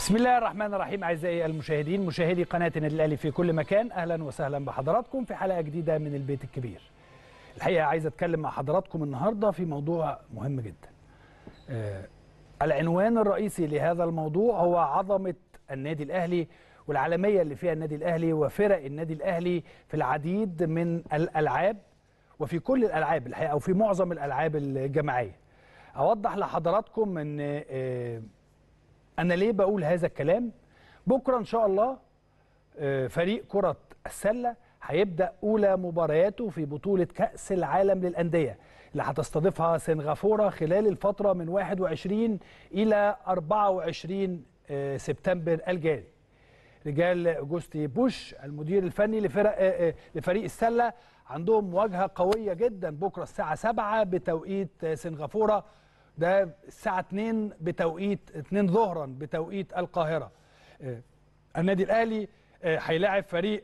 بسم الله الرحمن الرحيم اعزائي المشاهدين مشاهدي قناه النادي الاهلي في كل مكان اهلا وسهلا بحضراتكم في حلقه جديده من البيت الكبير. الحقيقه عايز اتكلم مع حضراتكم النهارده في موضوع مهم جدا. آه العنوان الرئيسي لهذا الموضوع هو عظمه النادي الاهلي والعالميه اللي فيها النادي الاهلي وفرق النادي الاهلي في العديد من الالعاب وفي كل الالعاب الحقيقه او في معظم الالعاب الجماعيه. اوضح لحضراتكم ان آه انا ليه بقول هذا الكلام بكره ان شاء الله فريق كره السله هيبدا اولى مبارياته في بطوله كاس العالم للانديه اللي هتستضيفها سنغافوره خلال الفتره من 21 الى 24 سبتمبر الجاري رجال اوجوستي بوش المدير الفني لفرق لفريق السله عندهم مواجهه قويه جدا بكره الساعه 7 بتوقيت سنغافوره ده الساعة 2 بتوقيت 2 ظهرا بتوقيت القاهرة النادي الأهلي هيلاعب فريق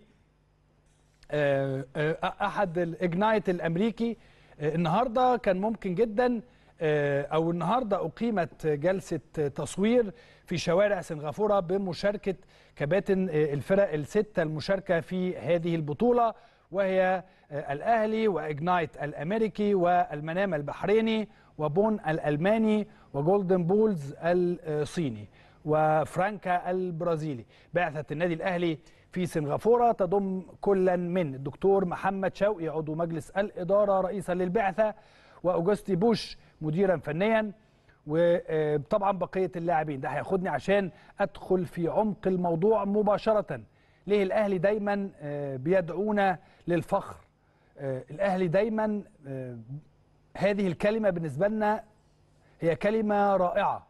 أحد الإجنايت الأمريكي النهاردة كان ممكن جدا أو النهاردة أقيمت جلسة تصوير في شوارع سنغافورة بمشاركة كباتن الفرق الستة المشاركة في هذه البطولة وهي الأهلي وإجنايت الأمريكي والمنام البحريني وبون الألماني وجولدن بولز الصيني وفرانكا البرازيلي بعثة النادي الأهلي في سنغافورة تضم كلا من الدكتور محمد شوقي عضو مجلس الإدارة رئيسا للبعثة وأوجستي بوش مديرا فنيا وطبعا بقية اللاعبين ده هياخدني عشان أدخل في عمق الموضوع مباشرة ليه الأهلي دايما بيدعونا للفخر الأهلي دايما هذه الكلمة بالنسبة لنا هي كلمة رائعة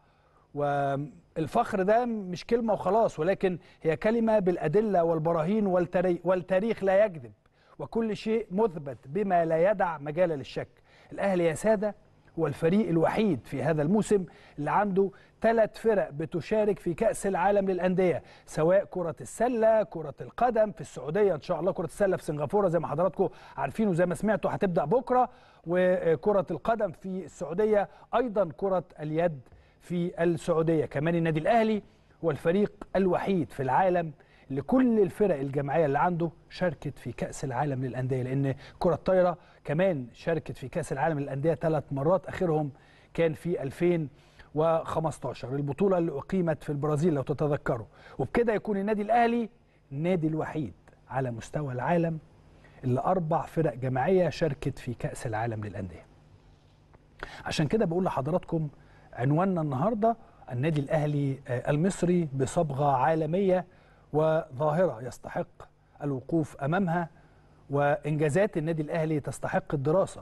والفخر ده مش كلمة وخلاص ولكن هي كلمة بالأدلة والبراهين والتاريخ, والتاريخ لا يكذب وكل شيء مثبت بما لا يدع مجال للشك الأهلي يا سادة هو الفريق الوحيد في هذا الموسم اللي عنده ثلاث فرق بتشارك في كأس العالم للأندية سواء كرة السلة كرة القدم في السعودية إن شاء الله كرة السلة في سنغافورة زي ما حضراتكم عارفين وزي ما سمعتوا هتبدأ بكرة وكرة القدم في السعودية أيضا كرة اليد في السعودية كمان النادي الأهلي هو الفريق الوحيد في العالم اللي كل الفرق الجماعية اللي عنده شاركت في كأس العالم للأندية لأن كرة الطايرة كمان شاركت في كأس العالم للأندية ثلاث مرات آخرهم كان في 2015 البطولة اللي أقيمت في البرازيل لو تتذكروا وبكده يكون النادي الأهلي النادي الوحيد على مستوى العالم اللي أربع فرق جماعية شاركت في كأس العالم للأندية عشان كده بقول لحضراتكم عنواننا النهاردة النادي الأهلي المصري بصبغة عالمية وظاهرة يستحق الوقوف أمامها وإنجازات النادي الأهلي تستحق الدراسة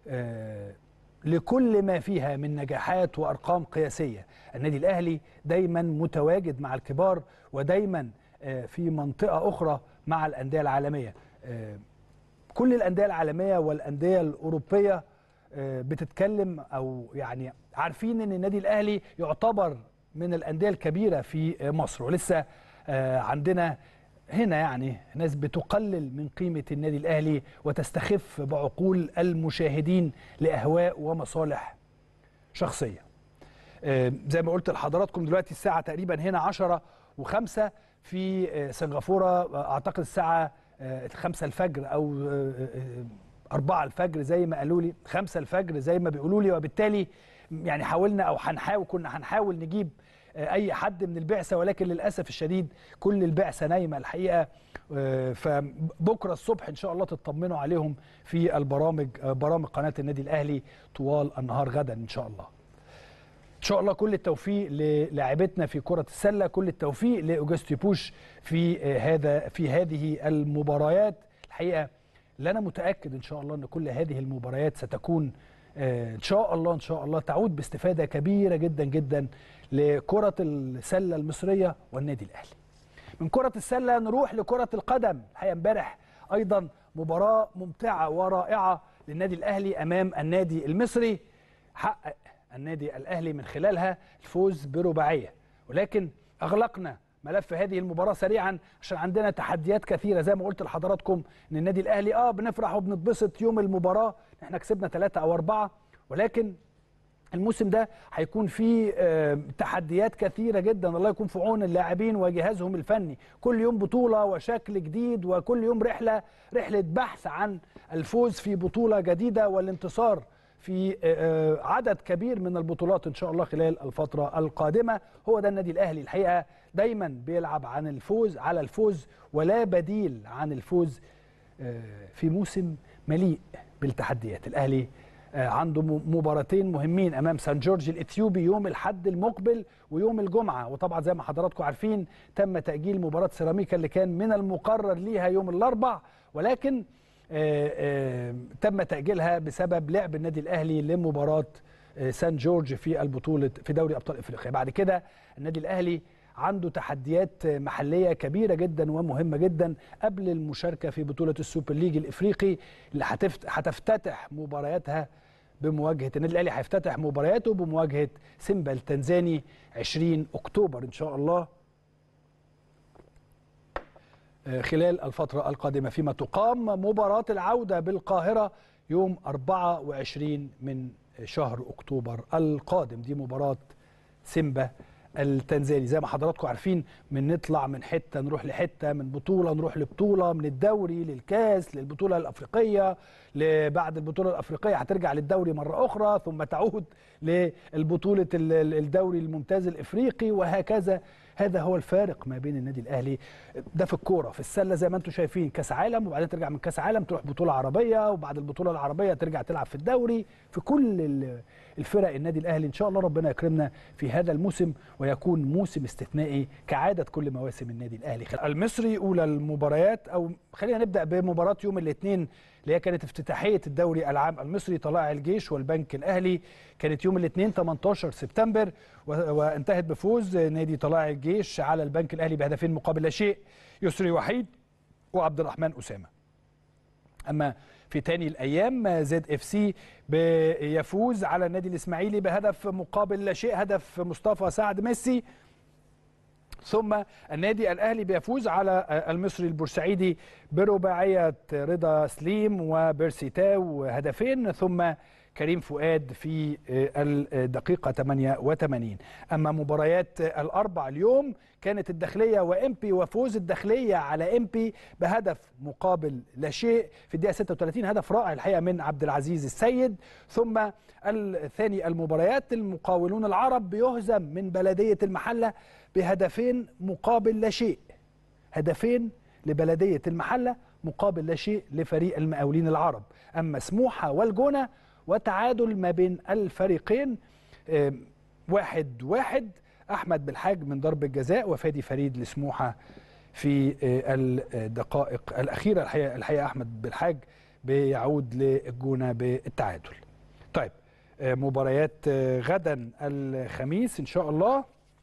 لكل ما فيها من نجاحات وأرقام قياسية النادي الأهلي دايما متواجد مع الكبار ودايما في منطقة أخرى مع الأندية العالمية كل الأندية العالمية والأندية الأوروبية بتتكلم أو يعني عارفين أن النادي الأهلي يعتبر من الأندية الكبيرة في مصر ولسه عندنا هنا يعني ناس بتقلل من قيمة النادي الأهلي وتستخف بعقول المشاهدين لأهواء ومصالح شخصية زي ما قلت لحضراتكم دلوقتي الساعة تقريبا هنا عشرة وخمسة في سنغافورة أعتقد الساعة خمسة الفجر أو أربعة الفجر زي ما قالوا لي خمسة الفجر زي ما بيقولوا لي وبالتالي يعني حاولنا أو هنحاول كنا هنحاول نجيب اي حد من البعثه ولكن للاسف الشديد كل البعثه نايمه الحقيقه فبكره الصبح ان شاء الله تطمنوا عليهم في البرامج برامج قناه النادي الاهلي طوال النهار غدا ان شاء الله ان شاء الله كل التوفيق للاعبتنا في كره السله كل التوفيق لاوجستي بوش في هذا في هذه المباريات الحقيقه اللي انا متاكد ان شاء الله ان كل هذه المباريات ستكون ان شاء الله ان شاء الله تعود باستفاده كبيره جدا جدا لكره السله المصريه والنادي الاهلي. من كره السله نروح لكره القدم، الحقيقه امبارح ايضا مباراه ممتعه ورائعه للنادي الاهلي امام النادي المصري حقق النادي الاهلي من خلالها الفوز برباعيه ولكن اغلقنا ملف هذه المباراه سريعا عشان عندنا تحديات كثيره زي ما قلت لحضراتكم ان النادي الاهلي اه بنفرح وبنتبسط يوم المباراه احنا كسبنا ثلاثة او أربعة ولكن الموسم ده هيكون فيه آه، تحديات كثيره جدا الله يكون في عون اللاعبين وجهازهم الفني كل يوم بطوله وشكل جديد وكل يوم رحله رحله بحث عن الفوز في بطوله جديده والانتصار في آه، آه، عدد كبير من البطولات ان شاء الله خلال الفتره القادمه هو ده النادي الاهلي الحقيقه دايما بيلعب عن الفوز على الفوز ولا بديل عن الفوز آه، في موسم مليء بالتحديات الاهلي آه، عنده م- مباراتين مهمين امام سان جورج الاثيوبي يوم الاحد المقبل ويوم الجمعه وطبعا زي ما حضراتكم عارفين تم تاجيل مباراه سيراميكا اللي كان من المقرر ليها يوم الاربع ولكن آه، آه، تم تاجيلها بسبب لعب النادي الاهلي لمباراه آه، سان جورج في البطوله في دوري ابطال افريقيا بعد كده النادي الاهلي عنده تحديات محليه كبيره جدا ومهمه جدا قبل المشاركه في بطوله السوبر ليج الافريقي اللي هتفت- هتفتتح مبارياتها بمواجهه النادي الاهلي هيفتتح مبارياته بمواجهه سيمبا التنزاني 20 اكتوبر ان شاء الله آه، خلال الفترة القادمة فيما تقام مباراة العودة بالقاهرة يوم 24 من شهر أكتوبر القادم دي مباراة سيمبا التنزاني زي ما حضراتكم عارفين من نطلع من حتة نروح لحتة من بطولة نروح لبطولة من الدوري للكاس للبطولة الأفريقية ل- بعد البطولة الأفريقية هترجع للدوري مرة أخرى ثم تعود للبطولة ال- ال- الدوري الممتاز الإفريقي وهكذا هذا هو الفارق ما بين النادي الاهلي ده في الكوره في السله زي ما انتم شايفين كاس عالم وبعدين ترجع من كاس عالم تروح بطوله عربيه وبعد البطوله العربيه ترجع تلعب في الدوري في كل ال- الفرق النادي الاهلي ان شاء الله ربنا يكرمنا في هذا الموسم ويكون موسم استثنائي كعاده كل مواسم النادي الاهلي المصري اولى المباريات او خلينا نبدا بمباراه يوم الاثنين اللي هي كانت افتتاحيه الدوري العام المصري طلائع الجيش والبنك الاهلي كانت يوم الاثنين 18 سبتمبر و- وانتهت بفوز نادي طلائع الجيش على البنك الاهلي بهدفين مقابل لا شيء يسري وحيد وعبد الرحمن اسامه اما في تاني الايام زد اف سي بيفوز على النادي الاسماعيلي بهدف مقابل لا شيء هدف مصطفى سعد ميسي ثم النادي الاهلي بيفوز على المصري البورسعيدي برباعيه رضا سليم وبيرسي تاو هدفين ثم كريم فؤاد في الدقيقة 88 أما مباريات الأربع اليوم كانت الداخلية وإمبي وفوز الداخلية على إمبي بهدف مقابل لا شيء في الدقيقة 36 هدف رائع الحقيقة من عبد العزيز السيد ثم الثاني المباريات المقاولون العرب بيهزم من بلدية المحلة بهدفين مقابل لا شيء هدفين لبلدية المحلة مقابل لا شيء لفريق المقاولين العرب أما سموحة والجونة وتعادل ما بين الفريقين آم، واحد واحد أحمد بالحاج من ضربة جزاء وفادي فريد لسموحة في آه، الدقائق الأخيرة الحقيقة, الحقيقة أحمد بالحاج بيعود للجونة بالتعادل طيب آه، مباريات آه، غدا الخميس إن شاء الله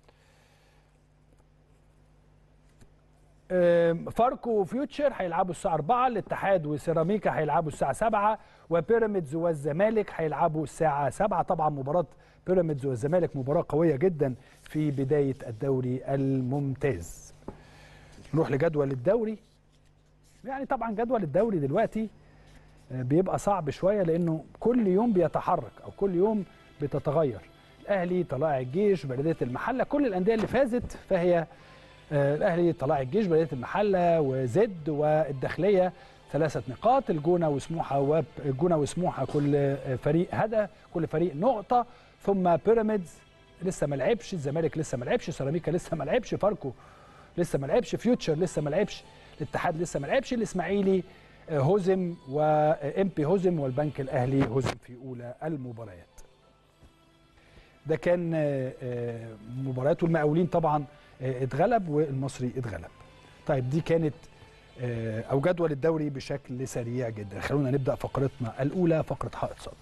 آم، فاركو وفيوتشر هيلعبوا الساعة 4 الاتحاد وسيراميكا هيلعبوا الساعة 7 وبيراميدز والزمالك هيلعبوا الساعة 7 طبعا مباراة بيراميدز والزمالك مباراة قوية جدا في بداية الدوري الممتاز نروح لجدول الدوري يعني طبعا جدول الدوري دلوقتي آه، بيبقى صعب شوية لأنه كل يوم بيتحرك أو كل يوم بتتغير الأهلي طلائع الجيش بلدية المحلة كل الأندية اللي فازت فهي آه، الاهلي طلائع الجيش بلديه المحله وزد والداخليه ثلاثه نقاط الجونه وسموحه والجونه وسموحه كل آه، فريق هدف كل فريق نقطه ثم بيراميدز لسه ما لعبش الزمالك لسه ما لعبش سيراميكا لسه ما لعبش فاركو لسه ما لعبش فيوتشر لسه ما لعبش الاتحاد لسه ما لعبش الاسماعيلي آه، هزم وامبي هزم والبنك الاهلي هزم في اولى المباريات ده كان آه، آه، مباريات والمقاولين طبعا آه، اتغلب والمصري اتغلب طيب دي كانت آه، او جدول الدوري بشكل سريع جدا خلونا نبدا فقرتنا الاولى فقره حائط صد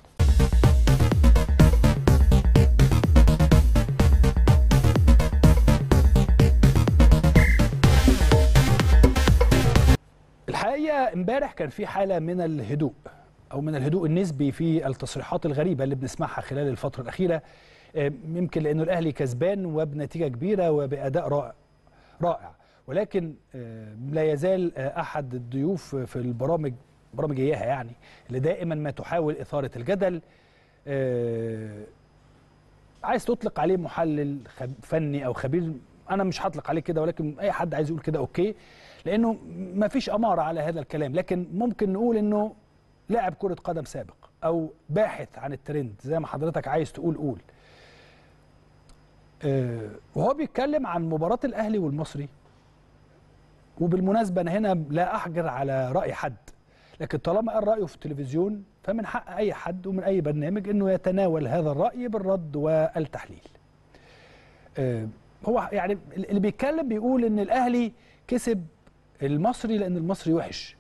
الحقيقه امبارح كان في حاله من الهدوء او من الهدوء النسبي في التصريحات الغريبه اللي بنسمعها خلال الفتره الاخيره آه، يمكن لانه الاهلي كسبان وبنتيجه كبيره وباداء رائع رائع ولكن آه، لا يزال آه، احد الضيوف في البرامج برامج اياها يعني اللي دائما ما تحاول اثاره الجدل آه، عايز تطلق عليه محلل خب- فني او خبير انا مش هطلق عليه كده ولكن اي حد عايز يقول كده اوكي لانه ما فيش اماره على هذا الكلام لكن ممكن نقول انه لاعب كره قدم سابق او باحث عن الترند زي ما حضرتك عايز تقول قول آه، وهو بيتكلم عن مباراه الاهلي والمصري وبالمناسبه انا هنا لا احجر على راي حد لكن طالما قال رايه في التلفزيون فمن حق اي حد ومن اي برنامج انه يتناول هذا الراي بالرد والتحليل آه، هو يعني اللي بيتكلم بيقول ان الاهلي كسب المصري لان المصري وحش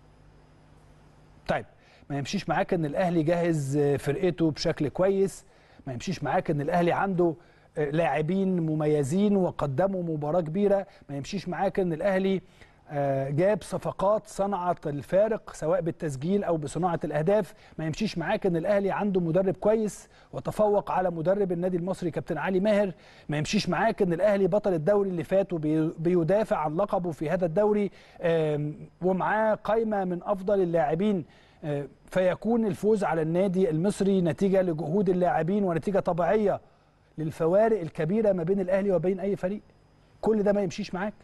طيب ما يمشيش معاك ان الاهلي جهز آه، فرقته بشكل كويس ما يمشيش معاك ان الاهلي عنده آه، لاعبين مميزين وقدموا مباراه كبيره ما يمشيش معاك ان الاهلي آه، جاب صفقات صنعت الفارق سواء بالتسجيل او بصناعه الاهداف ما يمشيش معاك ان الاهلي عنده مدرب كويس وتفوق على مدرب النادي المصري كابتن علي ماهر ما يمشيش معاك ان الاهلي بطل الدوري اللي فات وبيدافع عن لقبه في هذا الدوري آم، ومعاه قائمه من افضل اللاعبين آه، فيكون الفوز على النادي المصري نتيجه لجهود اللاعبين ونتيجه طبيعيه للفوارق الكبيره ما بين الاهلي وبين اي فريق كل ده ما يمشيش معاك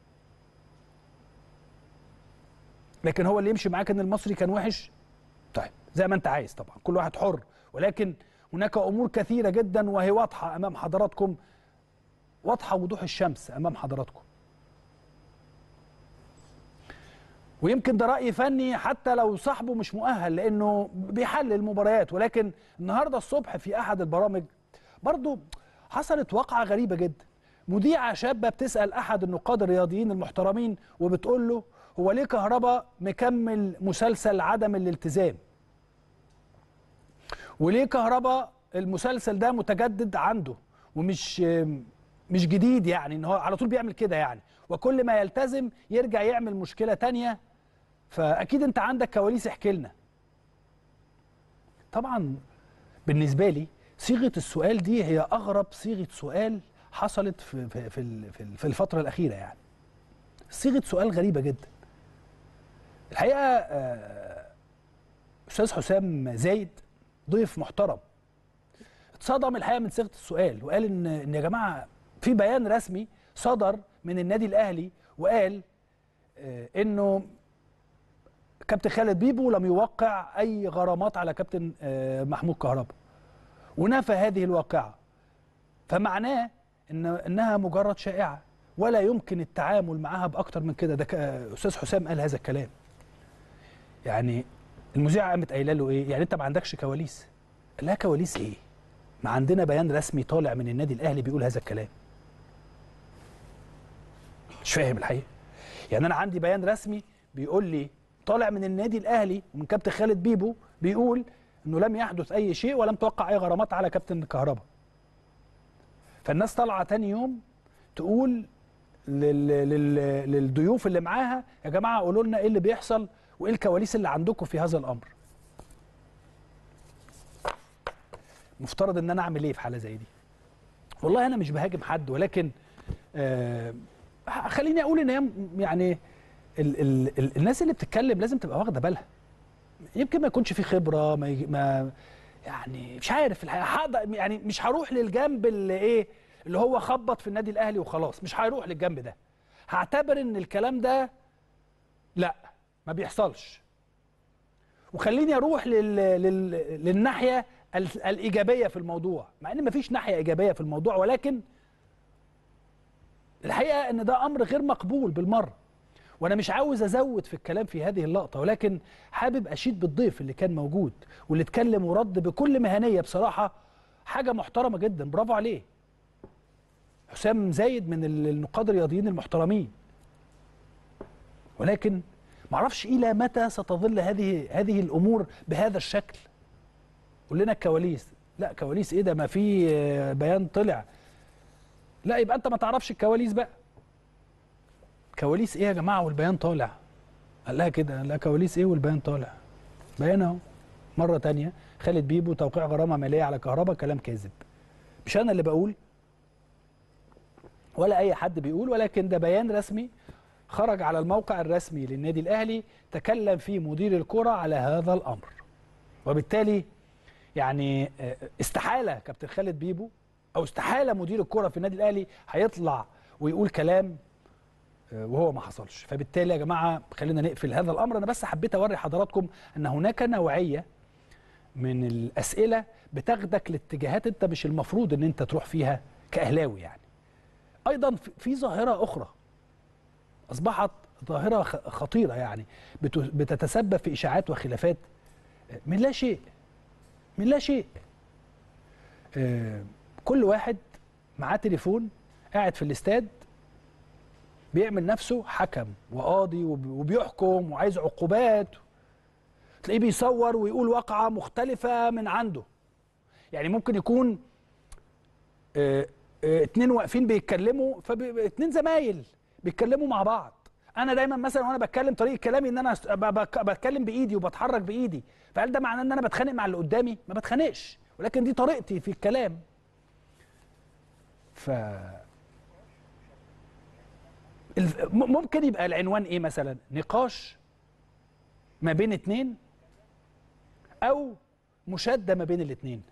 لكن هو اللي يمشي معاك ان المصري كان وحش طيب زي ما انت عايز طبعا كل واحد حر ولكن هناك امور كثيره جدا وهي واضحه امام حضراتكم واضحه وضوح الشمس امام حضراتكم ويمكن ده راي فني حتى لو صاحبه مش مؤهل لانه بيحلل المباريات ولكن النهارده الصبح في احد البرامج برضو حصلت واقعه غريبه جدا مذيعه شابه بتسال احد النقاد الرياضيين المحترمين وبتقول له هو ليه كهربا مكمل مسلسل عدم الالتزام وليه كهربا المسلسل ده متجدد عنده ومش مش جديد يعني ان هو على طول بيعمل كده يعني وكل ما يلتزم يرجع يعمل مشكله تانية فاكيد انت عندك كواليس احكي لنا طبعا بالنسبه لي صيغه السؤال دي هي اغرب صيغه سؤال حصلت في في في ال- في ال- في الفتره الاخيره يعني صيغه سؤال غريبه جدا الحقيقه آه، استاذ حسام زايد ضيف محترم اتصدم الحقيقه من صيغه السؤال وقال ان ان يا جماعه في بيان رسمي صدر من النادي الاهلي وقال آه، انه كابتن خالد بيبو لم يوقع اي غرامات على كابتن آه، محمود كهربا ونفى هذه الواقعه فمعناه ان انها مجرد شائعه ولا يمكن التعامل معها باكتر من كده ده ك- استاذ حسام قال هذا الكلام يعني المذيعه قامت قايله له ايه يعني انت ما عندكش كواليس قال لها كواليس ايه ما عندنا بيان رسمي طالع من النادي الاهلي بيقول هذا الكلام مش فاهم الحقيقه يعني انا عندي بيان رسمي بيقول لي طالع من النادي الاهلي ومن كابتن خالد بيبو بيقول انه لم يحدث اي شيء ولم توقع اي غرامات على كابتن كهربا فالناس طالعه تاني يوم تقول لل... لل... للضيوف اللي معاها يا جماعه قولوا لنا ايه اللي بيحصل وايه الكواليس اللي عندكم في هذا الامر مفترض ان انا اعمل ايه في حاله زي دي والله انا مش بهاجم حد ولكن آه خليني اقول ان هي م- يعني ال ال ال الناس اللي بتتكلم لازم تبقى واخده بالها يمكن ما يكونش في خبره ما, يج- ما يعني مش عارف الحقيقه هقدر- يعني مش هروح للجنب اللي ايه اللي هو خبط في النادي الاهلي وخلاص مش هيروح للجنب ده هعتبر ان الكلام ده لا ما بيحصلش وخليني اروح لل... لل... للناحيه ال- الايجابيه في الموضوع مع ان مفيش ناحيه ايجابيه في الموضوع ولكن الحقيقه ان ده امر غير مقبول بالمره وانا مش عاوز ازود في الكلام في هذه اللقطه ولكن حابب اشيد بالضيف اللي كان موجود واللي اتكلم ورد بكل مهنيه بصراحه حاجه محترمه جدا برافو عليه حسام زايد من ال- النقاد الرياضيين المحترمين ولكن معرفش الى متى ستظل هذه هذه الامور بهذا الشكل قول لنا الكواليس لا كواليس ايه ده ما في آه، بيان طلع لا يبقى انت ما تعرفش الكواليس بقى كواليس ايه يا جماعه والبيان طالع قال لها كده لا كواليس ايه والبيان طالع بيان اهو مره تانية خالد بيبو توقيع غرامه ماليه على كهرباء كلام كاذب مش انا اللي بقول ولا اي حد بيقول ولكن ده بيان رسمي خرج على الموقع الرسمي للنادي الاهلي تكلم فيه مدير الكره على هذا الامر وبالتالي يعني آه، استحاله كابتن خالد بيبو او استحاله مدير الكره في النادي الاهلي هيطلع ويقول كلام آه، وهو ما حصلش فبالتالي يا جماعه خلينا نقفل هذا الامر انا بس حبيت اوري حضراتكم ان هناك نوعيه من الاسئله بتاخدك لاتجاهات انت مش المفروض ان انت تروح فيها كاهلاوي يعني ايضا في- في ظاهره اخرى اصبحت ظاهره خ- خطيره يعني بت- بتتسبب في اشاعات وخلافات من لا شيء من لا شيء آه، كل واحد معاه تليفون قاعد في الاستاد بيعمل نفسه حكم وقاضي وب- وبيحكم وعايز عقوبات تلاقيه بيصور ويقول واقعة مختلفة من عنده يعني ممكن يكون آه، آه، اتنين واقفين بيتكلموا فاتنين زمايل بيتكلموا مع بعض انا دايما مثلا وانا بتكلم طريقه كلامي ان انا س- ب- بك- بتكلم بايدي وبتحرك بايدي فهل ده معناه ان انا بتخانق مع اللي قدامي ما بتخانقش ولكن دي طريقتي في الكلام ف الف- م- ممكن يبقى العنوان ايه مثلا نقاش ما بين اتنين او مشاده ما بين الاتنين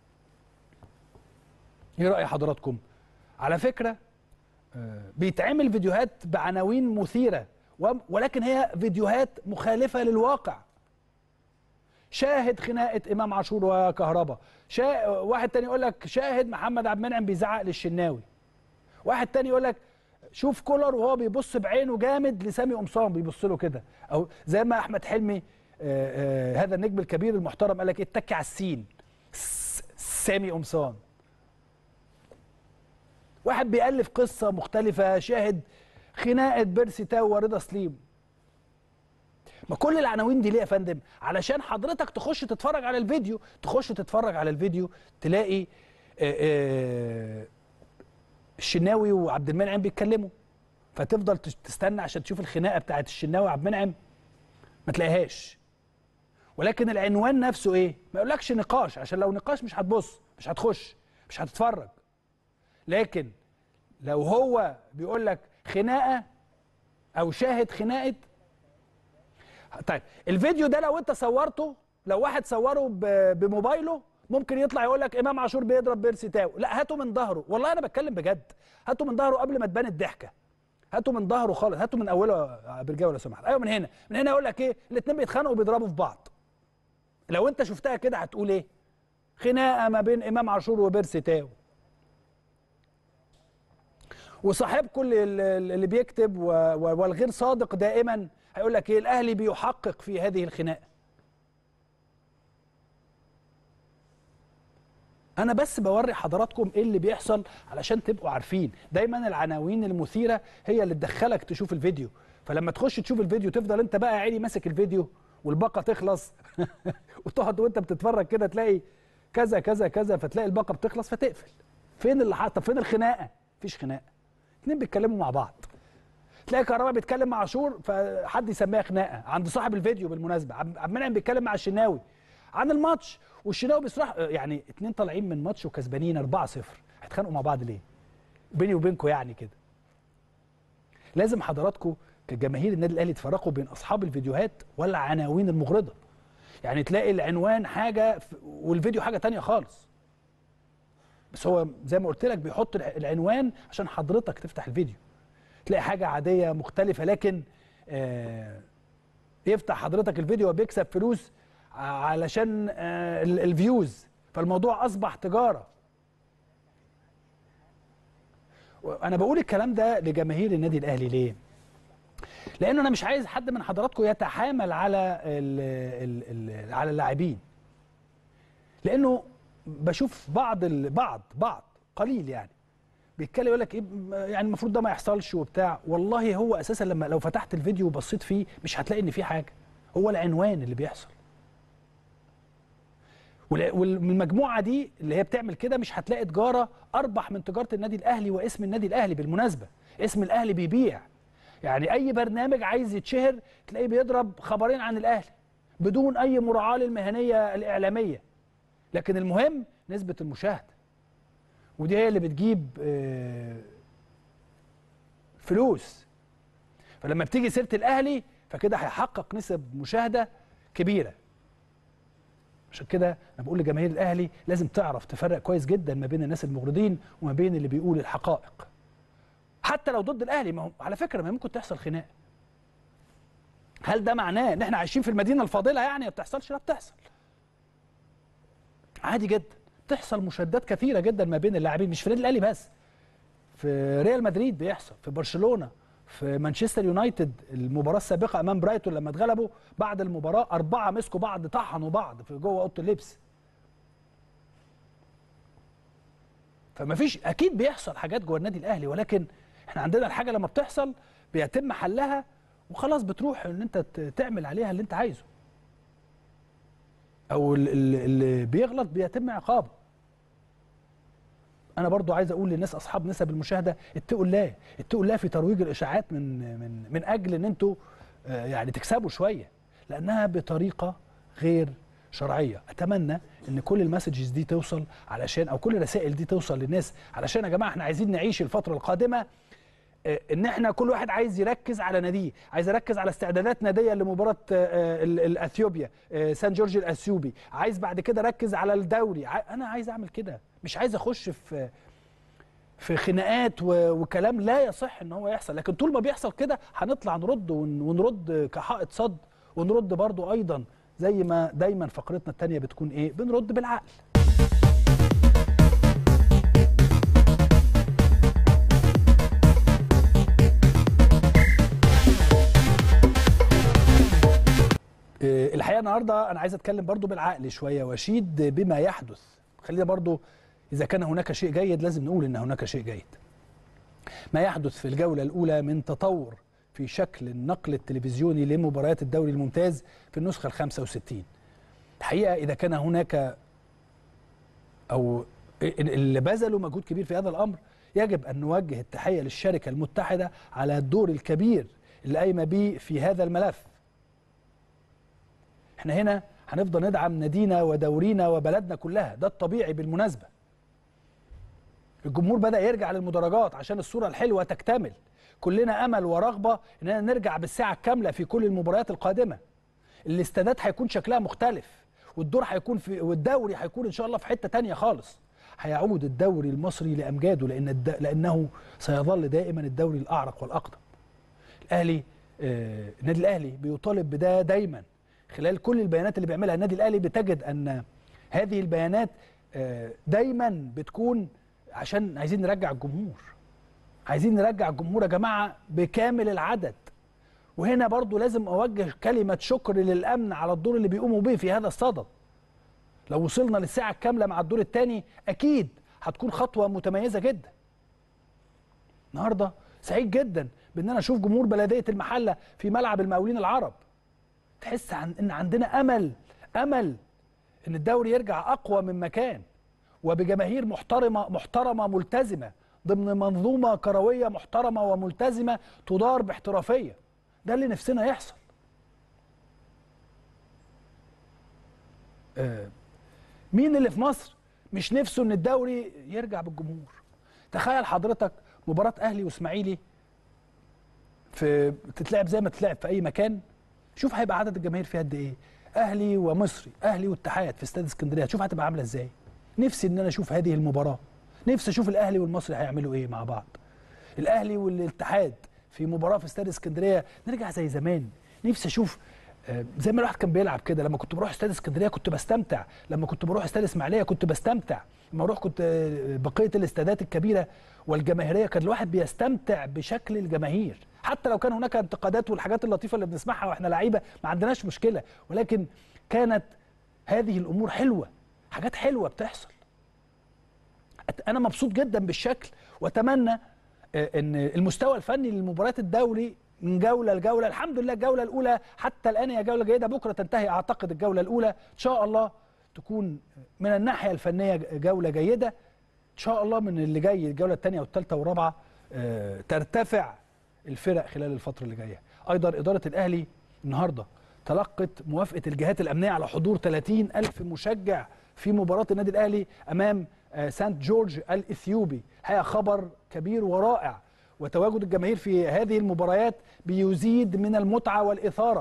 ايه راي حضراتكم على فكره آه، بيتعمل فيديوهات بعناوين مثيره و- ولكن هي فيديوهات مخالفه للواقع شاهد خناقه امام عاشور وكهربا شا... واحد تاني يقول لك شاهد محمد عبد المنعم بيزعق للشناوي واحد تاني يقول لك شوف كولر وهو بيبص بعينه جامد لسامي قمصان بيبص له كده او زي ما احمد حلمي آه، آه، هذا النجم الكبير المحترم قال لك اتكي على السين س- سامي قمصان واحد بيألف قصة مختلفة شاهد خناقة بيرسي تاو ورضا سليم ما كل العناوين دي ليه يا فندم علشان حضرتك تخش تتفرج على الفيديو تخش تتفرج على الفيديو تلاقي آه، آه، الشناوي وعبد المنعم بيتكلموا فتفضل تش- تستنى عشان تشوف الخناقه بتاعت الشناوي وعبد المنعم ما تلاقيهاش ولكن العنوان نفسه ايه ما يقولكش نقاش عشان لو نقاش مش هتبص مش هتخش مش هتتفرج لكن لو هو بيقول لك خناقه او شاهد خناقه طيب الفيديو ده لو انت صورته لو واحد صوره ب- بموبايله ممكن يطلع يقول لك امام عاشور بيضرب بيرسي تاو لا هاته من ظهره والله انا بتكلم بجد هاته من ظهره قبل ما تبان الضحكه هاته من ظهره خالص هاته من اوله يا برجاوي لو سمحت ايوه من هنا من هنا يقول لك ايه الاثنين بيتخانقوا وبيضربوا في بعض لو انت شفتها كده هتقول ايه خناقه ما بين امام عاشور وبيرسي تاو وصاحبكم اللي, اللي بيكتب و- و- والغير صادق دائما هيقول لك ايه الاهلي بيحقق في هذه الخناقه انا بس بوري حضراتكم ايه اللي بيحصل علشان تبقوا عارفين دايما العناوين المثيره هي اللي تدخلك تشوف الفيديو فلما تخش تشوف الفيديو تفضل انت بقى عيني ماسك الفيديو والباقه تخلص وتقعد وانت بتتفرج كده تلاقي كذا كذا كذا فتلاقي الباقه بتخلص فتقفل فين اللي حاطه فين الخناقه مفيش خناقه اتنين بيتكلموا مع بعض تلاقي كهرباء بيتكلم مع عاشور فحد يسميها خناقه عند صاحب الفيديو بالمناسبه عبد عبد المنعم بيتكلم مع الشناوي عن الماتش والشناوي بيصرح يعني اتنين طالعين من ماتش وكسبانين 4-0 هيتخانقوا مع بعض ليه؟ بيني وبينكم يعني كده لازم حضراتكم كجماهير النادي الاهلي تفرقوا بين اصحاب الفيديوهات والعناوين المغرضه يعني تلاقي العنوان حاجه ف- والفيديو حاجه تانية خالص بس هو زي ما قلت لك بيحط الع- العنوان عشان حضرتك تفتح الفيديو تلاقي حاجه عاديه مختلفه لكن آه يفتح حضرتك الفيديو وبيكسب فلوس ع- علشان آه ال- الفيوز فالموضوع اصبح تجاره انا بقول الكلام ده لجماهير النادي الاهلي ليه لانه انا مش عايز حد من حضراتكم يتحامل على ال ال ال على اللاعبين لانه بشوف بعض ال بعض بعض قليل يعني بيتكلم يقول لك ايه يعني المفروض ده ما يحصلش وبتاع والله هو اساسا لما لو فتحت الفيديو وبصيت فيه مش هتلاقي ان فيه حاجه هو العنوان اللي بيحصل وال- والمجموعه دي اللي هي بتعمل كده مش هتلاقي تجاره اربح من تجاره النادي الاهلي واسم النادي الاهلي بالمناسبه اسم الاهلي بيبيع يعني اي برنامج عايز يتشهر تلاقيه بيضرب خبرين عن الاهلي بدون اي مراعاه للمهنيه الاعلاميه لكن المهم نسبه المشاهده ودي هي اللي بتجيب آه، فلوس فلما بتيجي سيره الاهلي فكده هيحقق نسب مشاهده كبيره عشان كده انا بقول لجماهير الاهلي لازم تعرف تفرق كويس جدا ما بين الناس المغرضين وما بين اللي بيقول الحقائق حتى لو ضد الاهلي ما هو على فكره ما ممكن تحصل خناقه هل ده معناه ان احنا عايشين في المدينه الفاضله يعني ما بتحصلش لا بتحصل عادي جدا بتحصل مشادات كثيره جدا ما بين اللاعبين مش في النادي الاهلي بس في ريال مدريد بيحصل في برشلونه في مانشستر يونايتد المباراه السابقه امام برايتون لما اتغلبوا بعد المباراه اربعه مسكوا بعض طحنوا بعض في جوه اوضه اللبس فما فيش اكيد بيحصل حاجات جوه النادي الاهلي ولكن احنا عندنا الحاجه لما بتحصل بيتم حلها وخلاص بتروح ان انت ت- تعمل عليها اللي انت عايزه او ال- ال- اللي بيغلط بيتم عقابه انا برضو عايز اقول للناس اصحاب نسب المشاهده اتقوا الله اتقوا الله في ترويج الاشاعات من من من اجل ان انتوا آه، يعني تكسبوا شويه لانها بطريقه غير شرعيه اتمنى ان كل المسجز دي توصل علشان او كل الرسائل دي توصل للناس علشان يا جماعه احنا عايزين نعيش الفتره القادمه آه، ان احنا كل واحد عايز يركز على ناديه عايز يركز على استعدادات ناديه لمباراه آه، ال- الاثيوبيا آه، سان جورج الاثيوبي عايز بعد كده ركز على الدوري عاي- انا عايز اعمل كده مش عايز اخش في في خناقات و- وكلام لا يصح ان هو يحصل لكن طول ما بيحصل كده هنطلع نرد ون- ونرد كحائط صد ونرد برضو ايضا زي ما دايما فقرتنا التانية بتكون ايه بنرد بالعقل آه، الحقيقه النهارده انا عايز اتكلم برضو بالعقل شويه واشيد بما يحدث خلينا برضو اذا كان هناك شيء جيد لازم نقول ان هناك شيء جيد ما يحدث في الجوله الاولى من تطور في شكل النقل التلفزيوني لمباريات الدوري الممتاز في النسخه ال 65 الحقيقه اذا كان هناك او اللي بذلوا مجهود كبير في هذا الامر يجب ان نوجه التحيه للشركه المتحده على الدور الكبير اللي قايمه به في هذا الملف احنا هنا هنفضل ندعم نادينا ودورينا وبلدنا كلها ده الطبيعي بالمناسبه الجمهور بدا يرجع للمدرجات عشان الصوره الحلوه تكتمل كلنا امل ورغبه اننا نرجع بالساعه الكامله في كل المباريات القادمه الاستادات هيكون شكلها مختلف والدور هيكون في والدوري هيكون ان شاء الله في حته تانية خالص هيعود الدوري المصري لامجاده لان الد... لانه سيظل دائما الدوري الاعرق والاقدم الاهلي آه، النادي الاهلي بيطالب بده دايما خلال كل البيانات اللي بيعملها النادي الاهلي بتجد ان هذه البيانات آه، دايما بتكون عشان عايزين نرجع الجمهور عايزين نرجع الجمهور يا جماعه بكامل العدد وهنا برضو لازم اوجه كلمه شكر للامن على الدور اللي بيقوموا به في هذا الصدد لو وصلنا للساعه الكامله مع الدور الثاني اكيد هتكون خطوه متميزه جدا النهارده سعيد جدا بان انا اشوف جمهور بلديه المحله في ملعب المقاولين العرب تحس عن ان عندنا امل امل ان الدوري يرجع اقوى من مكان وبجماهير محترمه محترمه ملتزمه ضمن منظومه كرويه محترمه وملتزمه تدار باحترافيه ده اللي نفسنا يحصل آه، مين اللي في مصر مش نفسه ان الدوري يرجع بالجمهور تخيل حضرتك مباراه اهلي واسماعيلي في تتلعب زي ما تتلعب في اي مكان شوف هيبقى عدد الجماهير فيها قد ايه اهلي ومصري اهلي واتحاد في استاد اسكندريه شوف هتبقى عامله ازاي نفسي ان انا اشوف هذه المباراه نفسي اشوف الاهلي والمصري هيعملوا ايه مع بعض الاهلي والاتحاد في مباراه في استاد اسكندريه نرجع زي زمان نفسي اشوف آه، زي ما الواحد كان بيلعب كده لما كنت بروح استاد اسكندريه كنت بستمتع لما كنت بروح استاد اسماعيليه كنت بستمتع لما اروح كنت آه، بقيه الاستادات الكبيره والجماهيريه كان الواحد بيستمتع بشكل الجماهير حتى لو كان هناك انتقادات والحاجات اللطيفه اللي بنسمعها واحنا لعيبه ما عندناش مشكله ولكن كانت هذه الامور حلوه حاجات حلوه بتحصل أت- انا مبسوط جدا بالشكل واتمنى آه، ان المستوى الفني للمباريات الدوري من جوله لجوله الحمد لله الجوله الاولى حتى الان هي جوله جيده بكره تنتهي اعتقد الجوله الاولى ان شاء الله تكون من الناحيه الفنيه جوله جيده ان شاء الله من اللي جاي الجوله الثانيه والثالثه والرابعه آه، ترتفع الفرق خلال الفتره اللي جايه ايضا اداره الاهلي النهارده تلقت موافقه الجهات الامنيه على حضور 30 الف مشجع في مباراه النادي الاهلي امام آه، سانت جورج الاثيوبي هي خبر كبير ورائع وتواجد الجماهير في هذه المباريات بيزيد من المتعه والاثاره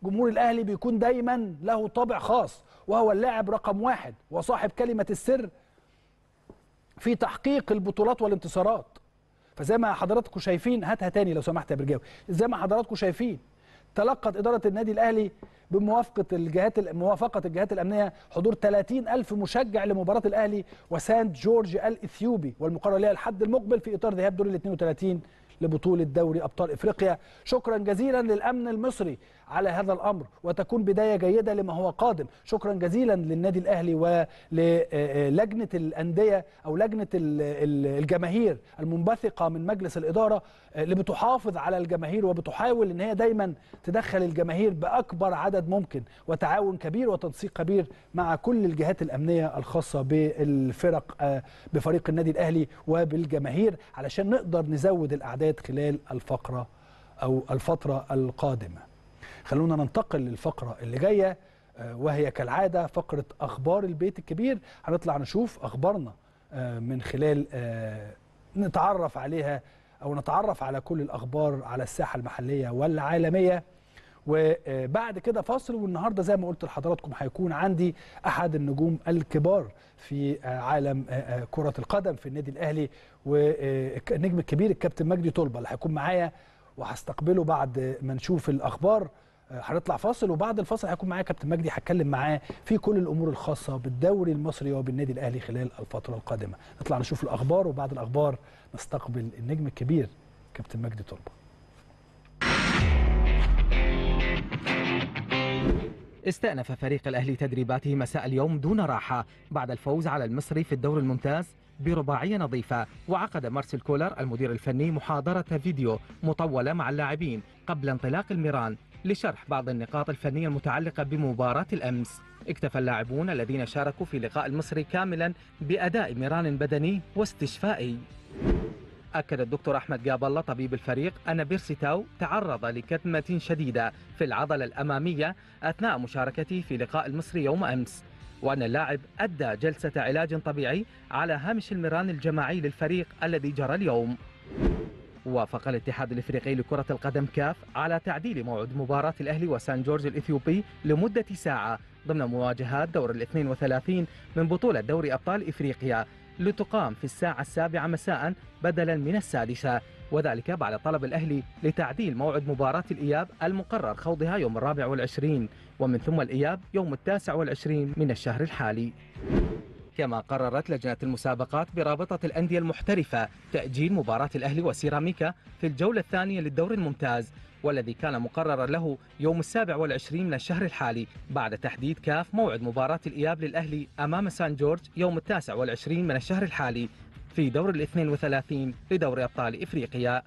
جمهور الاهلي بيكون دايما له طابع خاص وهو اللاعب رقم واحد وصاحب كلمه السر في تحقيق البطولات والانتصارات فزي ما حضراتكم شايفين هاتها تاني لو سمحت يا برجاوي زي ما حضراتكم شايفين تلقت إدارة النادي الأهلي بموافقة الجهات موافقة الجهات الأمنية حضور 30 ألف مشجع لمباراة الأهلي وسانت جورج الإثيوبي والمقرر لها الحد المقبل في إطار ذهاب دور ال 32 لبطولة دوري أبطال إفريقيا شكرا جزيلا للأمن المصري على هذا الأمر وتكون بداية جيدة لما هو قادم شكرا جزيلا للنادي الأهلي وللجنة الأندية أو لجنة الجماهير المنبثقة من مجلس الإدارة اللي بتحافظ على الجماهير وبتحاول ان هي دايما تدخل الجماهير باكبر عدد ممكن وتعاون كبير وتنسيق كبير مع كل الجهات الامنيه الخاصه بالفرق بفريق النادي الاهلي وبالجماهير علشان نقدر نزود الاعداد خلال الفقره او الفتره القادمه. خلونا ننتقل للفقره اللي جايه وهي كالعاده فقره اخبار البيت الكبير هنطلع نشوف اخبارنا من خلال نتعرف عليها او نتعرف على كل الاخبار على الساحه المحليه والعالميه وبعد كده فاصل والنهارده زي ما قلت لحضراتكم هيكون عندي احد النجوم الكبار في عالم كره القدم في النادي الاهلي والنجم الكبير الكابتن مجدي طلبه اللي هيكون معايا وهستقبله بعد ما نشوف الاخبار هنطلع فاصل وبعد الفاصل هيكون معايا كابتن مجدي هتكلم معاه في كل الامور الخاصه بالدوري المصري وبالنادي الاهلي خلال الفتره القادمه نطلع نشوف الاخبار وبعد الاخبار نستقبل النجم الكبير كابتن مجدي طلبه استأنف فريق الأهلي تدريباته مساء اليوم دون راحة بعد الفوز على المصري في الدور الممتاز برباعية نظيفة وعقد مارسيل كولر المدير الفني محاضرة فيديو مطولة مع اللاعبين قبل انطلاق الميران لشرح بعض النقاط الفنية المتعلقة بمباراة الأمس اكتفى اللاعبون الذين شاركوا في لقاء المصري كاملا بأداء ميران بدني واستشفائي أكد الدكتور أحمد جاب الله طبيب الفريق أن بيرسيتاو تعرض لكتمة شديدة في العضلة الأمامية أثناء مشاركته في لقاء المصري يوم أمس وأن اللاعب أدى جلسة علاج طبيعي على هامش المران الجماعي للفريق الذي جرى اليوم وافق الاتحاد الافريقي لكرة القدم كاف على تعديل موعد مباراة الاهلي وسان جورج الاثيوبي لمدة ساعة ضمن مواجهات دور ال 32 من بطولة دوري ابطال افريقيا لتقام في الساعة السابعة مساء بدلا من السادسة وذلك بعد طلب الأهلي لتعديل موعد مباراة الإياب المقرر خوضها يوم الرابع والعشرين ومن ثم الإياب يوم التاسع والعشرين من الشهر الحالي كما قررت لجنة المسابقات برابطة الأندية المحترفة تأجيل مباراة الأهلي وسيراميكا في الجولة الثانية للدور الممتاز والذي كان مقررا له يوم السابع والعشرين من الشهر الحالي بعد تحديد كاف موعد مباراة الإياب للأهلي أمام سان جورج يوم التاسع والعشرين من الشهر الحالي في دور الاثنين وثلاثين لدوري أبطال إفريقيا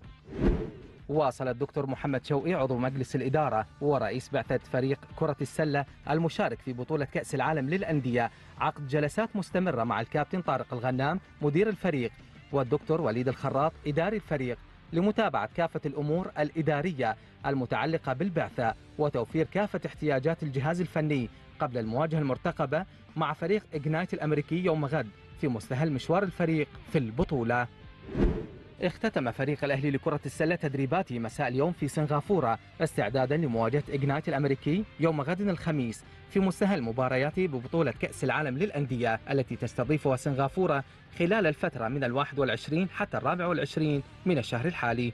واصل الدكتور محمد شوقي عضو مجلس الإدارة ورئيس بعثة فريق كرة السلة المشارك في بطولة كأس العالم للأندية عقد جلسات مستمرة مع الكابتن طارق الغنام مدير الفريق والدكتور وليد الخراط إداري الفريق لمتابعة كافة الأمور الإدارية المتعلقة بالبعثة وتوفير كافة احتياجات الجهاز الفني قبل المواجهة المرتقبة مع فريق إجنايت الأمريكي يوم غد في مستهل مشوار الفريق في البطولة اختتم فريق الأهلي لكرة السلة تدريباته مساء اليوم في سنغافورة استعدادا لمواجهة إجنايت الأمريكي يوم غد الخميس في مستهل مبارياته ببطولة كأس العالم للأندية التي تستضيفها سنغافورة خلال الفترة من الواحد والعشرين حتى الرابع والعشرين من الشهر الحالي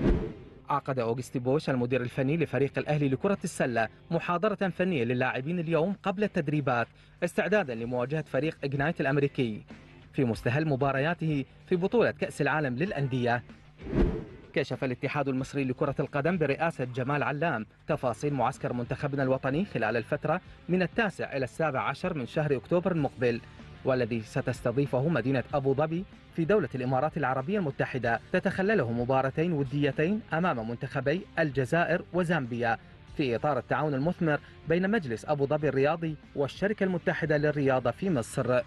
عقد أوغستي بوش المدير الفني لفريق الأهلي لكرة السلة محاضرة فنية للاعبين اليوم قبل التدريبات استعدادا لمواجهة فريق إجنايت الأمريكي في مستهل مبارياته في بطولة كأس العالم للأندية كشف الاتحاد المصري لكرة القدم برئاسة جمال علام تفاصيل معسكر منتخبنا الوطني خلال الفترة من التاسع إلى السابع عشر من شهر أكتوبر المقبل والذي ستستضيفه مدينة أبو ظبي في دولة الإمارات العربية المتحدة تتخلله مباراتين وديتين أمام منتخبي الجزائر وزامبيا في إطار التعاون المثمر بين مجلس أبو ظبي الرياضي والشركة المتحدة للرياضة في مصر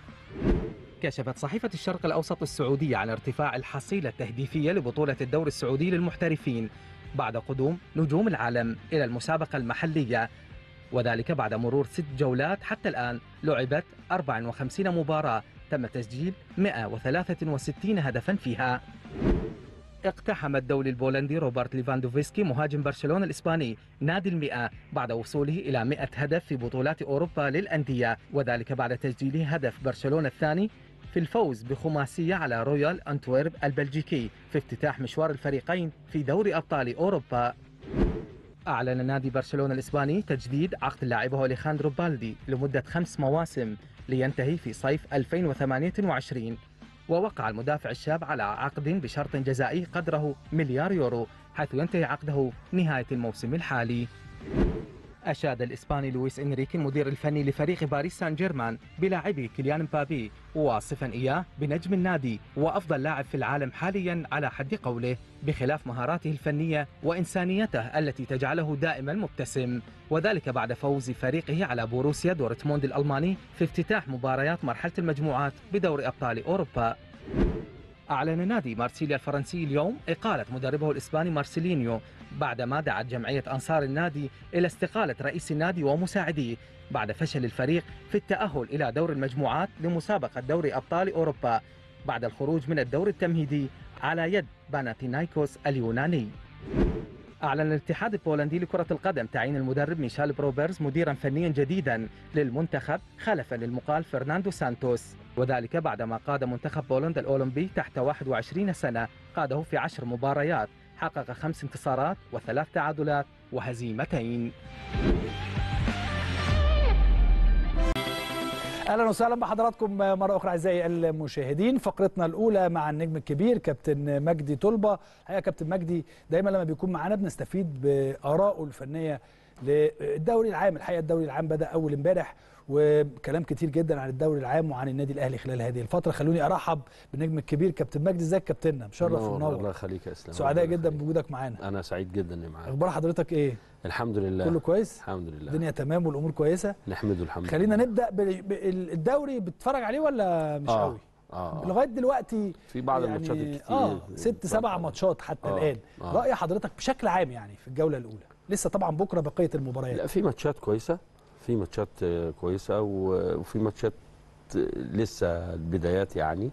كشفت صحيفة الشرق الأوسط السعودية عن ارتفاع الحصيلة التهديفية لبطولة الدوري السعودي للمحترفين بعد قدوم نجوم العالم إلى المسابقة المحلية وذلك بعد مرور ست جولات حتى الآن لعبت 54 مباراة تم تسجيل 163 هدفا فيها اقتحم الدولي البولندي روبرت ليفاندوفسكي مهاجم برشلونة الإسباني نادي المئة بعد وصوله إلى 100 هدف في بطولات أوروبا للأندية وذلك بعد تسجيله هدف برشلونة الثاني في الفوز بخماسية على رويال أنتويرب البلجيكي في افتتاح مشوار الفريقين في دوري أبطال أوروبا أعلن نادي برشلونة الإسباني تجديد عقد لاعبه أليخاندرو بالدي لمدة خمس مواسم لينتهي في صيف 2028 ووقع المدافع الشاب على عقد بشرط جزائي قدره مليار يورو حيث ينتهي عقده نهاية الموسم الحالي أشاد الإسباني لويس إنريكي المدير الفني لفريق باريس سان جيرمان بلاعبي كيليان مبابي واصفا إياه بنجم النادي وأفضل لاعب في العالم حاليا على حد قوله بخلاف مهاراته الفنية وإنسانيته التي تجعله دائما مبتسم وذلك بعد فوز فريقه على بوروسيا دورتموند الألماني في افتتاح مباريات مرحلة المجموعات بدور أبطال أوروبا أعلن نادي مارسيليا الفرنسي اليوم إقالة مدربه الإسباني مارسيلينيو بعدما دعت جمعية أنصار النادي إلى استقالة رئيس النادي ومساعديه بعد فشل الفريق في التأهل إلى دور المجموعات لمسابقة دوري أبطال أوروبا بعد الخروج من الدور التمهيدي على يد باناتينايكوس اليوناني أعلن الاتحاد البولندي لكرة القدم تعيين المدرب ميشيل بروبرز مديرا فنيا جديدا للمنتخب خلفا للمقال فرناندو سانتوس وذلك بعدما قاد منتخب بولندا الأولمبي تحت 21 سنة قاده في عشر مباريات حقق خمس انتصارات وثلاث تعادلات وهزيمتين اهلا وسهلا بحضراتكم مره اخرى اعزائي المشاهدين فقرتنا الاولى مع النجم الكبير كابتن مجدي طلبه الحقيقه كابتن مجدي دايما لما بيكون معانا بنستفيد بارائه الفنيه للدوري العام الحقيقه الدوري العام بدا اول امبارح وكلام كتير جدا عن الدوري العام وعن النادي الاهلي خلال هذه الفتره خلوني ارحب بالنجم الكبير كابتن مجدي ازيك كابتننا مشرف ومنور الله يخليك يا اسلام سعداء جدا بوجودك معانا انا سعيد جدا اني معاك اخبار حضرتك ايه الحمد لله كله كويس الحمد لله الدنيا تمام والامور كويسه نحمده الحمد خلينا لله نبدا بالدوري بتتفرج عليه ولا مش آه. قوي اه لغايه دلوقتي في بعض يعني الماتشات الكتير اه ست بتفرج سبع عليها. ماتشات حتى آه، الان آه. راي حضرتك بشكل عام يعني في الجوله الاولى لسه طبعا بكره بقيه المباريات لا في ماتشات كويسه في ماتشات آه، كويسه و- وفي ماتشات آه، لسه البدايات يعني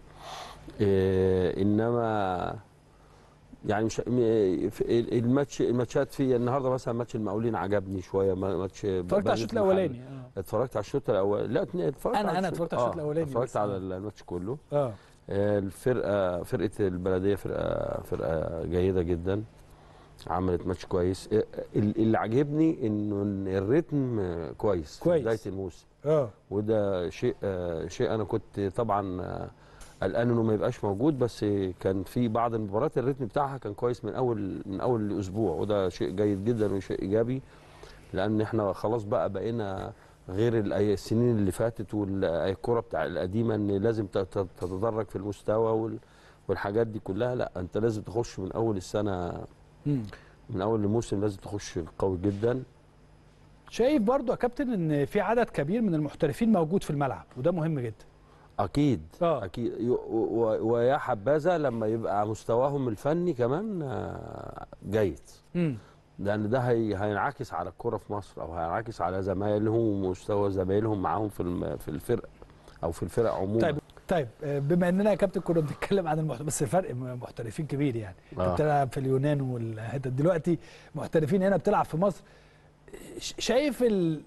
آه، انما يعني مش م- في الماتش الماتشات في النهارده مثلا ماتش المقاولين عجبني شويه ما- ماتش اتفرجت على الشوط الاولاني اه اتفرجت على الشوط الاول لا اتنين اتفرجت أنا- على أنا الشوط- اتفرجت على الشوط آه، الأولاني اتفرجت بس، على آه. الماتش كله اه آه، الفرقه فرقه البلديه فرقه فرقه جيده جدا عملت ماتش كويس آه، ال- اللي عجبني انه إن الريتم آه، كويس في كويس. بدايه الموسم اه وده شيء آه، شيء انا كنت طبعا آه، قلقان انه ما يبقاش موجود بس كان في بعض المباريات الريتم بتاعها كان كويس من اول من اول اسبوع وده شيء جيد جدا وشيء ايجابي لان احنا خلاص بقى بقينا غير الأي- السنين اللي فاتت والكره بتاع القديمه ان لازم ت- ت- تتدرج في المستوى وال- والحاجات دي كلها لا انت لازم تخش من اول السنه مم. من اول الموسم لازم تخش قوي جدا شايف برضو يا كابتن ان في عدد كبير من المحترفين موجود في الملعب وده مهم جدا اكيد آه. اكيد ي- و- و- ويا حبذا لما يبقى مستواهم الفني كمان آه، جيد مم. لان ده هي هينعكس على الكره في مصر او هينعكس على زمايلهم ومستوى زمايلهم معاهم في الم- في الفرق او في الفرق عموما طيب طيب آه، بما اننا يا كابتن كنا بنتكلم عن المحترف بس فرق م- محترفين كبير يعني آه. انت بتلعب في اليونان والحتت دلوقتي محترفين هنا بتلعب في مصر ش- شايف ال...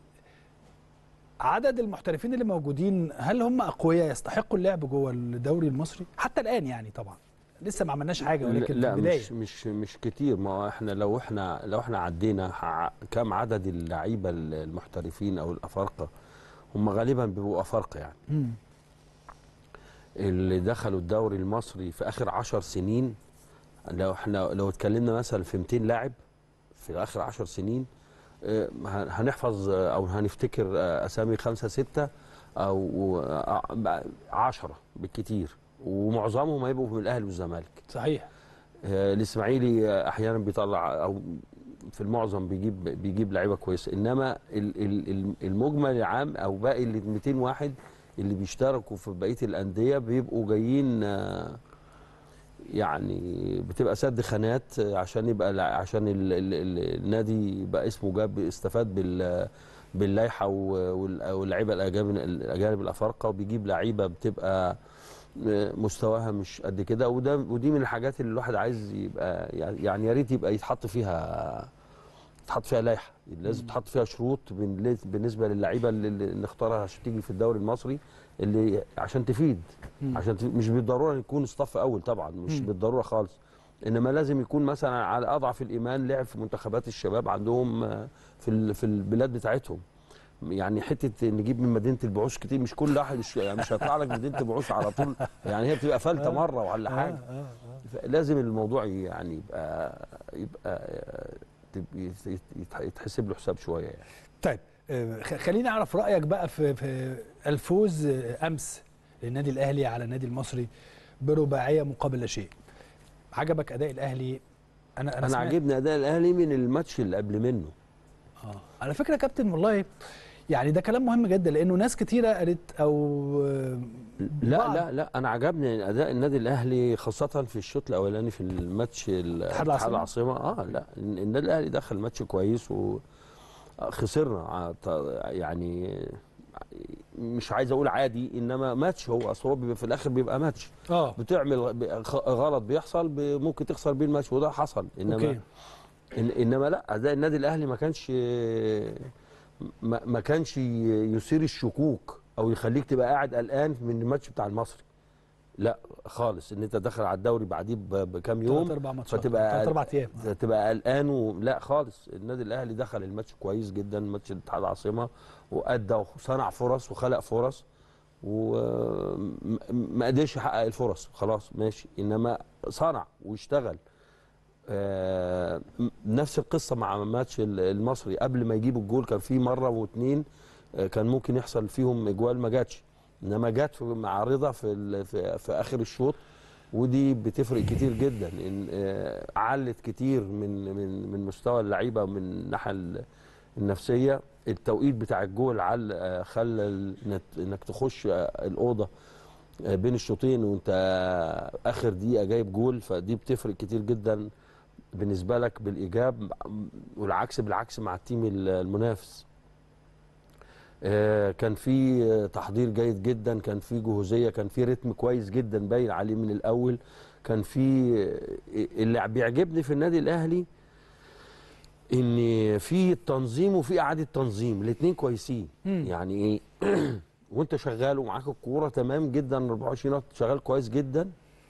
عدد المحترفين اللي موجودين هل هم اقوياء يستحقوا اللعب جوه الدوري المصري حتى الان يعني طبعا لسه ما عملناش حاجه ولكن لا في البدايه مش مش مش كتير ما هو احنا لو احنا لو احنا عدينا ع- كم عدد اللعيبه المحترفين او الافارقه هم غالبا بيبقوا افارقه يعني مم. اللي دخلوا الدوري المصري في اخر عشر سنين لو احنا لو اتكلمنا مثلا في 200 لاعب في اخر عشر سنين اه، هن- هنحفظ اه، او هنفتكر اه، اسامي خمسه سته او اه، عشرة بالكتير ومعظمهم هيبقوا من الاهلي والزمالك صحيح آه، الاسماعيلي آه، احيانا بيطلع او في المعظم بيجيب بيجيب لعيبه كويسه انما ال- ال- ال- المجمل العام او باقي ال 200 واحد اللي بيشتركوا في بقيه الانديه بيبقوا جايين آه، يعني بتبقى سد خانات آه، عشان يبقى الع- عشان ال ال ال النادي يبقى اسمه جاب استفاد بال باللائحه و- وال- واللعيبه الاجانب الاجانب الافارقه وبيجيب لعيبه بتبقى آه، مستواها مش قد كده وده ودي من الحاجات اللي الواحد عايز يبقى يعني يا ريت يبقى يتحط فيها يتحط فيها لائحه لازم تحط فيها شروط بن- بالنسبه للعيبه اللي اللي نختارها عشان تيجي في الدوري المصري اللي عشان تفيد مم. عشان تفيد مش بالضروره يكون صف اول طبعا مش مم. بالضروره خالص انما لازم يكون مثلا على اضعف الايمان لعب في منتخبات الشباب عندهم آه، في ال- في البلاد بتاعتهم يعني حته نجيب من مدينه البعوث كتير مش كل واحد مش يعني مش هيطلع لك مدينه البعوث على طول يعني هي بتبقى فلته مره ولا حاجه لازم الموضوع يعني يبقى يبقى تب- يت- يت- يتحسب له حساب شويه يعني طيب آه، خ- خليني اعرف رايك بقى في, في الفوز آه، امس للنادي الاهلي على النادي المصري برباعيه مقابل لا شيء عجبك اداء الاهلي انا انا, انا سمعت- عاجبني اداء الاهلي من الماتش اللي قبل منه اه على فكره يا كابتن والله يعني ده كلام مهم جدا لانه ناس كتيره قالت او آه، لا بعض- لا لا انا عجبني اداء النادي الاهلي خاصه في الشوط الاولاني في الماتش ال- اتحاد اتحاد العاصمة؟ العاصمه اه لا النادي الاهلي دخل ماتش كويس و خسرنا ع- ط- يعني مش عايز اقول عادي انما ماتش هو اصل هو بيبقى في الاخر بيبقى ماتش اه بتعمل غ- خ- غلط بيحصل ب- ممكن تخسر بيه الماتش وده حصل انما اوكي إن انما لا اداء النادي الاهلي ما كانش ما, ما كانش يثير الشكوك او يخليك تبقى قاعد قلقان من الماتش بتاع المصري لا خالص ان انت داخل على الدوري بعديه ب- بكام ثلاث يوم اربع ماتشات فتبقى ثلاث اربع ايام آه. تبقى قلقان و... لا خالص النادي الاهلي دخل الماتش كويس جدا ماتش الاتحاد العاصمه وادى وصنع فرص وخلق فرص وما قدرش يحقق الفرص خلاص ماشي انما صنع واشتغل آه، م- نفس القصه مع ماتش ال- المصري قبل ما يجيبوا الجول كان في مره واثنين آه، كان ممكن يحصل فيهم اجوال ما جاتش انما جت في- مع رضا في, ال- في, في اخر الشوط ودي بتفرق كتير جدا ان آه، علت كتير من من من مستوى اللعيبه من الناحيه ال- النفسيه التوقيت بتاع الجول عل آه، خلى ال- إنك- انك تخش آه، الاوضه آه، بين الشوطين وانت آه، اخر دقيقه جايب جول فدي بتفرق كتير جدا بالنسبه لك بالايجاب والعكس بالعكس مع التيم ال- المنافس آه، كان في آه، تحضير جيد جدا كان في جهوزيه كان في رتم كويس جدا باين عليه من الاول كان في آه، اللي بيعجبني في النادي الاهلي ان في تنظيم وفي اعاده تنظيم الاثنين كويسين مم. يعني ايه وانت شغال ومعاك الكوره تمام جدا 24 وقت شغال كويس جدا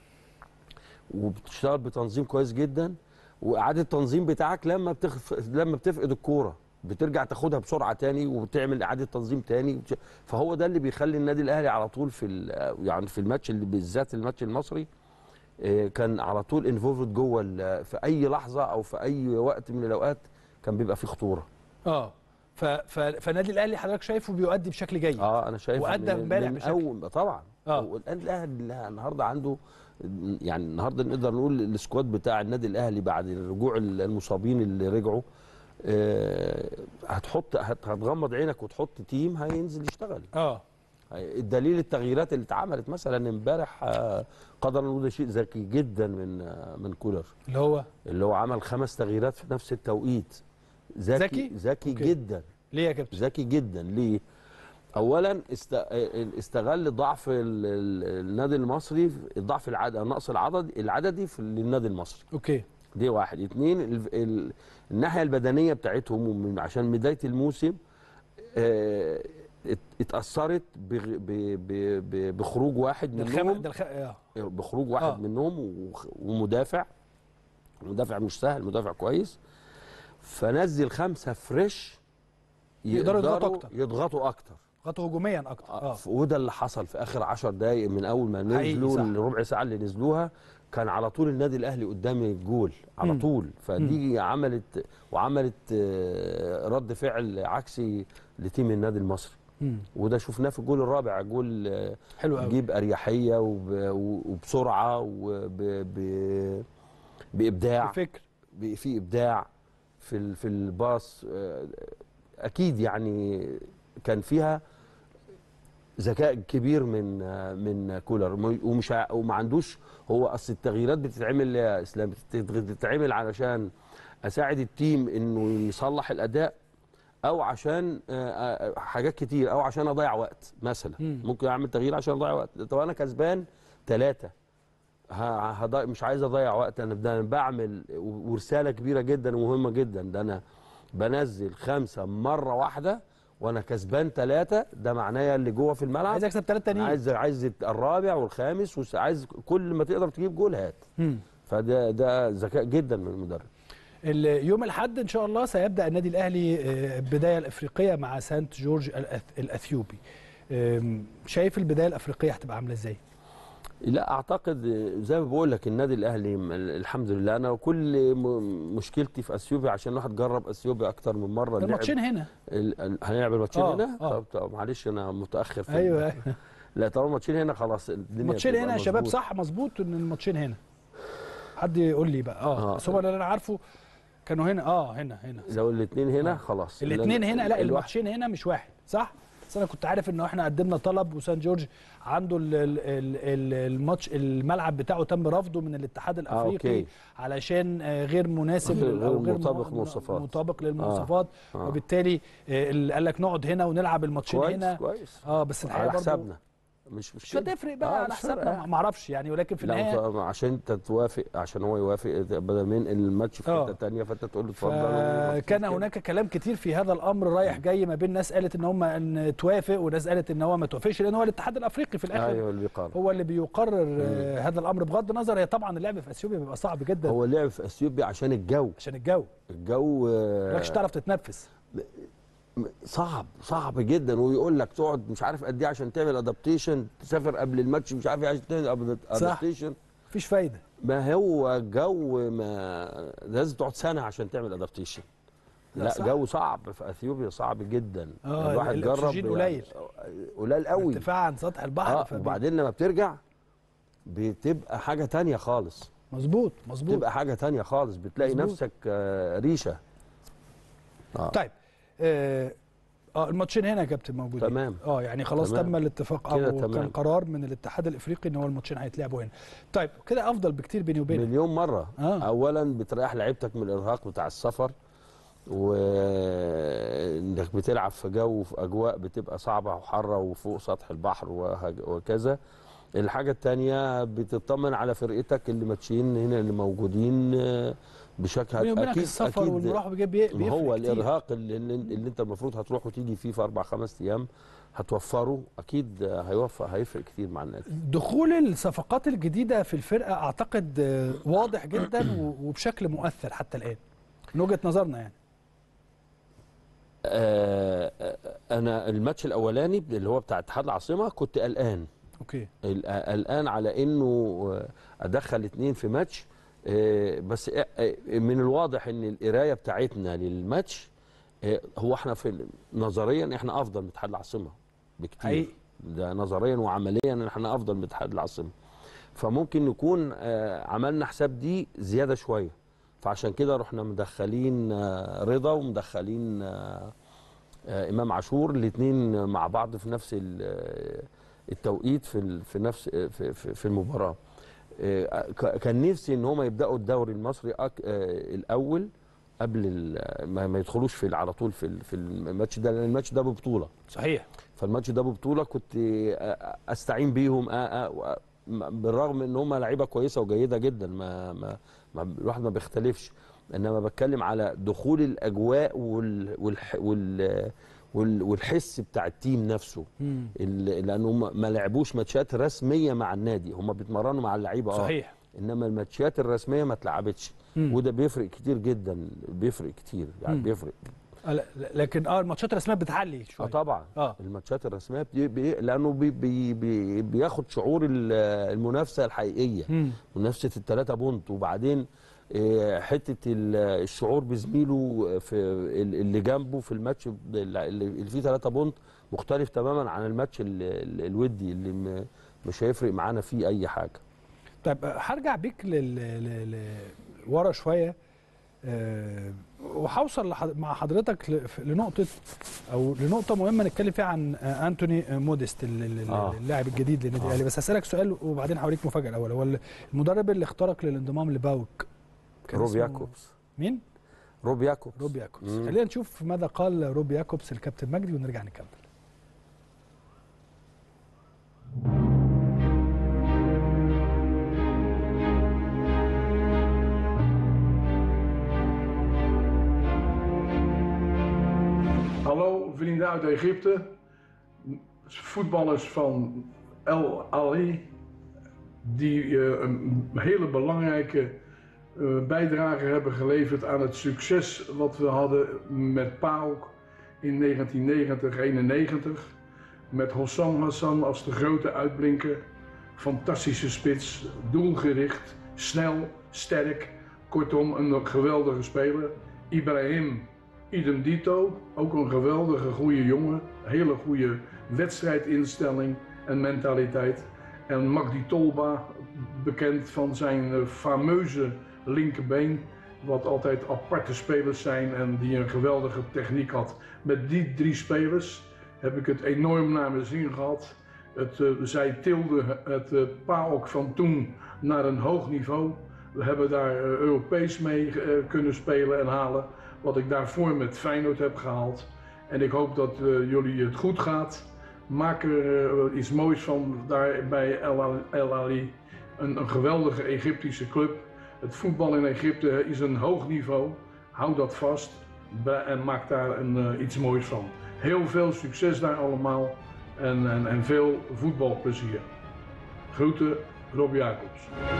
وبتشتغل بتنظيم كويس جدا واعاده التنظيم بتاعك لما بتخف... لما بتفقد الكوره بترجع تاخدها بسرعه تاني وبتعمل اعاده تنظيم تاني وبت- فهو ده اللي بيخلي النادي الاهلي على طول في ال... يعني في الماتش اللي بالذات الماتش المصري آه، كان على طول انفولفد جوه ال- في اي لحظه او في اي وقت من الاوقات كان بيبقى فيه خطوره اه ف... ف... فالنادي الاهلي حضرتك شايفه بيؤدي بشكل جيد اه انا شايف وأدى من- امبارح من بشكل. اول طبعا آه. والان الاهلي النهارده عنده يعني النهارده نقدر نقول السكواد بتاع النادي الاهلي بعد رجوع المصابين اللي رجعوا آه، هتحط هت- هتغمض عينك وتحط تيم هينزل يشتغل اه الدليل التغييرات اللي اتعملت مثلا امبارح آه، قدر نقول ده شيء ذكي جدا من آه، من كولر اللي هو اللي هو عمل خمس تغييرات في نفس التوقيت ذكي ذكي؟ ذكي أوكي. جدا ليه يا كابتن ذكي جدا ليه؟ اولا است... استغل ضعف ال- ال- النادي المصري الضعف العدد النقص العدد العددي في النادي المصري اوكي دي واحد اتنين ال... ال... الناحيه البدنيه بتاعتهم ومن عشان بدايه الموسم آه، ات- اتاثرت بغ... ب... ب... ب... بخروج واحد ده الخم... منهم ده الخ... اه بخروج واحد آه. آه. منهم وخ- ومدافع مدافع مش سهل مدافع كويس فنزل خمسه فريش يقدروا يضغطوا أكتر. يضغطوا اكتر خطوه هجوميا اكتر آه. اه وده اللي حصل في اخر 10 دقائق من اول ما حقيقي، نزلوا صح. الربع ساعه اللي نزلوها كان على طول النادي الاهلي قدام الجول على مم. طول فدي عملت وعملت آه، رد فعل عكسي لتيم النادي المصري مم. وده شفناه في الجول الرابع جول آه، حلو قوي جيب اريحيه وب- وبسرعه وب ب- بابداع فكر ب- في ابداع في ال- في الباص آه، اكيد يعني كان فيها ذكاء كبير من آه، من كولر م- ومش ع- وما عندوش هو اصل التغييرات بتتعمل يا اسلام بتت- بتتعمل علشان اساعد التيم انه يصلح الاداء او عشان آه، آه، حاجات كتير او عشان اضيع وقت مثلا مم. ممكن اعمل تغيير عشان اضيع وقت طب انا كسبان ثلاثه هضيع مش عايز اضيع وقت انا ده أنا بعمل و- ورساله كبيره جدا ومهمه جدا ده انا بنزل خمسه مره واحده وانا كسبان ثلاثه ده معناه اللي جوه في الملعب عايز اكسب ثلاثه أنا تانيين عايز عايز الرابع والخامس وعايز كل ما تقدر تجيب جول هات مم. فده ده ذكاء جدا من المدرب ال- يوم الاحد ان شاء الله سيبدا النادي الاهلي آه، البدايه الافريقيه مع سانت جورج الأث- الاثيوبي آم، شايف البدايه الافريقيه هتبقى عامله ازاي لا اعتقد زي ما بقول لك النادي الاهلي م- الحمد لله انا كل م- مشكلتي في اثيوبيا عشان الواحد جرب اثيوبيا اكتر من مره لعب- الماتشين هنا ال- ال- هنلعب الماتشين آه، هنا آه. طب, طب معلش انا متاخر في ايوه لا طالما الماتشين هنا خلاص الدنيا الماتشين بتبقى هنا يا شباب مظبوط. صح مظبوط ان الماتشين هنا حد يقول لي بقى اه, آه. بس هو اللي انا عارفه كانوا هنا اه هنا هنا لو الاثنين هنا آه. خلاص الاثنين لأن هنا لا الواحد- الماتشين هنا مش واحد صح بس انا كنت عارف ان احنا قدمنا طلب وسان جورج عنده ال- ال- ال- ال- الماتش الملعب بتاعه تم رفضه من الاتحاد الافريقي أوكي. علشان آه، غير مناسب غير- لل- او غير غير مطابق م- للمواصفات. مطابق للمواصفات آه. وبالتالي آه، اللي قال لك نقعد هنا ونلعب الماتشين كويس هنا كويس اه بس الحقيقه على برضه حسابنا مش مش مشكله هتفرق بقى آه، على مش حسابنا فارقة. ما اعرفش يعني ولكن في لا النهايه أنت عشان انت توافق عشان هو يوافق بدل من الماتش في آه. حته ثانيه فانت تقول له اتفضل كان هناك كلام كتير في هذا الامر رايح جاي ما بين ناس قالت ان هم ان توافق وناس قالت ان هو ما توافقش لان هو الاتحاد الافريقي في الاخر ايوه اللي بيقرر هو اللي بيقرر آه، هذا الامر بغض النظر هي طبعا اللعب في اثيوبيا بيبقى صعب جدا هو لعب في اثيوبيا عشان الجو عشان الجو الجو آه، مالكش تعرف تتنفس صعب صعب جدا ويقول لك تقعد مش عارف قد ايه عشان تعمل ادابتيشن تسافر قبل الماتش مش عارف ايه عشان تعمل ادابتيشن مفيش فايده ما هو جو ما لازم تقعد سنه عشان تعمل ادابتيشن لا، لا صح. جو صعب في اثيوبيا صعب جدا آه، الواحد جرب الأكسجين قليل. قليل قوي ارتفاع عن سطح البحر اه فبي- وبعدين لما بترجع بتبقى حاجه تانية خالص مظبوط مظبوط بتبقى حاجه تانية خالص بتلاقي مظبوط. نفسك آه، ريشه آه. طيب اه آه، الماتشين هنا يا كابتن موجودين تمام. اه يعني خلاص تمام. تم الاتفاق كده او كان تمام. قرار من الاتحاد الافريقي ان هو الماتشين هيتلعبوا هنا طيب كده افضل بكتير بيني وبينك مليون مره آه. اولا بتريح لعيبتك من الارهاق بتاع السفر وانك بتلعب في جو في اجواء بتبقى صعبه وحاره وفوق سطح البحر وهج- وكذا الحاجه الثانيه بتطمن على فرقتك اللي ماتشين هنا اللي موجودين آه، بشكل بيني وبينك السفر والمروح بيجي بي- ما بيفرق هو كتير. الارهاق اللي, اللي, اللي انت المفروض هتروح وتيجي فيه في اربع خمس ايام هتوفره اكيد آه، هيوفر هيفرق كتير مع النادي دخول الصفقات الجديده في الفرقه اعتقد آه، واضح جدا و- وبشكل مؤثر حتى الان من وجهه نظرنا يعني آه، آه، انا الماتش الاولاني اللي هو بتاع اتحاد العاصمه كنت قلقان اوكي ال- قلقان على انه آه، ادخل اتنين في ماتش آه، بس آه، آه، من الواضح ان القرايه بتاعتنا للماتش آه، هو احنا في ال- نظريا احنا افضل من اتحاد العاصمه بكتير حقيقي. ده نظريا وعمليا احنا افضل من اتحاد العاصمه فممكن نكون آه، عملنا حساب دي زياده شويه فعشان كده رحنا مدخلين آه، رضا ومدخلين آه، آه، امام عاشور الاثنين مع بعض في نفس ال- آه، التوقيت في ال- في نفس آه، في في في المباراه آه، ك- كان نفسي ان هم يبداوا الدوري المصري أك- آه، الاول قبل ال- ما ما يدخلوش في على طول في ال- في الماتش ده لان الماتش ده ببطوله صحيح فالماتش ده ببطوله كنت آه، استعين بيهم آه، آه، و- م- بالرغم ان هم لعيبه كويسه وجيده جدا ما, ما, ما الواحد ما بيختلفش انما بتكلم على دخول الاجواء وال والح وال وال والحس بتاع التيم نفسه مم. ال- لانه هم ما لعبوش ماتشات رسميه مع النادي هم بيتمرنوا مع اللعيبه اه صحيح انما الماتشات الرسميه ما اتلعبتش مم. وده بيفرق كتير جدا بيفرق كتير يعني مم. بيفرق آه، لا- لا- لكن اه الماتشات الرسميه بتعلي اه شويه طبعا اه الماتشات الرسميه بي بي لانه بي بي بي بياخد شعور ال- المنافسه الحقيقيه مم. منافسه الثلاثه بونت وبعدين آه، حته ال- الشعور بزميله في ال- اللي جنبه في الماتش اللي اللي فيه ثلاثه بونت مختلف تماما عن الماتش ال- ال- الودي اللي م- مش هيفرق معانا فيه اي حاجه طيب آه، هرجع بيك لل... ل... ل... ورا شويه آه، وهوصل لح- مع حضرتك ل- ف- لنقطه او لنقطه مهمه نتكلم فيها عن آه، انتوني آه، موديست ال- ال- آه. اللاعب الجديد للنادي آه. الاهلي بس هسالك سؤال وبعدين هوريك مفاجاه الاول هو المدرب اللي اختارك للانضمام لباوك كان روب اسمه ياكوبس مين؟ روب ياكوبس روب ياكوبس مم. خلينا نشوف ماذا قال روب ياكوبس الكابتن مجدي ونرجع نكمل Hallo vrienden uit Egypte, voetballers van El Ali, die eh, een hele belangrijke eh, bijdrage hebben geleverd aan het succes wat we hadden met PAOK in 1990-91. Met Hossam Hassan als de grote uitblinker. Fantastische spits, doelgericht, snel, sterk. Kortom, een geweldige speler. Ibrahim, idem dito, ook een geweldige goede jongen. Hele goede wedstrijdinstelling en mentaliteit. En Magdi Tolba, bekend van zijn eh, fameuze linkerbeen, wat altijd aparte spelers zijn en die een geweldige techniek had. Met die drie spelers heb ik het enorm naar mijn zin gehad. Het, eh, zij tilden het uh, PAOK van toen naar een hoog niveau. We hebben daar eh, Europees mee eh, kunnen spelen en halen. Wat ik daarvoor met Feyenoord heb gehaald. En ik hoop dat eh, jullie het goed gaat. Maak er eh, iets moois van daar bij El Al- El Ali. Een, een geweldige Egyptische club. Het voetbal in Egypte is een hoog niveau. Hou dat vast Ba- en maak daar een, eh, iets moois van. Heel veel succes daar allemaal en, en, en veel voetbalplezier. Groeten, Rob Jacobs.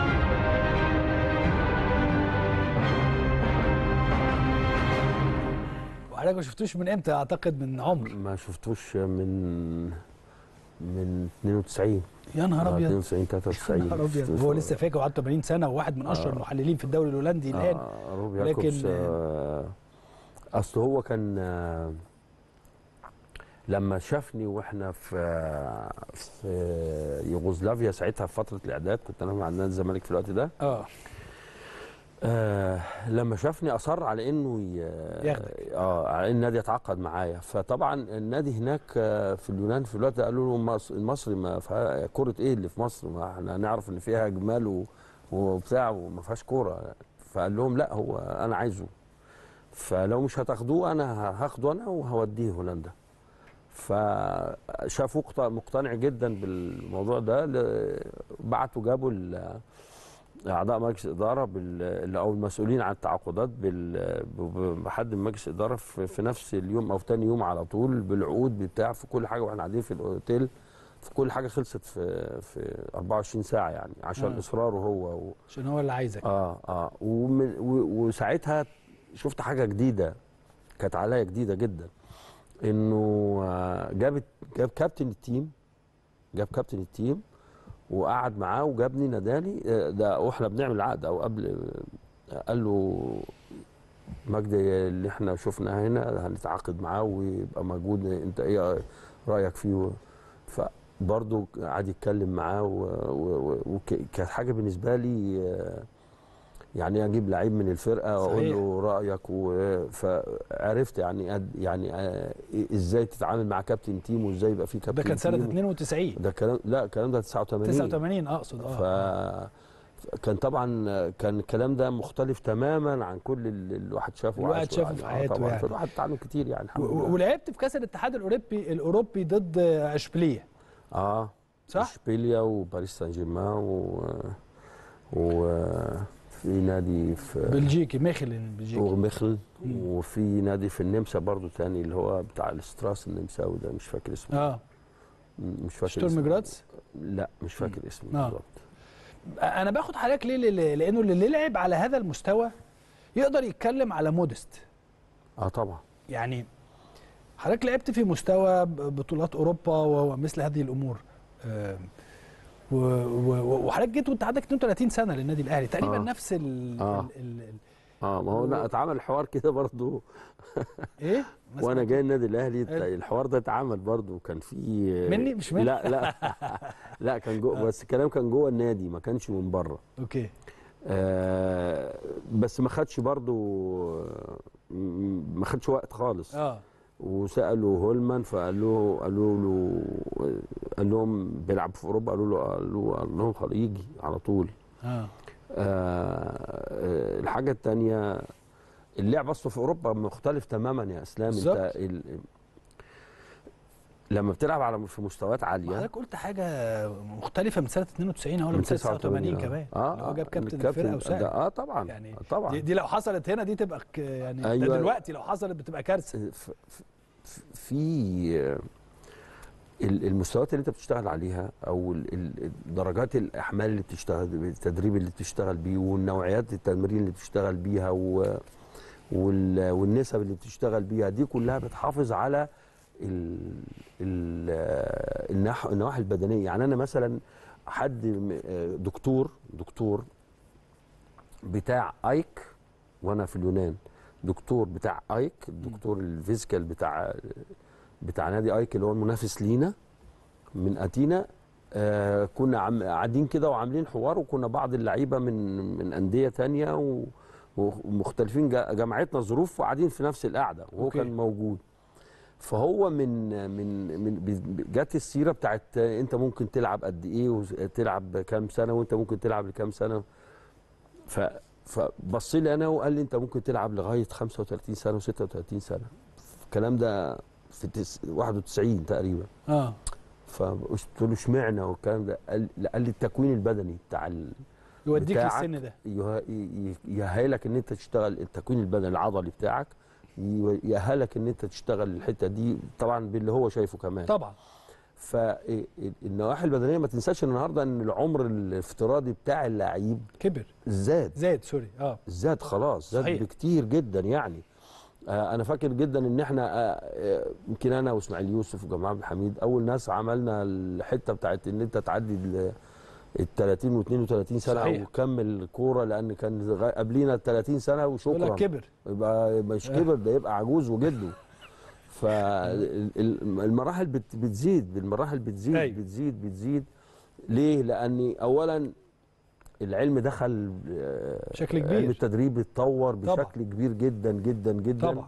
وحضرتك ما شفتوش من امتى اعتقد من عمر ما شفتوش من من 92 يا نهار آه، ابيض 92 يا 93 نهار ابيض هو لسه فاكر وعنده 80 سنه وواحد من اشهر آه. المحللين في الدوري الهولندي الان آه روب لكن- ياكوبس آه اصل هو كان آه لما شافني واحنا في في يوغوسلافيا ساعتها في فتره الاعداد كنت انا مع نادي الزمالك في الوقت ده اه آه لما شافني اصر على انه ي- ياخدك. اه على ان النادي يتعاقد معايا فطبعا النادي هناك آه، في اليونان في الوقت ده قالوا له مص- المصري ما فيها كره ايه اللي في مصر ما احنا نعرف ان فيها جمال و- وبتاع وما فيهاش كوره فقال لهم لا هو انا عايزه فلو مش هتاخدوه انا ه- هاخده انا وهوديه هولندا فشافوا اقت- مقتنع جدا بالموضوع ده ل- بعتوا جابوا ال- اعضاء مجلس اداره بال او المسؤولين عن التعاقدات بال- ب- بحد من مجلس اداره في في نفس اليوم او تاني يوم على طول بالعقود بتاع في كل حاجه واحنا قاعدين في الاوتيل في كل حاجه خلصت في في 24 ساعه يعني عشان آه. اصراره هو و عشان هو اللي عايزك اه اه ومن و- وساعتها شفت حاجه جديده كانت عليا جديده جدا انه آه، جاب جاب كابتن التيم جاب كابتن التيم وقعد معاه وجابني ناداني آه، ده واحنا بنعمل العقد او قبل آه، قال له مجدي اللي احنا شفناه هنا هنتعاقد معاه ويبقى موجود انت ايه رايك فيه فبرضه قعد يتكلم معاه وكانت حاجه بالنسبه لي آه، يعني اجيب لعيب من الفرقه واقول صحيح. له رايك و- فعرفت يعني قد- يعني آه، ازاي تتعامل مع كابتن تيم وازاي يبقى في كابتن ده كان سنه تيم. 92 ده كلام لا الكلام ده 89 89 اقصد ف اه كان طبعا كان الكلام ده مختلف تماما عن كل اللي الواحد شافه الواحد وعاشه شافه يعني. في آه حياته طبعا يعني. فالواحد اتعلم كتير يعني و- الحمد و- لله ولعبت في كاس الاتحاد الاوروبي الاوروبي ضد اشبيليه اه صح؟ اشبيليا وباريس سان جيرمان و وفي نادي في بلجيكي ميخلن بلجيكي ومخل مم. وفي نادي في النمسا برضو تاني اللي هو بتاع الاستراس النمساوي ده مش فاكر اسمه اه مش فاكر شتورم اسمه. جراتس لا مش فاكر اسمه آه. بالظبط انا باخد حضرتك ليه ليه- لانه اللي لعب على هذا المستوى يقدر يتكلم على مودست اه طبعا يعني حضرتك لعبت في مستوى ب- بطولات اوروبا ومثل هذه الامور آم، و- و- وحضرتك جيت وانت عندك 32 سنه للنادي الاهلي تقريبا آه. نفس ال, آه. ال, ال, ال اه ما هو لا اتعمل حوار كده برضو ايه ما وانا سمعت- جاي النادي الاهلي حلو. الحوار ده اتعمل برضو كان في مني؟ مش مني؟ لا لا لا كان جوه بس الكلام كان جوه النادي ما كانش من بره اوكي آه بس ما خدش برضو م- ما خدش وقت خالص اه وسالوا هولمان فقال له قالوا له قال لهم بيلعب في اوروبا قالوا له قال له قال لهم خلاص يجي على طول اه آه الحاجه الثانيه اللعب اصله في اوروبا مختلف تماما يا اسلام بالظبط. انت ال... لما بتلعب على في مستويات عاليه حضرتك قلت حاجه مختلفه من سنه 92 ولا من سنه 89 كمان اه اللي هو جاب كابتن الكابتن الفرقه ده وساعد اه طبعا يعني طبعا دي, دي لو حصلت هنا دي تبقى ك- يعني ده أيوة. دلوقتي لو حصلت بتبقى كارثه ف- ف- في ال- المستويات اللي انت بتشتغل عليها او ال- ال- درجات الاحمال اللي بتشتغل التدريب اللي بتشتغل بيه والنوعيات التمرين اللي بتشتغل بيها و وال- والنسب اللي بتشتغل بيها دي كلها بتحافظ على ال ال النح- النواحي البدنيه يعني انا مثلا حد م- آه، دكتور دكتور بتاع ايك وانا في اليونان دكتور بتاع ايك الدكتور الفيزيكال بتاع بتاع نادي ايك اللي هو المنافس لينا من اتينا آه كنا عم قاعدين كده وعاملين حوار وكنا بعض اللعيبه من من انديه تانية و ومختلفين جا- جمعتنا ظروف وقاعدين في نفس القعده وهو أوكي. كان موجود فهو من من من ب- جت السيره بتاعت انت ممكن تلعب قد ايه وتلعب كام سنه وانت ممكن تلعب لكام سنه ف فبص لي انا وقال لي انت ممكن تلعب لغايه 35 سنه و36 سنه الكلام ده في تس... 91 تقريبا اه فقلت له اشمعنى والكلام ده قال لا، قال لي التكوين البدني بتاع ال... يوديك بتاعك للسن ده يه- ي- يأهلك ان انت تشتغل التكوين البدني العضلي بتاعك ي- يأهلك ان انت تشتغل الحته دي طبعا باللي هو شايفه كمان طبعا فالنواحي البدنيه ما تنساش النهارده ان العمر الافتراضي بتاع اللعيب كبر زاد زاد سوري اه زاد خلاص زاد صحيح. بكتير جدا يعني آه انا فاكر جدا ان احنا آه، آه، يمكن انا واسماعيل يوسف وجمال عبد الحميد اول ناس عملنا الحته بتاعت ان انت تعدي ال ال 30 و 32 سنه صحيح. وكمل كوره لان كان غ- قبلينا ال 30 سنه يقول لك وشكرا كبر يبقى مش كبر ده يبقى عجوز وجده فالمراحل بت بتزيد بالمراحل بتزيد أيوة. بتزيد بتزيد ليه؟ لان اولا العلم دخل آه، بشكل علم كبير التدريب اتطور طبعا. بشكل كبير جدا جدا جدا طبعا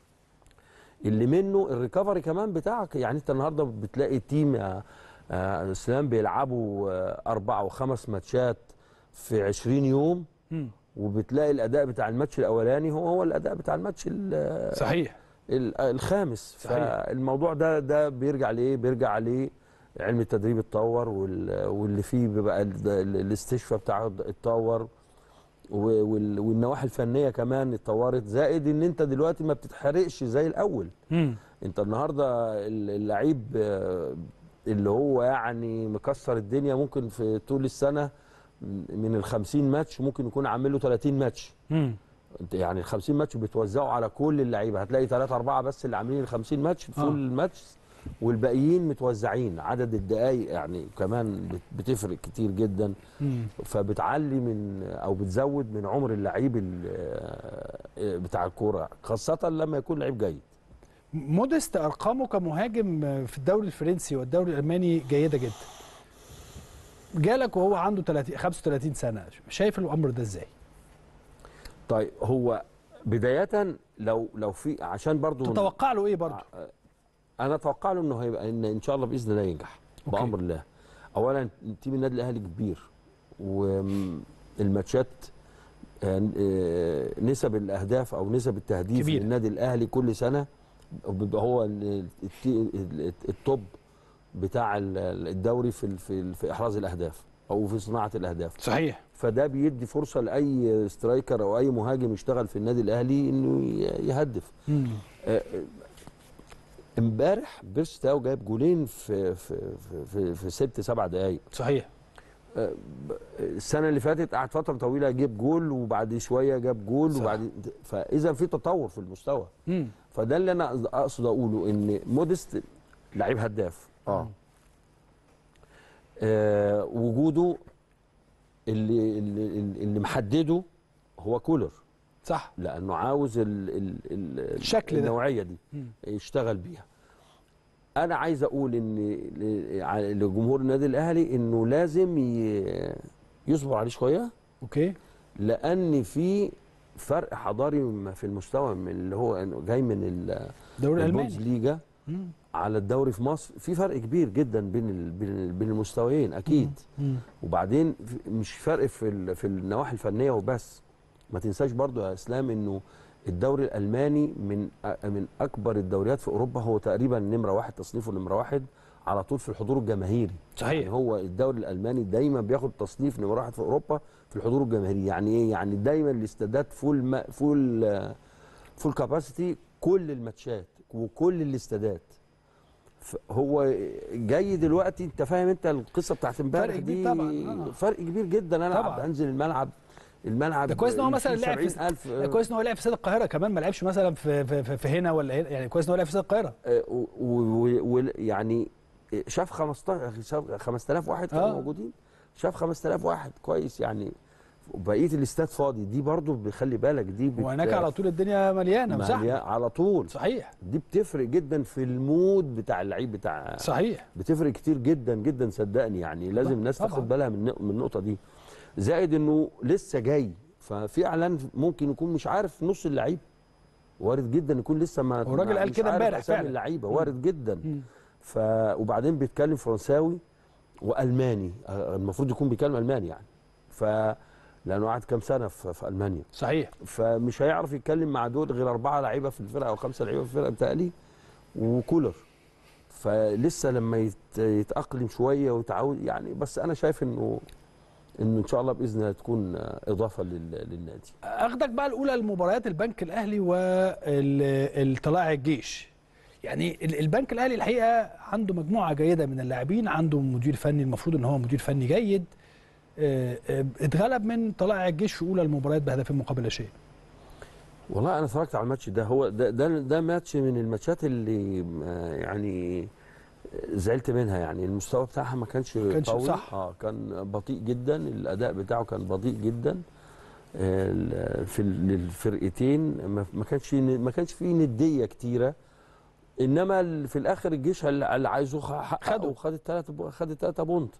اللي منه الريكفري كمان بتاعك يعني انت النهارده بتلاقي تيم يا آه، اسلام بيلعبوا آه، اربع وخمس ماتشات في 20 يوم مم. وبتلاقي الاداء بتاع الماتش الاولاني هو هو الاداء بتاع الماتش ال- صحيح ال- الخامس صحيح. فالموضوع ده ده بيرجع لايه بيرجع عليه علم التدريب اتطور وال- واللي فيه بيبقى ال- ال- الاستشفاء بتاعه اتطور و- وال- والنواحي الفنيه كمان اتطورت زائد ان انت دلوقتي ما بتتحرقش زي الاول مم. انت النهارده ال- اللعيب آه، اللي هو يعني مكسر الدنيا ممكن في طول السنه من ال 50 ماتش ممكن يكون عامل له 30 ماتش مم. انت يعني ال 50 ماتش بيتوزعوا على كل اللعيبه هتلاقي 3 4 بس اللي عاملين ال 50 ماتش آه. فول ماتش والباقيين متوزعين عدد الدقائق يعني كمان بت- بتفرق كتير جدا مم. فبتعلي من او بتزود من عمر اللعيب ال- آه، بتاع الكوره خاصه لما يكون لعيب جيد موديست ارقامه كمهاجم في الدوري الفرنسي والدوري الالماني جيده جدا جالك وهو عنده 30 35 سنه شايف الامر ده ازاي طيب هو بدايه لو لو في عشان برضو تتوقع له ايه برضه انا اتوقع له انه هيبقى ان ان شاء الله باذن الله ينجح أوكي. بامر الله اولا تيم النادي الاهلي كبير والماتشات آه، آه، نسب الاهداف او نسب التهديف كبيرة. للنادي الاهلي كل سنه بيبقى هو ال- التي- ال- التوب بتاع ال- الدوري في ال- في ال- في احراز الاهداف او في صناعه الاهداف صحيح فده بيدي فرصه لاي سترايكر او اي مهاجم يشتغل في النادي الاهلي انه ي- يهدف مم. آه، امبارح بيرس تاو جايب جولين في في في, في, في ست سبع دقائق صحيح السنه اللي فاتت قعد فتره طويله يجيب جول وبعد شويه جاب جول صح. وبعد فاذا في تطور في المستوى مم. فده اللي انا اقصد اقوله ان موديست لعيب هداف اه, آه وجوده اللي اللي, اللي محدده هو كولر صح لانه عاوز ال ال ال الشكل ده. النوعيه دي مم. يشتغل بيها انا عايز اقول ان ل- ع- لجمهور النادي الاهلي انه لازم ي- يصبر عليه شويه اوكي لان في فرق حضاري م- في المستوى من اللي هو إنه جاي من ال- الدوري البوندز الالماني ليجا مم. على الدوري في مصر في فرق كبير جدا بين ال- بين ال- بين المستويين اكيد مم. وبعدين في- مش فرق في ال- في النواحي الفنيه وبس ما تنساش برضو يا اسلام انه الدوري الالماني من أ- من اكبر الدوريات في اوروبا هو تقريبا نمره واحد تصنيفه نمره واحد على طول في الحضور الجماهيري صحيح. يعني هو الدوري الالماني دايما بياخد تصنيف نمره واحد في اوروبا في الحضور الجماهيري يعني ايه يعني دايما الاستادات فول ما فول آه، فول كاباسيتي كل الماتشات وكل الاستادات ف- هو جاي دلوقتي انت فاهم انت القصه بتاعت امبارح فرق كبير دي طبعاً، آه. فرق كبير جدا انا طبعاً. العب انزل الملعب الملعب ده كويس ان هو اللي مثلا فيه لعب في 70,000 ده كويس ان هو لعب في استاد القاهره كمان ما لعبش مثلا في في, في, في هنا ولا هنا يعني كويس ان هو لعب في استاد القاهره ويعني شاف 15 شاف 5000 واحد كانوا آه. موجودين شاف 5000 واحد كويس يعني بقيه الاستاد فاضي دي برضو بيخلي بالك دي بت- وهناك على طول الدنيا مليانه مليان وزحمه على طول صحيح دي بتفرق جدا في المود بتاع اللعيب بتاع صحيح بتفرق كتير جدا جدا صدقني يعني لازم الناس طبعاً. تاخد بالها من النق- من النقطه دي زائد انه لسه جاي ففي اعلان ممكن يكون مش عارف نص اللعيب وارد جدا يكون لسه ما والراجل ما- قال مش كده عارف امبارح أسامي فعلا. اللعيبه مم. وارد جدا مم. ف وبعدين بيتكلم فرنساوي والماني آه، المفروض يكون بيتكلم الماني يعني ف لانه قعد كام سنه في, في المانيا صحيح فمش هيعرف يتكلم مع دول غير اربعه لعيبه في الفرقه او خمسه لعيبه في الفرقه بتاعي وكولر فلسه لما يت- يتاقلم شويه ويتعود يعني بس انا شايف انه انه ان شاء الله باذن الله تكون آه، اضافه لل- للنادي اخدك بقى الاولى لمباريات البنك الاهلي والطلائع الجيش يعني ال- البنك الاهلي الحقيقه عنده مجموعه جيده من اللاعبين عنده مدير فني المفروض ان هو مدير فني جيد آه، آه، اتغلب من طلائع الجيش في اولى المباريات بهدفين مقابل لا شيء والله انا اتفرجت على الماتش ده هو ده ده, ده ماتش من الماتشات اللي آه، يعني زعلت منها يعني المستوى بتاعها ما كانش كانش قوي صح. اه كان بطيء جدا الاداء بتاعه كان بطيء جدا ال- في ال- للفرقتين ما ما كانش ما كانش فيه نديه كتيره انما ال- في الاخر الجيش اللي اللي عايزه خ- حققه خده. وخد الثلاثه خد الثلاثه بونت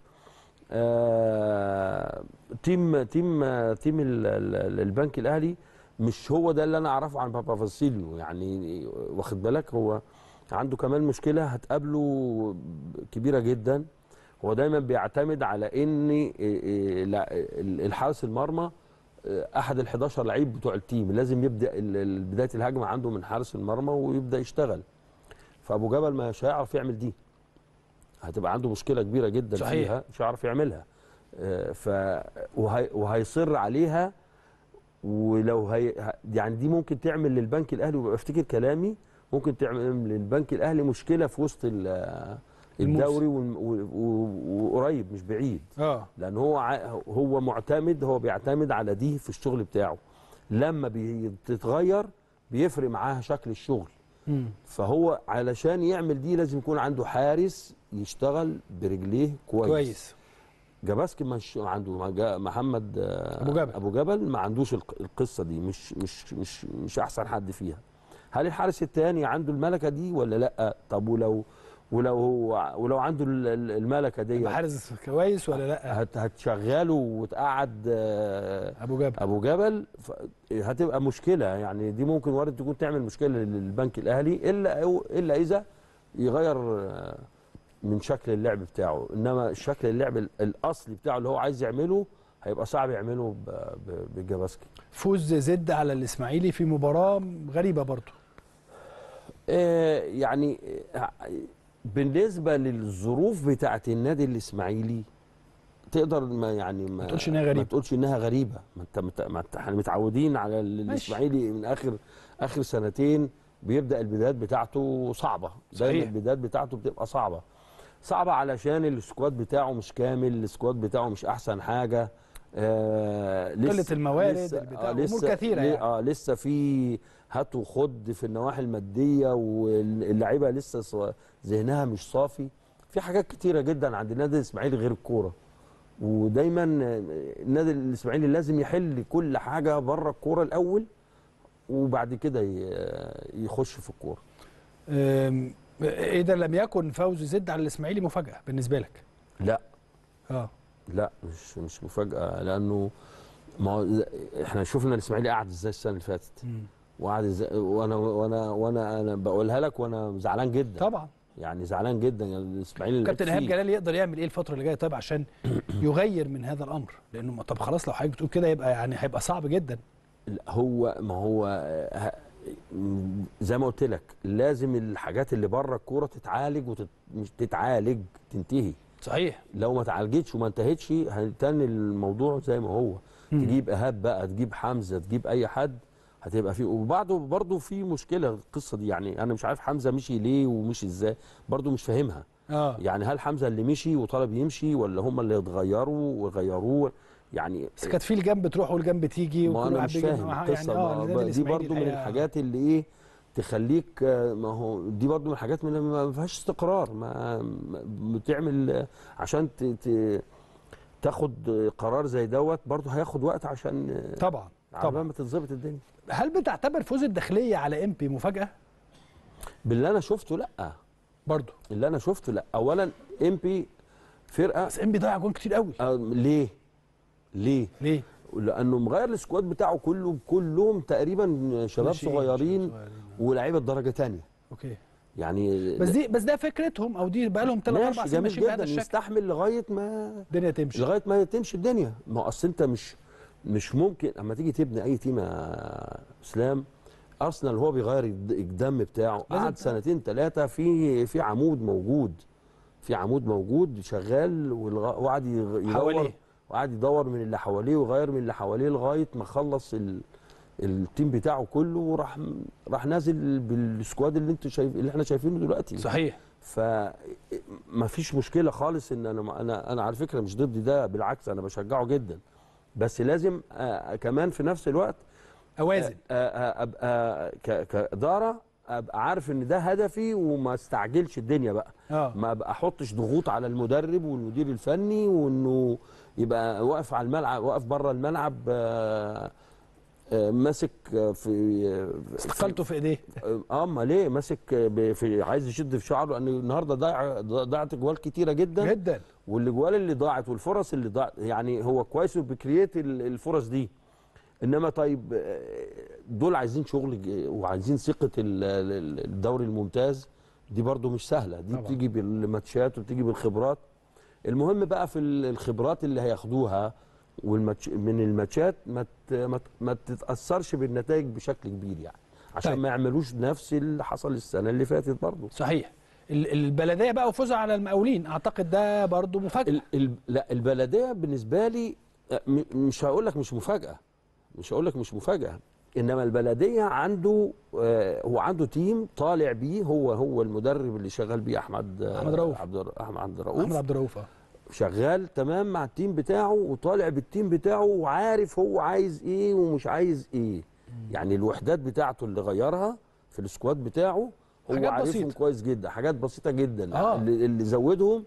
آه تيم تيم تيم ال- ال- البنك الاهلي مش هو ده اللي انا اعرفه عن بابا فاسيليو يعني واخد بالك هو عنده كمان مشكله هتقابله كبيره جدا هو دايما بيعتمد على ان إيه إيه لا، ال- الحارس المرمى آه، احد ال 11 لعيب بتوع التيم لازم يبدا ال- ال- بدايه الهجمه عنده من حارس المرمى ويبدا يشتغل فابو جبل مش هيعرف يعمل دي هتبقى عنده مشكله كبيره جدا صحيح. فيها مش هيعرف يعملها آه، ف وهي وهيصر عليها ولو هي ه- يعني دي ممكن تعمل للبنك الاهلي وببقى افتكر كلامي ممكن تعمل للبنك الاهلي مشكله في وسط ال- الدوري والم- و- و- وقريب مش بعيد اه لان هو ع- هو معتمد هو بيعتمد على دي في الشغل بتاعه لما بتتغير بيفرق معاها شكل الشغل مم. فهو علشان يعمل دي لازم يكون عنده حارس يشتغل برجليه كويس, كويس جاباسكي مش عنده ما جا- محمد آه، أبو جبل. ابو جبل ما عندوش الق- القصه دي مش مش مش مش احسن حد فيها هل الحارس الثاني عنده الملكه دي ولا لا طب ولو ولو هو ولو عنده ال- ال- الملكه دي يبقى حارس كويس ولا لا هت هتشغله وتقعد آه، ابو جبل ابو جبل ف- هتبقى مشكله يعني دي ممكن وارد تكون تعمل مشكله للبنك الاهلي الا الا اذا يغير آه، من شكل اللعب بتاعه انما شكل اللعب ال- الاصلي بتاعه اللي هو عايز يعمله هيبقى صعب يعمله ب- ب- بالجباسكي فوز زد على الاسماعيلي في مباراه غريبه برضه آه، يعني آه، بالنسبه للظروف بتاعه النادي الاسماعيلي تقدر ما يعني ما, ما تقولش إنها غريبة. ما تقولش انها غريبه ما انت مت- ما انت احنا متعودين على ال- الاسماعيلي من اخر اخر سنتين بيبدا البدايات بتاعته صعبه دايما صحيح. البدايات بتاعته بتبقى صعبه صعبه علشان السكواد بتاعه مش كامل السكواد بتاعه مش احسن حاجه آه قلة الموارد، لسه البتاع، آه أمور لسه كثيرة ليه- يعني. اه لسه في هات وخد في النواحي الماديه واللعيبه لسه ص- ذهنها مش صافي في حاجات كتيره جدا عند النادي الاسماعيلي غير الكوره ودايما النادي الاسماعيلي لازم يحل كل حاجه بره الكوره الاول وبعد كده ي- يخش في الكوره أم، اذا لم يكن فوز زد على الاسماعيلي مفاجاه بالنسبه لك لا اه لا مش مش مفاجاه لانه ما هو احنا شفنا الاسماعيلي قعد ازاي السنه اللي فاتت مم. وقعد ازاي وانا وانا وانا انا بقولها لك وانا زعلان جدا طبعا يعني زعلان جدا يعني الاسماعيلي اللي كابتن لعب ايهاب فيه. جلال يقدر يعمل ايه الفتره اللي جايه طيب عشان يغير من هذا الامر لانه ما- طب خلاص لو حضرتك بتقول كده يبقى يعني هيبقى صعب جدا لا، هو ما هو آه، ه- م- زي ما قلت لك لازم الحاجات اللي بره الكوره تتعالج وتت... مش تتعالج تنتهي صحيح لو ما اتعالجتش وما انتهتش هيتني الموضوع زي ما هو مم. تجيب ايهاب بقى تجيب حمزه تجيب اي حد هتبقى في وبعده برضه في مشكله القصه دي يعني انا مش عارف حمزه مشي ليه ومشي ازاي برضه مش فاهمها اه يعني هل حمزه اللي مشي وطلب يمشي ولا هم اللي اتغيروا وغيروه يعني بس كانت في الجنب تروح والجنب تيجي ما وكل انا واحد مش بيجي فاهم معاه. القصه يعني اه ما- النادي دي الإسماعيلي برضو من الحقيقة- الحاجات اللي ايه تخليك آه، ما هو دي برضو من الحاجات اللي ما فيهاش استقرار ما ما- بتعمل آه، عشان ت- ت- تاخد قرار زي دوت برضو هياخد وقت عشان آه، طبعا على طبعا ما تتظبط الدنيا هل بتعتبر فوز الداخليه على امبي مفاجاه باللي انا شفته لا برضو اللي انا شفته لا اولا ام بي فرقه بس امبي ضيع جون كتير قوي آه، ليه ليه ليه لانه مغير السكواد بتاعه كله كلهم تقريبا شباب ناشئين، صغيرين صغيرين. ولاعيبه درجه تانية اوكي يعني بس دي بس ده فكرتهم او دي بقى لهم ثلاث اربع ماشي سنين جميل ماشيين بهذا جدا الشكل يستحمل لغايه ما الدنيا تمشي لغايه ما تمشي الدنيا ما هو اصل انت مش مش ممكن اما تيجي تبني اي تيم يا اسلام ارسنال هو بيغير الد- الدم بتاعه لازم- قعد سنتين ثلاثه في في عمود موجود في عمود موجود شغال والغ- وقعد يغ- يدور حواليه. وقعد يدور من اللي حواليه ويغير من اللي حواليه لغايه ما خلص ال التيم بتاعه كله وراح راح نازل بالسكواد اللي انتوا شايف اللي احنا شايفينه دلوقتي صحيح فما فيش مشكله خالص ان انا انا انا على فكره مش ضد ده بالعكس انا بشجعه جدا بس لازم آه كمان في نفس الوقت اوازن آه آه ابقى ك- كاداره ابقى عارف ان ده هدفي وما استعجلش الدنيا بقى اه ما ابقى احطش ضغوط على المدرب والمدير الفني وانه يبقى واقف على الملعب واقف بره الملعب آه آه ماسك آه، في آه، استقالته في ايديه اه امال ليه ماسك ب- في عايز يشد في شعره لان النهارده ضاع ضاعت جوال كتيره جدا جدا والاجوال اللي ضاعت والفرص اللي ضاعت يعني هو كويس وبكرييت ال- الفرص دي انما طيب آه، دول عايزين شغل ج- وعايزين ثقه ال- ال- الدوري الممتاز دي برضو مش سهله دي طبعا. بتيجي بالماتشات وبتيجي بالخبرات المهم بقى في ال- الخبرات اللي هياخدوها والماتش من الماتشات ما ت- ما ت- ما تتاثرش بالنتائج بشكل كبير يعني عشان طيب. ما يعملوش نفس اللي حصل السنه اللي فاتت برضو صحيح ال- البلديه بقى وفوزها على المقاولين اعتقد ده برضو مفاجاه ال ال لا البلديه بالنسبه لي آه، م- مش هقول لك مش مفاجاه مش هقول لك مش مفاجاه انما البلديه عنده آه هو عنده تيم طالع بيه هو هو المدرب اللي شغال بيه احمد آه، أحمد رؤوف. عبد الر- احمد عبد احمد الرؤوف عبد الرؤوف آه. شغال تمام مع التيم بتاعه وطالع بالتيم بتاعه وعارف هو عايز ايه ومش عايز ايه يعني الوحدات بتاعته اللي غيرها في السكواد بتاعه هو حاجات عارفهم بسيطة. كويس جدا حاجات بسيطه جدا آه. اللي, اللي زودهم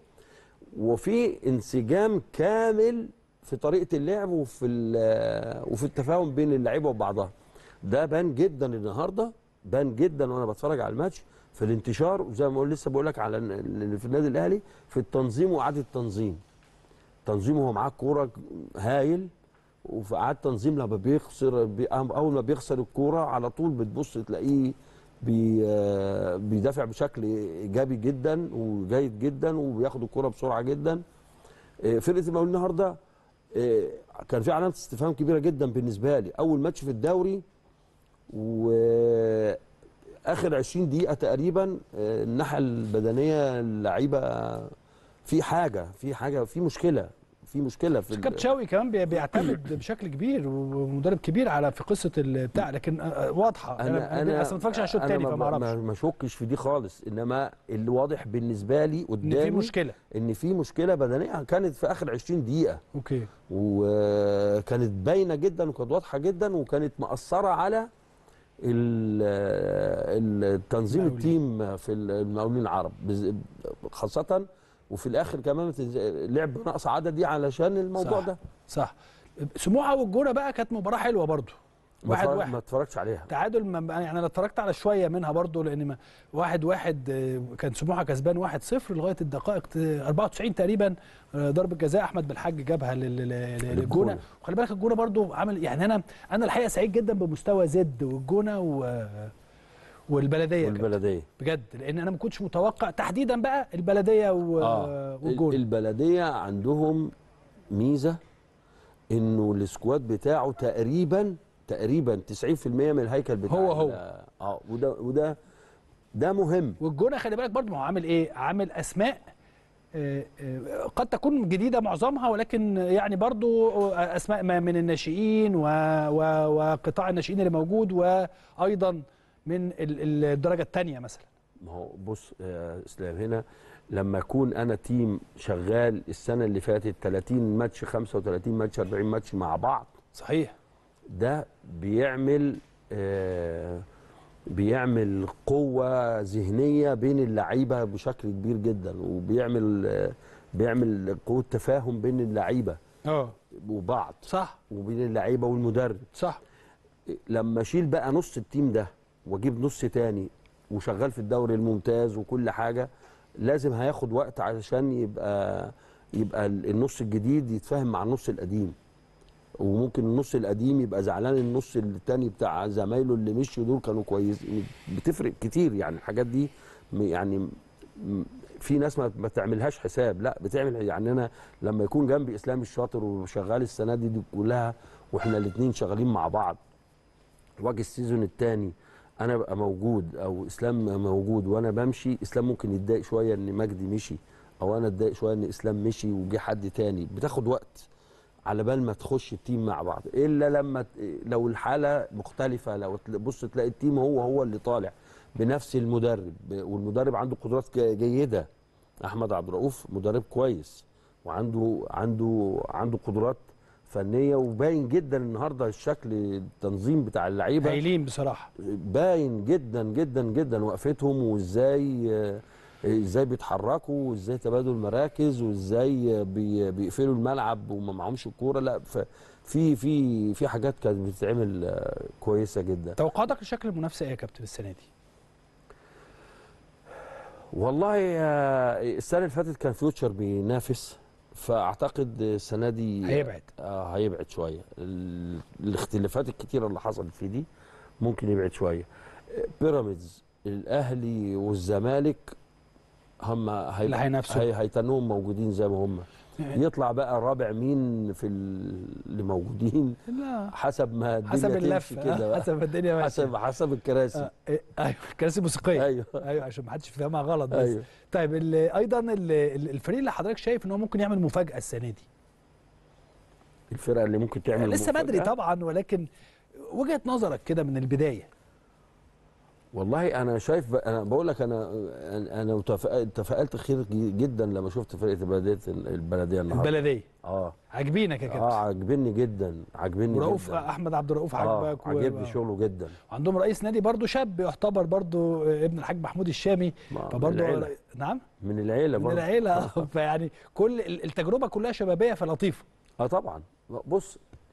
وفي انسجام كامل في طريقه اللعب وفي ال- وفي التفاهم بين اللعيبه وبعضها ده بان جدا النهارده بان جدا وانا بتفرج على الماتش في الانتشار وزي ما اقول لسه بقول لك على ال- اللي في النادي الاهلي في التنظيم واعاده التنظيم تنظيمه هو معاه كوره هايل وفي اعاده تنظيم لما بيخسر بي اول ما بيخسر الكوره على طول بتبص تلاقيه بي آه، بيدافع بشكل ايجابي جدا وجيد جدا وبياخد الكوره بسرعه جدا آه، فرقه المقاولين النهارده آه، كان في علامه استفهام كبيره جدا بالنسبه لي اول ماتش في الدوري واخر 20 دقيقه تقريبا آه، الناحيه البدنيه اللعيبه في حاجه في حاجه في مشكله في مشكله في بس ال- كابتن شوقي كمان بي- بيعتمد بشكل كبير ومدرب كبير على في قصه البتاع لكن آه، آه، واضحه انا انا اصلا ما اتفرجش على الشوط أنا الثاني ما- فما ما اعرفش ما اشكش في دي خالص انما اللي واضح بالنسبه لي ان قدامي في مشكله ان في مشكله بدنيه كانت في اخر 20 دقيقه اوكي وكانت باينه جدا وكانت واضحه جدا وكانت مأثره على ال- التنظيم المقاولين. التيم في المقاولين العرب بز- خاصه وفي الاخر كمان لعب نقص عددي علشان الموضوع صح. ده صح سموحه والجونه بقى كانت مباراه حلوه برضو ما واحد اتفرج- واحد ما اتفرجتش عليها تعادل ما يعني انا اتفرجت على شويه منها برضو لان ما واحد واحد آه، كان سموحه كسبان واحد صفر لغايه الدقائق ت- 94 تقريبا آه، ضربه جزاء احمد بالحاج جابها لل- لل- لل- للجونه وخلي بالك الجونه برضو عمل يعني انا انا الحقيقه سعيد جدا بمستوى زد والجونه و والبلديه كمان. والبلديه بجد لان انا ما كنتش متوقع تحديدا بقى البلديه و... اه والجونه ال- البلديه عندهم ميزه انه السكواد بتاعه تقريبا تقريبا 90% من الهيكل بتاع هو ال- هو. اه وده وده ده مهم والجونه خلي بالك برضو ما هو عامل ايه عامل اسماء آه، آه، قد تكون جديده معظمها ولكن يعني برضو اسماء ما من الناشئين و- و- وقطاع الناشئين اللي موجود وايضا من ال- الدرجه الثانيه مثلا ما هو بص يا اسلام هنا لما اكون انا تيم شغال السنه اللي فاتت 30 ماتش 35 ماتش 40 ماتش مع بعض صحيح ده بيعمل آه بيعمل قوه ذهنيه بين اللعيبه بشكل كبير جدا وبيعمل آه بيعمل قوه تفاهم بين اللعيبه اه وبعض صح وبين اللعيبه والمدرب صح لما اشيل بقى نص التيم ده واجيب نص تاني وشغال في الدوري الممتاز وكل حاجه لازم هياخد وقت علشان يبقى يبقى النص الجديد يتفاهم مع النص القديم وممكن النص القديم يبقى زعلان النص التاني بتاع زمايله اللي مشوا دول كانوا كويسين بتفرق كتير يعني الحاجات دي م- يعني م- في ناس ما ما تعملهاش حساب لا بتعمل يعني انا لما يكون جنبي اسلام الشاطر وشغال السنه دي, دي كلها واحنا الاثنين شغالين مع بعض واجي السيزون الثاني انا ابقى موجود او اسلام موجود وانا بمشي اسلام ممكن يتضايق شويه ان مجدي مشي او انا اتضايق شويه ان اسلام مشي وجه حد تاني بتاخد وقت على بال ما تخش التيم مع بعض الا لما ت- لو الحاله مختلفه لو تل- بص تلاقي التيم هو هو اللي طالع بنفس المدرب ب- والمدرب عنده قدرات ج- جيده احمد عبد الرؤوف مدرب كويس وعنده عنده عنده قدرات فنيه وباين جدا النهارده الشكل التنظيم بتاع اللعيبه هايلين بصراحه باين جدا جدا جدا وقفتهم وازاي آه، ازاي بيتحركوا وازاي تبادل مراكز وازاي بي- بيقفلوا الملعب وما معهمش الكوره لا ف- في في في حاجات كانت بتتعمل آه، كويسه جدا توقعاتك لشكل المنافسه ايه يا كابتن السنه دي؟ والله آه، السنه اللي فاتت كان فيوتشر بينافس فاعتقد السنه دي هيبعد آه هيبعد شويه ال- الاختلافات الكتيره اللي حصلت في دي ممكن يبعد شويه آه، بيراميدز الاهلي والزمالك هم هيبقى- اللي هينافسوا. هي هيتنوهم موجودين زي ما هم يطلع بقى رابع مين في ال- اللي موجودين لا حسب ما الدنيا حسب تمشي اللف كده آه، بقى. حسب الدنيا ماشيه حسب حسب الكراسي آه، إيه، ايوه كراسي موسيقيه ايوه ايوه عشان ما حدش يفهمها غلط بس ايوه طيب ال- ايضا ال- ال- الفريق اللي حضرتك شايف ان هو ممكن يعمل مفاجاه السنه دي الفرقه اللي ممكن تعمل لسه بدري مفاجأة. طبعا ولكن وجهه نظرك كده من البدايه والله انا شايف ب... انا بقول لك انا انا متفائل- تفائلت خير ج- جدا لما شفت فرقه البلديه البلديه النهارده البلديه اه عاجبينك يا اه كابتن عاجبني جدا عاجبني ورؤوف جدا احمد عبد الرؤوف اه عاجبك و- عاجبني شغله جدا وعندهم رئيس نادي برضو شاب يعتبر برضو ابن الحاج محمود الشامي ما- من فبرضو العيلة. نعم من العيله من برضه العيله آه، فيعني كل ال- التجربه كلها شبابيه فلطيفه اه طبعا بص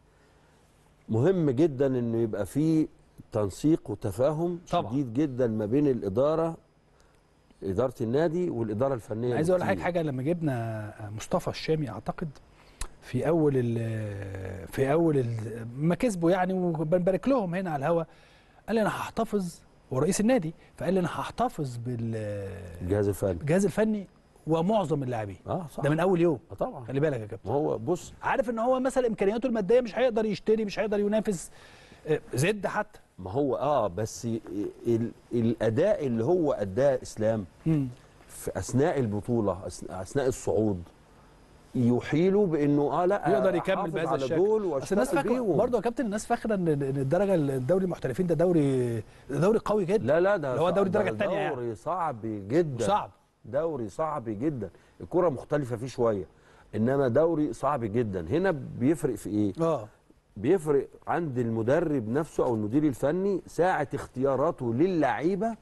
مهم جدا انه يبقى في تنسيق وتفاهم طبعا. شديد جدا ما بين الاداره اداره النادي والاداره الفنيه عايز اقول لحضرتك للتيم. حاجه لما جبنا مصطفى الشامي اعتقد في اول ال في اول ال ما كسبوا يعني وبنبارك لهم هنا على الهوا قال لي انا هحتفظ ورئيس النادي فقال لي انا هحتفظ الجهاز الفني بالجهاز الفني ومعظم اللاعبين اه صح ده من اول يوم آه طبعا خلي بالك يا كابتن ما هو بص عارف ان هو مثلا امكانياته الماديه مش هيقدر يشتري مش هيقدر ينافس آه، زد حتى ما هو اه بس ال الاداء اللي هو اداه اسلام مم. في اثناء البطوله أثناء- اثناء الصعود يحيله بانه اه لا يقدر يكمل أحافظ بهذا على الشكل. دول بس الناس واشتغل فاكره بيهم برضه يا كابتن الناس فاكره ان إن الدرجه الدوري المحترفين ده دوري ده دوري قوي جدا لا لا ده اللي هو صعب- دوري الدرجة ده التانية يعني. دوري صعب جدا صعب دوري صعب جدا الكره مختلفه فيه شويه انما دوري صعب جدا هنا بيفرق في ايه اه بيفرق عند المدرب نفسه او المدير الفني ساعه اختياراته للعيبه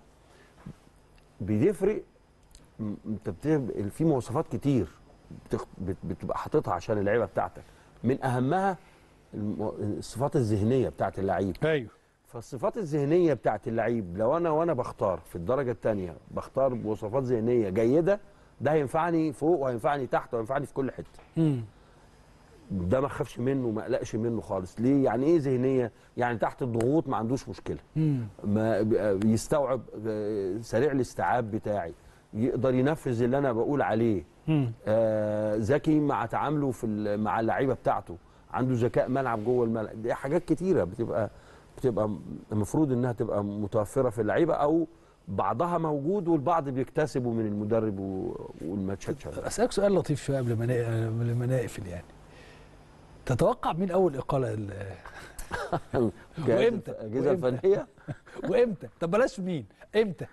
بيفرق م- انت بتب... في مواصفات كتير بتخ... بت... بتبقى حاططها عشان اللعيبه بتاعتك من اهمها الم... الصفات الذهنيه بتاعت اللعيب ايوه فالصفات الذهنيه بتاعت اللعيب لو انا وانا بختار في الدرجه الثانيه بختار مواصفات ذهنيه جيده ده هينفعني فوق وهينفعني تحت وهينفعني في كل حته مم. ده ما اخافش منه ما اقلقش منه خالص ليه يعني ايه ذهنيه يعني تحت الضغوط ما عندوش مشكله مم. ما ب- يستوعب آه، سريع الاستيعاب بتاعي يقدر ينفذ اللي انا بقول عليه مم. آه، ذكي مع تعامله في ال- مع اللعيبه بتاعته عنده ذكاء ملعب جوه الملعب دي حاجات كتيره بتبقى بتبقى المفروض انها تبقى متوفره في اللعيبه او بعضها موجود والبعض بيكتسبه من المدرب و- والماتشات شغاله اسالك سؤال لطيف شويه قبل ما نا- قبل ما نقفل يعني تتوقع مين اول اقاله ال- وإمتى؟ الاجهزه وإمتى؟ الفنيه وامتى طب بلاش مين امتى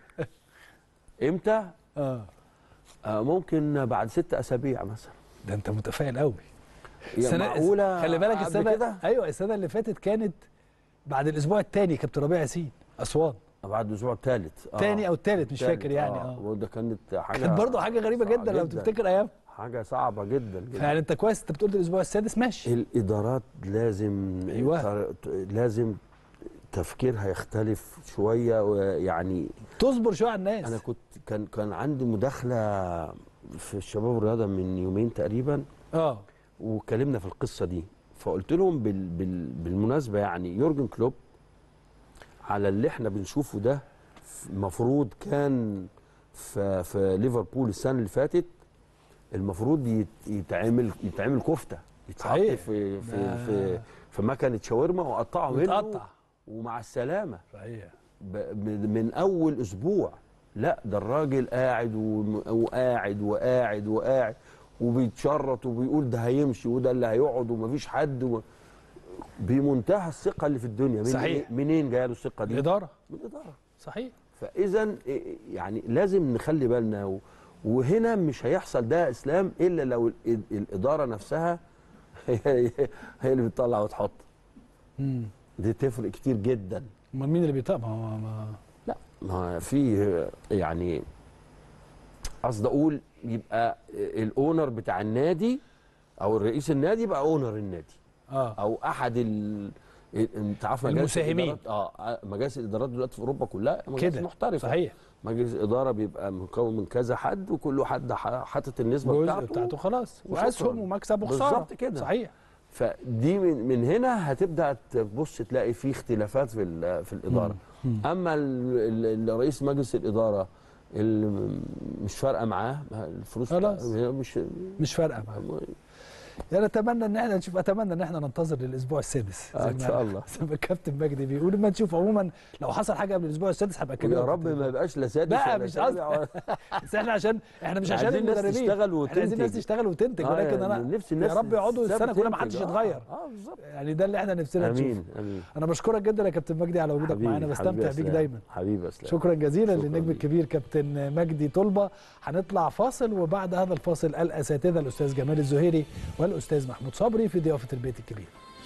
امتى اه آه ممكن بعد ست اسابيع مثلا ده انت متفائل قوي هي معقوله خلي بالك قبل السنه كده ايوه السنه اللي فاتت كانت بعد الاسبوع الثاني كابتن ربيع ياسين اسوان بعد الاسبوع الثالث تاني او الثالث مش فاكر يعني اه وده كانت حاجه كانت برضه حاجه غريبه صعبة جدا لو تفتكر ايام حاجه صعبه جدا, جدا. فيعني انت كويس انت بتقول الاسبوع السادس ماشي الادارات لازم أيوة. تر- لازم تفكيرها يختلف شويه ويعني تصبر شويه على الناس انا كنت كان كان عندي مداخله في الشباب والرياضه من يومين تقريبا اه واتكلمنا في القصه دي فقلت لهم بال بال بالمناسبه يعني يورجن كلوب على اللي احنا بنشوفه ده المفروض كان في في ليفربول السنه اللي فاتت المفروض يت- يتعمل يتعمل كفته يتحط صحيح. في في ده- في في مكنه شاورما وقطعه منه وتقطع ومع السلامه صحيح ب- من من اول اسبوع لا ده الراجل قاعد وم- وقاعد وقاعد وقاعد وبيتشرط وبيقول ده هيمشي وده اللي هيقعد ومفيش حد و... بمنتهى الثقه اللي في الدنيا من صحيح. منين جايه له الثقه دي؟ الاداره من الاداره صحيح فاذا يعني لازم نخلي بالنا و... وهنا مش هيحصل ده اسلام الا لو ال- الاداره نفسها هي هي اللي بتطلع وتحط امم دي تفرق كتير جدا امال مين اللي بيطبق ما هو ما لا ما في يعني قصد اقول يبقى الاونر بتاع النادي او الرئيس النادي يبقى اونر النادي اه او احد ال انت عارف مجالس المساهمين. الإدارات- اه مجالس الادارات دلوقتي في اوروبا كلها مجالس كده محترفه صحيح مجلس اداره بيبقى مكون من كذا حد وكل حد ح- حاطط النسبه الجزء بتاعته, بتاعته خلاص وشكراً. واسهم ومكسب وخساره بالظبط كده. صحيح فدي من, من هنا هتبدا تبص تلاقي في اختلافات في ال- في الاداره مم. اما ال- ال- رئيس مجلس الاداره اللي مش فارقه معاه ما الفلوس خلاص. هي مش مش فارقه معاه يعني اتمنى ان احنا نشوف اتمنى ان احنا ننتظر للاسبوع السادس آه، زي إن ما- شاء الله. زي ما الكابتن مجدي بيقول ما نشوف عموما لو حصل حاجه قبل الاسبوع السادس هبقى اكلمك يا رب ما يبقاش لا سادس لا ولا مش سابع قصدي ولا- بس احنا عشان احنا مش عشان عايزين الناس المدربين تشتغل احنا عايزين الناس وتنتج. تشتغل وتنتج آه، ولكن يعني انا نفسي الناس يا رب يقعدوا تسابق السنه كلها ما تنتج. حدش آه، يتغير اه بالظبط يعني ده اللي احنا نفسنا نشوفه امين امين انا بشكرك جدا يا كابتن مجدي على وجودك حبيبي، معانا حبيبي بستمتع يا بيك إسلام. دايما حبيبي يا اسلام شكرا جزيلا شكراً للنجم ليك. الكبير كابتن مجدي طلبه هنطلع فاصل وبعد هذا الفاصل الاساتذه الاستاذ جمال الزهيري والاستاذ محمود صبري في ضيافه البيت الكبير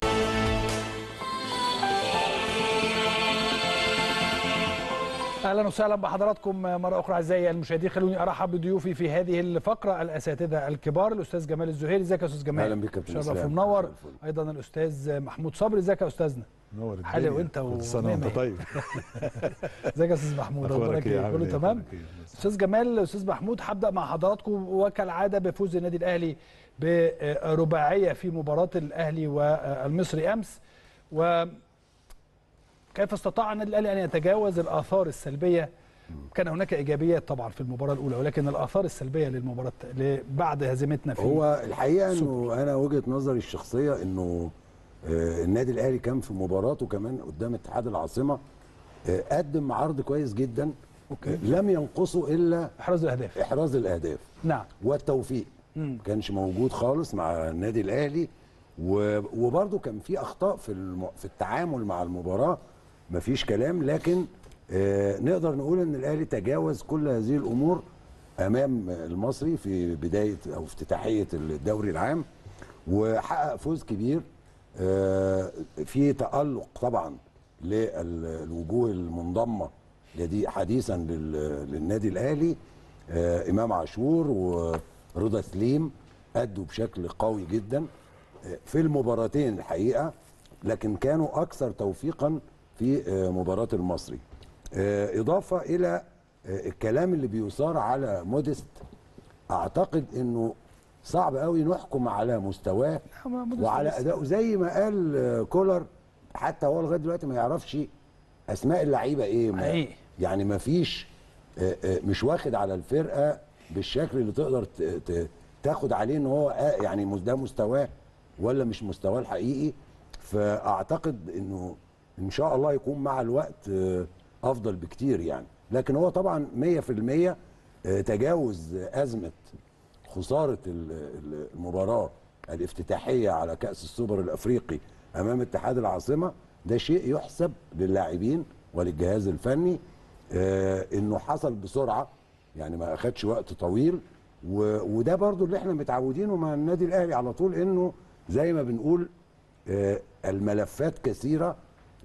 اهلا وسهلا بحضراتكم مره اخرى اعزائي المشاهدين خلوني ارحب بضيوفي في هذه الفقره الاساتذه الكبار الاستاذ جمال الزهيري ازيك يا استاذ جمال اهلا بك كابتن شرف اسلام ومنور زي الفل. ايضا الاستاذ محمود صبري ازيك يا استاذنا نور الدنيا حلو انت كل و- سنه مية وانت مية. طيب ازيك يا استاذ محمود اخبارك ايه عامل كله إيه؟ تمام أخبارك إيه؟ استاذ جمال استاذ محمود هبدا مع حضراتكم وكالعاده بفوز النادي الاهلي برباعيه في مباراه الاهلي والمصري امس وكيف استطاع النادي الاهلي ان يتجاوز الاثار السلبيه كان هناك ايجابيات طبعا في المباراه الاولى ولكن الاثار السلبيه للمباراه ل- بعد هزيمتنا في هو الحقيقه انه انا وجهه نظري الشخصيه انه آه، النادي الاهلي كان في مباراته كمان قدام اتحاد العاصمه آه، قدم عرض كويس جدا أوكي. لم ينقصه الا احراز الاهداف احراز الاهداف نعم والتوفيق مم. ما كانش موجود خالص مع النادي الاهلي و- وبرضه كان في اخطاء في الم... في التعامل مع المباراه مفيش كلام لكن آه نقدر نقول ان الاهلي تجاوز كل هذه الامور امام المصري في بدايه او افتتاحيه الدوري العام وحقق فوز كبير آه في تالق طبعا للوجوه المنضمه لدي حديثا لل- للنادي الاهلي آه امام عاشور ورضا سليم ادوا بشكل قوي جدا آه في المباراتين الحقيقه لكن كانوا اكثر توفيقا في آه مباراه المصري آه اضافه الى آه الكلام اللي بيثار على موديست اعتقد انه صعب قوي نحكم على مستواه وعلى ادائه زي ما قال آه، كولر حتى هو لغايه دلوقتي ما يعرفش اسماء اللعيبه ايه ما حقيقي. يعني ما فيش آه، آه، مش واخد على الفرقه بالشكل اللي تقدر ت- ت- تاخد عليه ان هو آه، يعني مس- ده مستواه ولا مش مستواه الحقيقي فاعتقد انه ان شاء الله يكون مع الوقت آه، افضل بكتير يعني لكن هو طبعا 100% آه، تجاوز ازمه خساره ال- ال- المباراه الافتتاحيه على كاس السوبر الافريقي امام اتحاد العاصمه ده شيء يحسب للاعبين وللجهاز الفني آه، انه حصل بسرعه يعني ما اخدش وقت طويل و- وده برضو اللي احنا متعودينه مع النادي الاهلي على طول انه زي ما بنقول آه، الملفات كثيره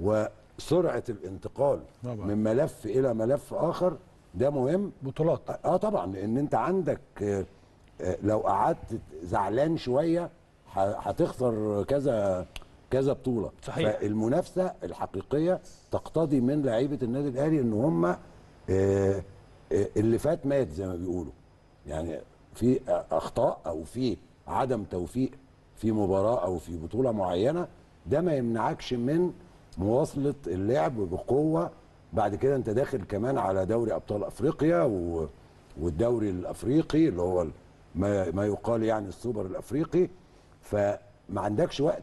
وسرعه الانتقال طبعا. من ملف الى ملف اخر ده مهم بطولات اه طبعا لان انت عندك آه، آه، لو قعدت زعلان شويه ه- هتخسر كذا كذا بطوله صحيح. فالمنافسه الحقيقيه تقتضي من لعيبه النادي الاهلي ان هم آه، آه، اللي فات مات زي ما بيقولوا يعني في اخطاء او في عدم توفيق في مباراه او في بطوله معينه ده ما يمنعكش من مواصله اللعب بقوه بعد كده انت داخل كمان على دوري ابطال افريقيا و... والدوري الافريقي اللي هو ال- ما, ما يقال يعني السوبر الافريقي فما عندكش وقت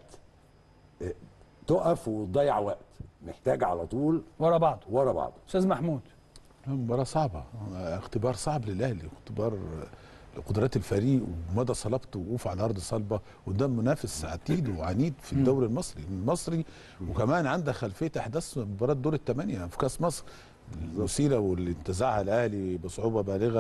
اه، تقف وتضيع وقت محتاج على طول ورا بعض ورا بعض استاذ محمود مباراة صعبة اختبار صعب للأهلي اختبار لقدرات الفريق ومدى صلابته ووقوفه على أرض صلبة قدام منافس عتيد وعنيد في الدوري المصري المصري وكمان عندك خلفية أحداث مباراة دور الثمانية في كأس مصر المثيرة واللي انتزعها الأهلي بصعوبة بالغة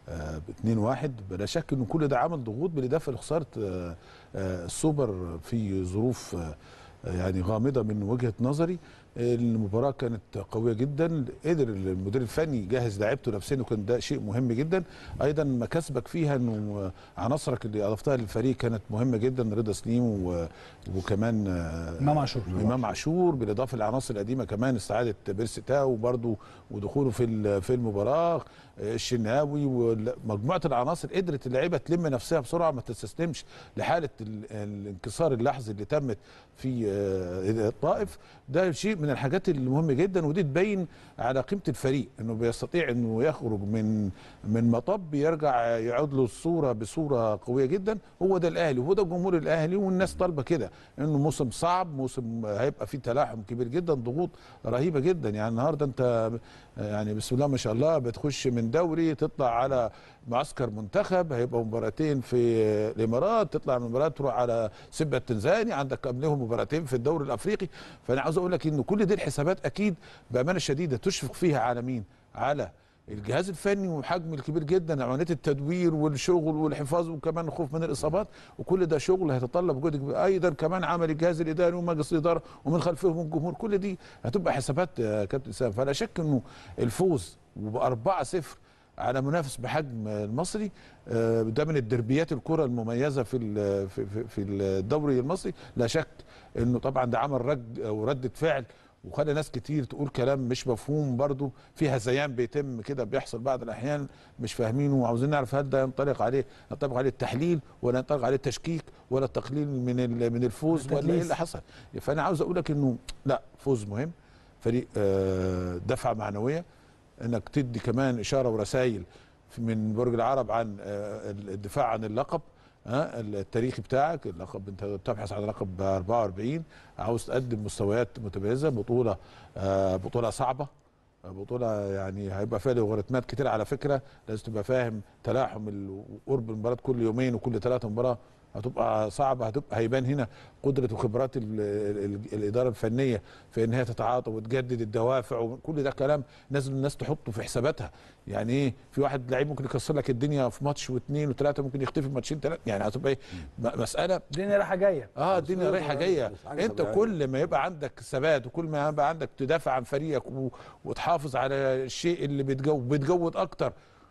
ب 2 1 بلا شك ان كل ده عمل ضغوط بالاضافه لخساره آه، آه، السوبر في ظروف آه، يعني غامضه من وجهه نظري المباراه كانت قويه جدا قدر المدير الفني يجهز لعيبته نفسيا وكان ده شيء مهم جدا ايضا مكاسبك فيها انه عناصرك اللي اضفتها للفريق كانت مهمه جدا رضا سليم و- وكمان آه، امام عاشور امام عاشور بالاضافه للعناصر القديمه كمان استعاده بيرسي تاو برضه ودخوله في ال- في المباراه آه، الشناوي ومجموعه العناصر قدرت اللعيبه تلم نفسها بسرعه ما تستسلمش لحاله ال- الانكسار اللحظي اللي تمت في آه، الطائف ده شيء من الحاجات المهمه جدا ودي تبين على قيمه الفريق انه بيستطيع انه يخرج من من مطب يرجع يعود له الصوره بصوره قويه جدا هو ده الاهلي وهو ده جمهور الاهلي والناس طالبه كده انه موسم صعب موسم هيبقى فيه تلاحم كبير جدا ضغوط رهيبه جدا يعني النهارده انت يعني بسم الله ما شاء الله بتخش من دوري تطلع على معسكر منتخب هيبقى مباراتين في الامارات تطلع من مباراه تروح على سيبا التنزاني عندك قبلهم مباراتين في الدوري الافريقي فانا عاوز اقول لك ان كل دي الحسابات اكيد بامانه شديده تشفق فيها على مين؟ على الجهاز الفني وحجم الكبير جدا عمليه التدوير والشغل والحفاظ وكمان الخوف من الاصابات وكل ده شغل هيتطلب جهد كبير ايضا كمان عمل الجهاز الاداري ومجلس الاداره ومن خلفهم الجمهور كل دي هتبقى حسابات يا كابتن اسامه فلا شك انه الفوز وبأربعة صفر على منافس بحجم المصري آه، ده من الدربيات الكره المميزه في ال- في في- في الدوري المصري لا شك انه طبعا ده عمل رد او رده فعل وخلى ناس كتير تقول كلام مش مفهوم برضو في هذيان بيتم كده بيحصل بعض الاحيان مش فاهمينه وعاوزين نعرف هل ده ينطلق عليه ينطبق عليه التحليل ولا ينطبق عليه التشكيك ولا التقليل من ال- من الفوز ولا ايه التدليس. اللي حصل فانا عاوز اقول لك انه لا فوز مهم فريق آه، دفعه معنويه انك تدي كمان اشاره ورسائل من برج العرب عن آه، الدفاع عن اللقب ها التاريخي بتاعك اللقب انت بتبحث عن لقب 44 عاوز تقدم مستويات متميزه بطوله آه، بطوله صعبه آه، بطوله يعني هيبقى فيها لوغاريتمات كتير على فكره لازم تبقى فاهم تلاحم ال- قرب المباراه كل يومين وكل ثلاثه مباراه هتبقى صعبه هتبقى هيبان هنا قدره وخبرات ال ال الاداره الفنيه في ان هي تتعاطى وتجدد الدوافع وكل ده كلام لازم الناس تحطه في حساباتها يعني ايه في واحد لعيب ممكن يكسر لك الدنيا في ماتش واثنين وثلاثه ممكن يختفي في ماتشين ثلاثه يعني هتبقى ايه م- مساله الدنيا رايحه جايه اه الدنيا رايحه جايه بس حاجة انت طبيعية. كل ما يبقى عندك ثبات وكل ما يبقى عندك تدافع عن فريقك و... وتحافظ على الشيء اللي بتجود بتجود اكتر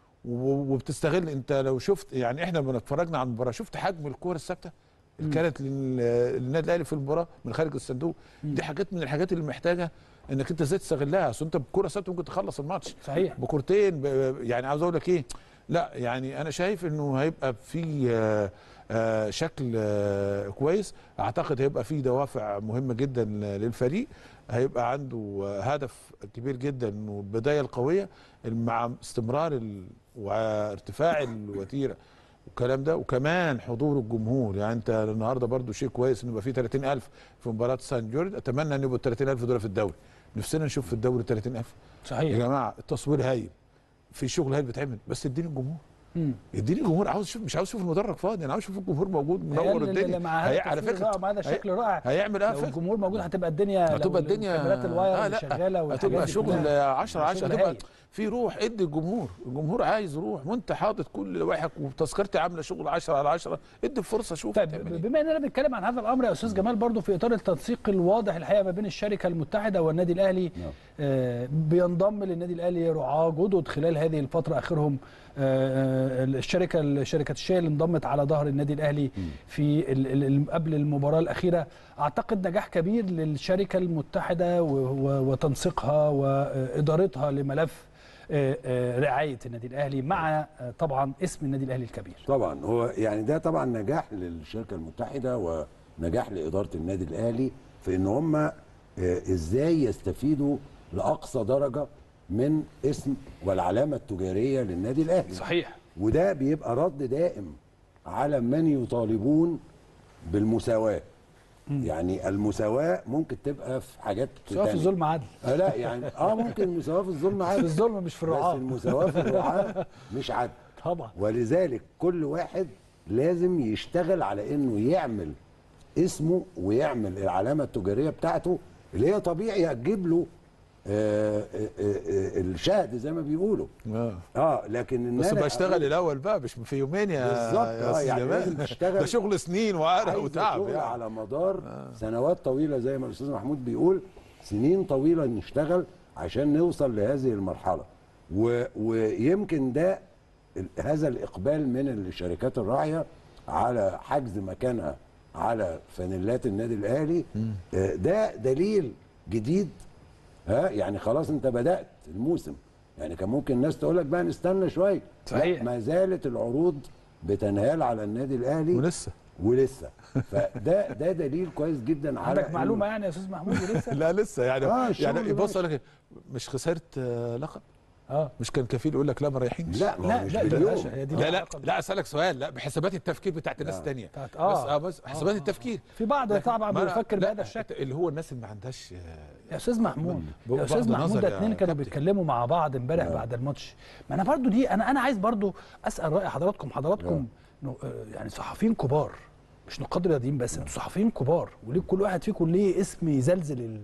و- وبتستغل انت لو شفت يعني احنا لما اتفرجنا على المباراه شفت حجم الكوره الثابته اللي كانت لل- للنادي الاهلي في المباراه من خارج الصندوق دي حاجات من الحاجات اللي محتاجه انك انت ازاي تستغلها اصل انت بكوره ثابته ممكن تخلص الماتش صحيح بكورتين ب- يعني عاوز اقول لك ايه لا يعني انا شايف انه هيبقى في آه، آه، شكل آه، كويس اعتقد هيبقى في دوافع مهمه جدا للفريق هيبقى عنده آه، هدف كبير جدا انه البدايه القويه مع استمرار ال- وارتفاع الوتيره والكلام ده وكمان حضور الجمهور يعني انت النهارده برضو شيء كويس ان يبقى في 30000 في مباراه سان جورج اتمنى ان يبقوا 30000 دول في الدوري نفسنا نشوف في الدوري 30000 صحيح. يا جماعه التصوير هايل في شغل هايل بيتعمل بس اديني الجمهور مم. اديني الجمهور عاوز اشوف مش عاوز اشوف المدرج فاضي انا عاوز اشوف الجمهور موجود هي منور اللي- اللي الدنيا مع هذا هي- على التصوير فكره رائع، مع هذا هي- الشكل رائع هيعمل اه لو فكره الجمهور موجود هتبقى الدنيا هتبقى لو الدنيا كاميرات الواير آه اللي لا شغاله والحاجات هتبقى دي شغل كلها. 10 10 شغل هتبقى هايل. في روح ادي الجمهور الجمهور عايز روح وانت حاطط كل واحد وتذكرتي عامله شغل 10 على 10 ادي الفرصه شوف طيب هتعمل إيه. بما اننا بنتكلم عن هذا الامر يا استاذ جمال برضو في اطار التنسيق الواضح الحقيقه ما بين الشركه المتحده والنادي الاهلي نعم. آه بينضم للنادي الاهلي رعاه جدد خلال هذه الفتره اخرهم آه آه، الشركه شركه الشاي اللي انضمت على ظهر النادي الاهلي في ال ال قبل المباراه الاخيره اعتقد نجاح كبير للشركه المتحده و- و- وتنسيقها وادارتها لملف آه، آه، رعايه النادي الاهلي مع آه، طبعا اسم النادي الاهلي الكبير طبعا هو يعني ده طبعا نجاح للشركه المتحده ونجاح لاداره النادي الاهلي في ان هم آه، ازاي يستفيدوا لاقصى درجه من اسم والعلامه التجاريه للنادي الاهلي صحيح وده بيبقى رد دائم على من يطالبون بالمساواه يعني المساواه ممكن تبقى في حاجات سواء في تانية. الظلم عدل آه لا يعني اه ممكن المساواه في الظلم في عادي الظلم مش في بس الرعاه المساواه في الرعاه مش عدل طبعا ولذلك كل واحد لازم يشتغل على انه يعمل اسمه ويعمل العلامه التجاريه بتاعته اللي هي طبيعي هتجيب له آه، آه، آه، الشهد زي ما بيقولوا آه. اه لكن إن بس أنا بشتغل أقول- الاول بقى مش في يومين يا بالظبط، يا آه، استاذ يعني جمال. لازم تشتغل. ده شغل سنين وعرق عايز وتعب شغل يعني على مدار سنوات طويله زي ما الاستاذ محمود بيقول سنين طويله نشتغل عشان نوصل لهذه المرحله و... ويمكن ده ال- هذا الاقبال من الشركات الراعيه على حجز مكانها على فانيلات النادي الاهلي آه، ده دليل جديد ها يعني خلاص انت بدات الموسم يعني كان ممكن الناس تقول لك بقى نستنى شويه لا، صحيح. ما زالت العروض بتنهال على النادي الاهلي ولسه ولسه فده ده دليل كويس جدا على عندك إنه- معلومه يعني يا استاذ محمود لسه لا لسه يعني آه، الشغل يعني بص ماشي. أقول لك مش خسرت آه، لقب اه مش كان كفيل يقول لك لا ما رايحينش لا ما لا هو مش لا ده باليوم باشا، هي دي لا لا العلاقة. لا اسالك سؤال لا بحسابات التفكير بتاعت الناس لا. الثانيه بتاعت- بس آه. اه بس حسابات التفكير في بعض لكن طبعا ما أنا- بيفكر لا، بهذا الشكل اللي هو الناس اللي ما عندهاش آه، يا استاذ محمود ب- يا استاذ بعض محمود النظر ده يا اتنين كانوا كابتن. بيتكلموا مع بعض امبارح بعد الماتش ما انا برضو دي انا انا عايز برضو اسال راي حضراتكم حضراتكم نو- آه، يعني صحفيين كبار مش نقاد رياضيين بس انتوا صحفيين كبار وليه كل واحد فيكم ليه اسم يزلزل ال...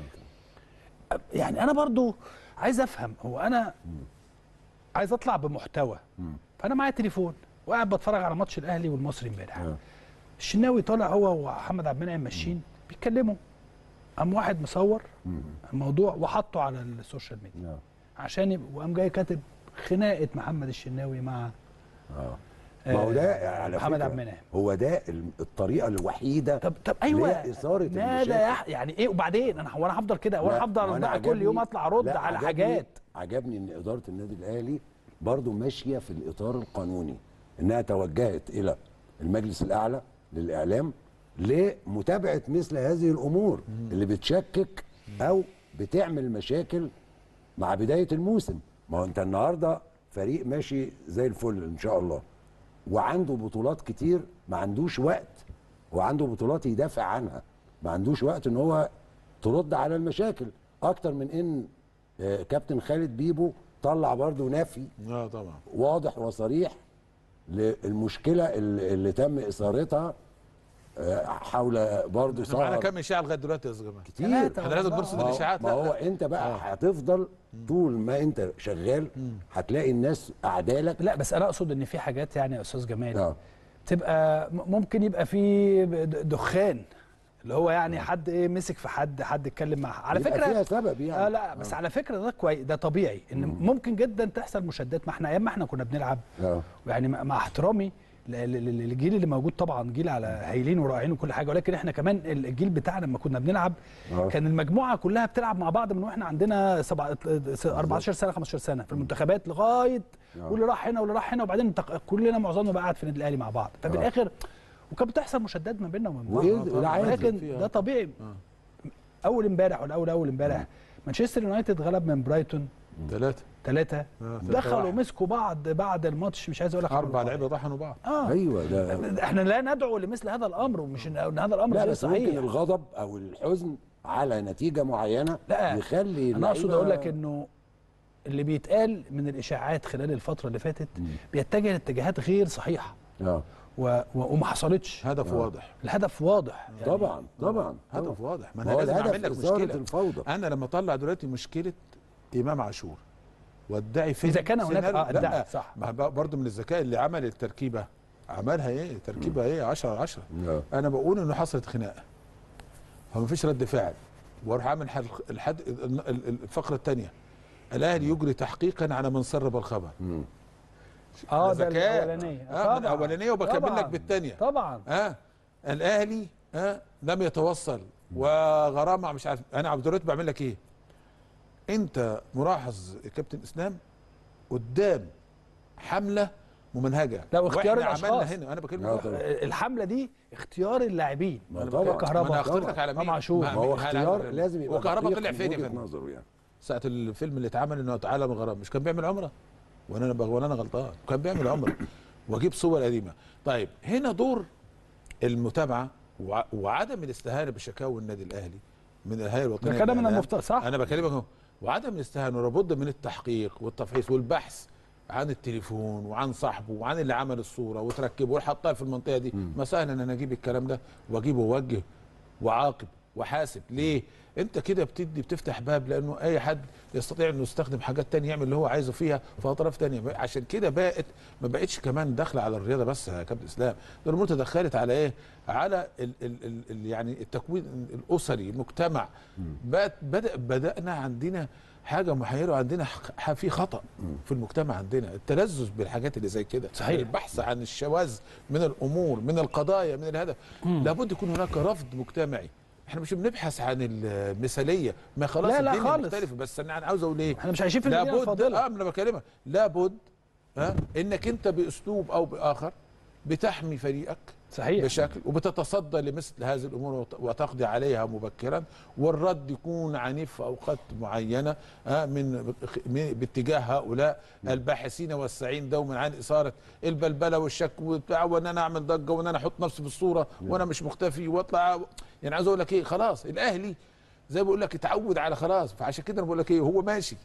يعني انا برضو عايز افهم هو انا عايز اطلع بمحتوى فانا معايا تليفون وقاعد بتفرج على ماتش الاهلي والمصري امبارح آه. الشناوي طالع هو ومحمد عبد المنعم ماشيين بيتكلموا قام واحد مصور الموضوع وحطه على السوشيال ميديا آه. عشان يبقى وقام جاي كاتب خناقه محمد الشناوي مع اه ما هو ده على محمد فكرة عبد المنعم هو ده ال- الطريقه الوحيده طب طب ايوه لإثارة ماذا المشاكل. يح... يعني ايه وبعدين انا هو انا هفضل كده لا، وانا هفضل وأنا بقى كل عجبني- يوم اطلع ارد لا، على عجبني- حاجات عجبني ان اداره النادي الاهلي برضو ماشيه في الاطار القانوني انها توجهت الى المجلس الاعلى للاعلام لمتابعه مثل هذه الامور اللي بتشكك او بتعمل مشاكل مع بدايه الموسم ما هو انت النهارده فريق ماشي زي الفل ان شاء الله وعنده بطولات كتير ما عندوش وقت وعنده بطولات يدافع عنها ما عندوش وقت ان هو ترد على المشاكل اكتر من ان آه، كابتن خالد بيبو طلع برضه نفي اه طبعا واضح وصريح للمشكله اللي, اللي تم اثارتها آه، حول برضه احنا معانا سهر كام اشاعه لغايه دلوقتي يا استاذ جمال كتير ثلاثة احنا لازم وأربعة. نرصد ما هو- الاشاعات ما لا هو لا. انت بقى هتفضل طول ما انت شغال هتلاقي الناس اعدالك لا بس انا اقصد ان في حاجات يعني يا استاذ جمال اه تبقى م- ممكن يبقى في د- دخان اللي هو يعني حد ايه مسك في حد حد اتكلم مع على يبقى فكره فيها سبب يعني آه لا بس على فكره ده كويس ده طبيعي ان ممكن جدا تحصل مشادات ما احنا ايام ما احنا كنا بنلعب اه يعني مع مع احترامي ل- ل- ل- للجيل اللي موجود طبعا جيل على هايلين ورائعين وكل حاجه ولكن احنا كمان الجيل بتاعنا لما كنا بنلعب آه. كان المجموعه كلها بتلعب مع بعض من واحنا عندنا سبعة 14 سنه 15 سنه في المنتخبات لغايه آه. واللي راح هنا واللي راح هنا وبعدين تق- كلنا معظمنا بقى قاعد في النادي الاهلي مع بعض ففي آه. الاخر وكانت بتحصل مشادات ما بيننا وبين بعض وايه ده عادي ولكن فيها. ده طبيعي اول امبارح ولا اول اول امبارح مانشستر يونايتد غلب من برايتون ثلاثه ثلاثة آه، تلاتة دخلوا واحد. مسكوا بعض بعد الماتش مش عايز اقول لك اربع عملوا لعيبه طحنوا بعض اه ايوه ده احنا لا ندعو لمثل هذا الامر ومش ان إن هذا الامر لا غير بس ممكن صحيح الغضب او الحزن على نتيجه معينه لا يخلي انا اقصد اللعيبة- اقول لك انه اللي بيتقال من الاشاعات خلال الفتره اللي فاتت بيتجه لاتجاهات غير صحيحه اه و... و... وما حصلتش هدف واضح الهدف واضح يعني طبعا طبعا هدف واضح ما ما انا هو لازم الهدف اعمل لك إثارة مشكله الفوضى. انا لما اطلع دلوقتي مشكله امام عاشور وادعي فين إذا كان هناك- سيناريو- آه، ادعي، لا، صح. ما بقى برضه من الذكاء اللي عمل التركيبه عملها ايه تركيبه ايه 10 على 10 آه. انا بقول انه حصلت خناقه فما فيش رد فعل واروح اعمل حل- الحد ال- ال- الفقره الثانيه الاهلي يجري تحقيقا على من سرب الخبر اه ده ذكاء. الاولانيه اه من الاولانيه وبكمل طبعاً. لك بالثانيه طبعا اه الاهلي اه لم يتوصل وغرامه مش عارف انا عبد الرؤوف بعمل لك ايه انت ملاحظ يا كابتن اسلام قدام حمله ممنهجه لا، واختيار وإحنا الأشخاص. عملنا هنا انا بكلمك آه، بقى. طبعاً. الحمله دي اختيار اللاعبين ما أنا طبعاً. بقول- كهربا. ما انا اخترت طبعاً. لك على مين إمام عاشور. ما هو هل- اختيار هل- لازم يبقى هو كهربا دقيق طلع من فين يا وجهة فندم نظره يعني ساعه الفيلم اللي اتعمل انه تعالى من غرام مش كان بيعمل عمره وانا انا وانا انا غلطان كان بيعمل عمره واجيب صور قديمه طيب هنا دور المتابعه وع- وعدم الاستهانه بشكاوى النادي الاهلي من الهيئه الوطنيه ده كلام من للإعلام. المفترض صح انا بكلمك اهو وعدم الاستهانه ولابد من التحقيق والتفحيص والبحث عن التليفون وعن صاحبه وعن اللي عمل الصوره وتركبه وحطها في المنطقه دي ما سهل ان انا اجيب الكلام ده واجيبه واوجه وعاقب وحاسب ليه انت كده بتدي بتفتح باب لانه اي حد يستطيع انه يستخدم حاجات تانية يعمل اللي هو عايزه فيها في اطراف تانية عشان كده بقت ما بقتش كمان داخله على الرياضه بس يا كابتن اسلام ده الامور تدخلت على ايه على ال ال ال ال يعني التكوين الاسري المجتمع بقت بدا بدانا عندنا حاجه محيره وعندنا ح- في خطا في المجتمع عندنا التلذذ بالحاجات اللي زي كده صحيح. البحث عن الشواذ من الامور من القضايا من الهدف لابد يكون هناك رفض مجتمعي احنا مش بنبحث عن المثاليه ما خلاص لا، لا الدنيا خالص. مختلفه بس انا عاوز اقول ايه احنا مش عايشين في المدينه لابد الفاضله اه ما انا بكلمك لابد ها انك انت باسلوب او باخر بتحمي فريقك صحيح بشكل وبتتصدى لمثل هذه الامور وت- وتقضي عليها مبكرا والرد يكون عنيف في اوقات معينه آه، من من- باتجاه هؤلاء الباحثين والسعين دوما عن اثاره البلبله والشك وبتاع وان انا اعمل ضجه وان انا احط نفسي في الصوره وانا مش مختفي واطلع يعني عايز اقول لك ايه خلاص الاهلي زي ما بقول لك اتعود على خلاص فعشان كده انا بقول لك ايه هو ماشي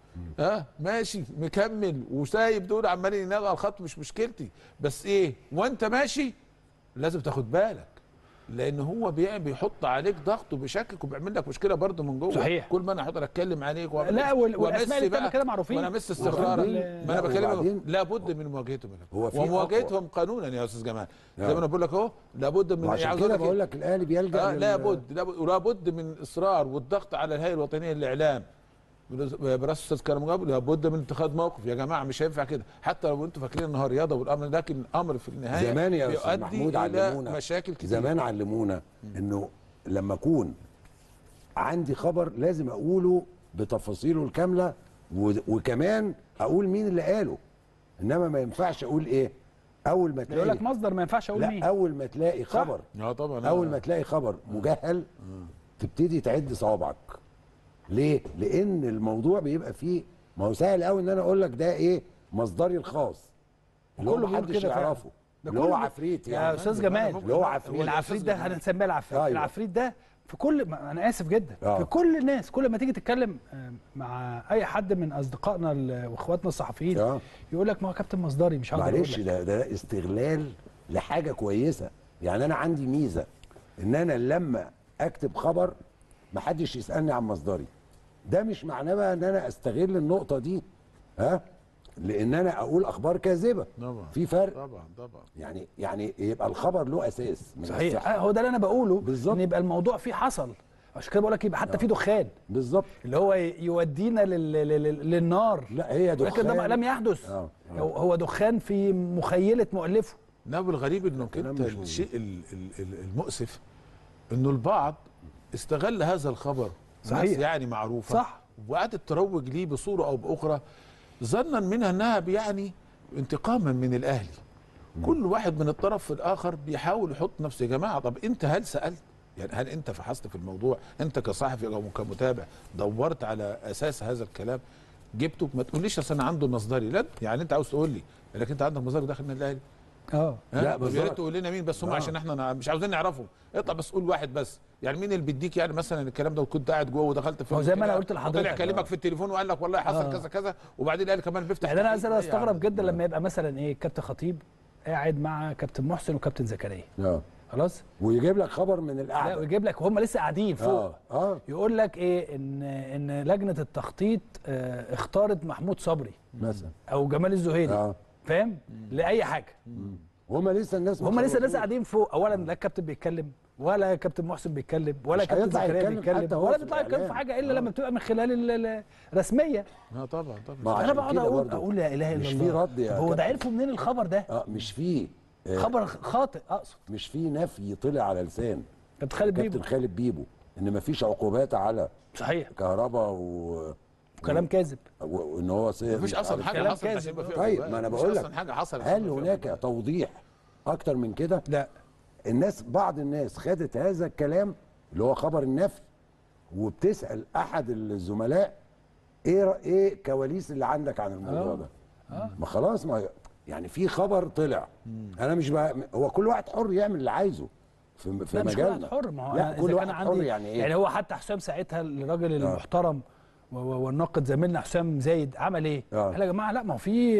ها ماشي مكمل وسايب دول عمالين ينادوا على الخط مش مشكلتي بس ايه وانت ماشي لازم تاخد بالك لان هو بي- بيحط عليك ضغط وبيشكك وبيعمل لك مشكله برضه من جوه صحيح. كل ما انا اقدر اتكلم عليك وأعمل- لا، وال- والأسماء وأمس اللي بتعمل بقى، كده معروفين. وانا مس استقرارك وبعدين- ما انا لا، بكلمك وبعدين- لابد من مواجهتهم يا كابتن. هو في ومواجهتهم قانونا يا استاذ جمال زي آه. ما انا بقول لك اهو لابد من وعشان عاوز كده أقول لك بقول إيه؟ لك الاهلي بيلجا آه لل- لابد لابد ولابد من الاصرار والضغط على الهيئه الوطنيه للاعلام برئاسه الاستاذ كرم جابر لابد من اتخاذ موقف يا جماعه مش هينفع كده حتى لو انتم فاكرين انها رياضه والامر لكن الامر في النهايه زمان يا استاذ بيؤدي محمود الى علمونا مشاكل كتير زمان علمونا انه لما اكون عندي خبر لازم اقوله بتفاصيله الكامله و- وكمان اقول مين اللي قاله انما ما ينفعش اقول ايه اول ما يقول لك تلاقي مصدر ما ينفعش اقول لا مين اول ما تلاقي خبر اه طبعا اول ما تلاقي خبر مجهل تبتدي تعد صوابعك ليه لان الموضوع بيبقى فيه ما هو سهل قوي ان انا اقول لك ده ايه مصدري الخاص اللي هو كله بيقول محدش كده فعلا. يعرفه ده اللي كله هو بي- عفريت يا يعني استاذ جمال اللي هو عفريت العفريت ده هنسميه العفريت أيوة. العفريت ده في كل ما انا اسف جدا آه. في كل الناس كل ما تيجي تتكلم آه، مع اي حد من اصدقائنا ال- واخواتنا الصحفيين آه. يقول لك ما هو كابتن مصدري مش هقدر اقول معلش لك ده ده استغلال لحاجه كويسه يعني انا عندي ميزه ان انا لما اكتب خبر محدش يسالني عن مصدري ده مش معناه بقى ان انا استغل النقطه دي ها لان انا اقول اخبار كاذبه طبعا في فرق طبعا طبعا يعني يعني يبقى الخبر له اساس من صحيح الصحة. آه، هو ده اللي انا بقوله بالظبط. ان يبقى الموضوع فيه حصل عشان كده بقول لك يبقى حتى في دخان بالظبط اللي هو ي- يودينا لل... لل... للنار لا هي لكن ده دخان لم يحدث آه. آه. هو هو دخان في مخيله مؤلفه نعم الغريب انه كلام انت مش موجود. الشيء ال- ال- ال- المؤسف انه البعض استغل هذا الخبر صحيح. ناس يعني معروفه صح. وقعدت تروج ليه بصوره او باخرى ظنا منها انها يعني انتقاما من الاهلي كل واحد من الطرف الاخر بيحاول يحط نفسه يا جماعه طب انت هل سالت يعني هل انت فحصت في الموضوع انت كصحفي او كمتابع دورت على اساس هذا الكلام جبته ما تقوليش اصل انا عنده مصدري لا يعني انت عاوز تقول لي لكن انت عندك مصدر داخل النادي الاهلي اه ها؟ لا، طب يا بالظبط. ريت تقول لنا مين بس هم آه. عشان احنا نع- مش عاوزين نعرفهم اطلع بس قول واحد بس يعني مين اللي بيديك يعني مثلا الكلام ده وكنت قاعد جوه ودخلت في هو زي ما أنا كده قلت لحضرتك. وطلع كلمك في التليفون وقال لك والله حصل آه. كذا كذا وبعدين قال كمان بيفتح يعني انا تحقيق. انا إيه استغرب يعني؟ جدا لما يبقى مثلا ايه كابتن خطيب قاعد مع كابتن محسن وكابتن زكريا اه خلاص ويجيب لك خبر من لا القعده ويجيب لك وهم لسه قاعدين فوق اه اه يقول لك ايه ان ان لجنه التخطيط آه، اختارت محمود صبري مثلا او جمال الزهيري اه فاهم لاي حاجه وهم لسه الناس ما هم لسه الناس خلصوش. قاعدين فوق اولا لا الكابتن بيتكلم ولا كابتن محسن بيتكلم ولا مش كابتن هيطلع زكريا يتكلم بيتكلم حتى هو ولا في بيطلع يتكلم في الإعلام. حاجه الا لما بتبقى من خلال ال- ال- الرسميه اه طبعا طبعا ما انا عشان بقعد كده اقول برضو اقول لا اله الا مش الله في رد يا طب هو ده كابتن. عرفوا منين الخبر ده اه مش في آه خبر خاطئ اقصد مش في نفي طلع على لسان كابتن خالد بيبو كابتن خالد بيبو ان مفيش عقوبات على صحيح كهرباء و... كلام كاذب و- وان هو سير مفيش اصلا حاجه كلام حصلت كاذب. عشان يبقى فيها طيب عقوبات. ما انا مفيش بقول لك اصلا حاجه حصلت هل عشان يبقى فيها هناك عقوبات. توضيح اكتر من كده لا الناس بعض الناس خدت هذا الكلام اللي هو خبر النفي وبتسال احد الزملاء ايه رأ- ايه كواليس اللي عندك عن الموضوع آه. ده ما خلاص ما يعني في خبر طلع انا مش بقى هو كل واحد حر يعمل اللي عايزه في في لا مش كل واحد مجالنا حر ما هو لا أنا كل إذا واحد كان حر عندي يعني ايه يعني هو حتى حسام ساعتها الراجل المحترم و- و- والناقد زميلنا حسام زايد عمل ايه؟ آه. قال يا جماعه لا ما هو في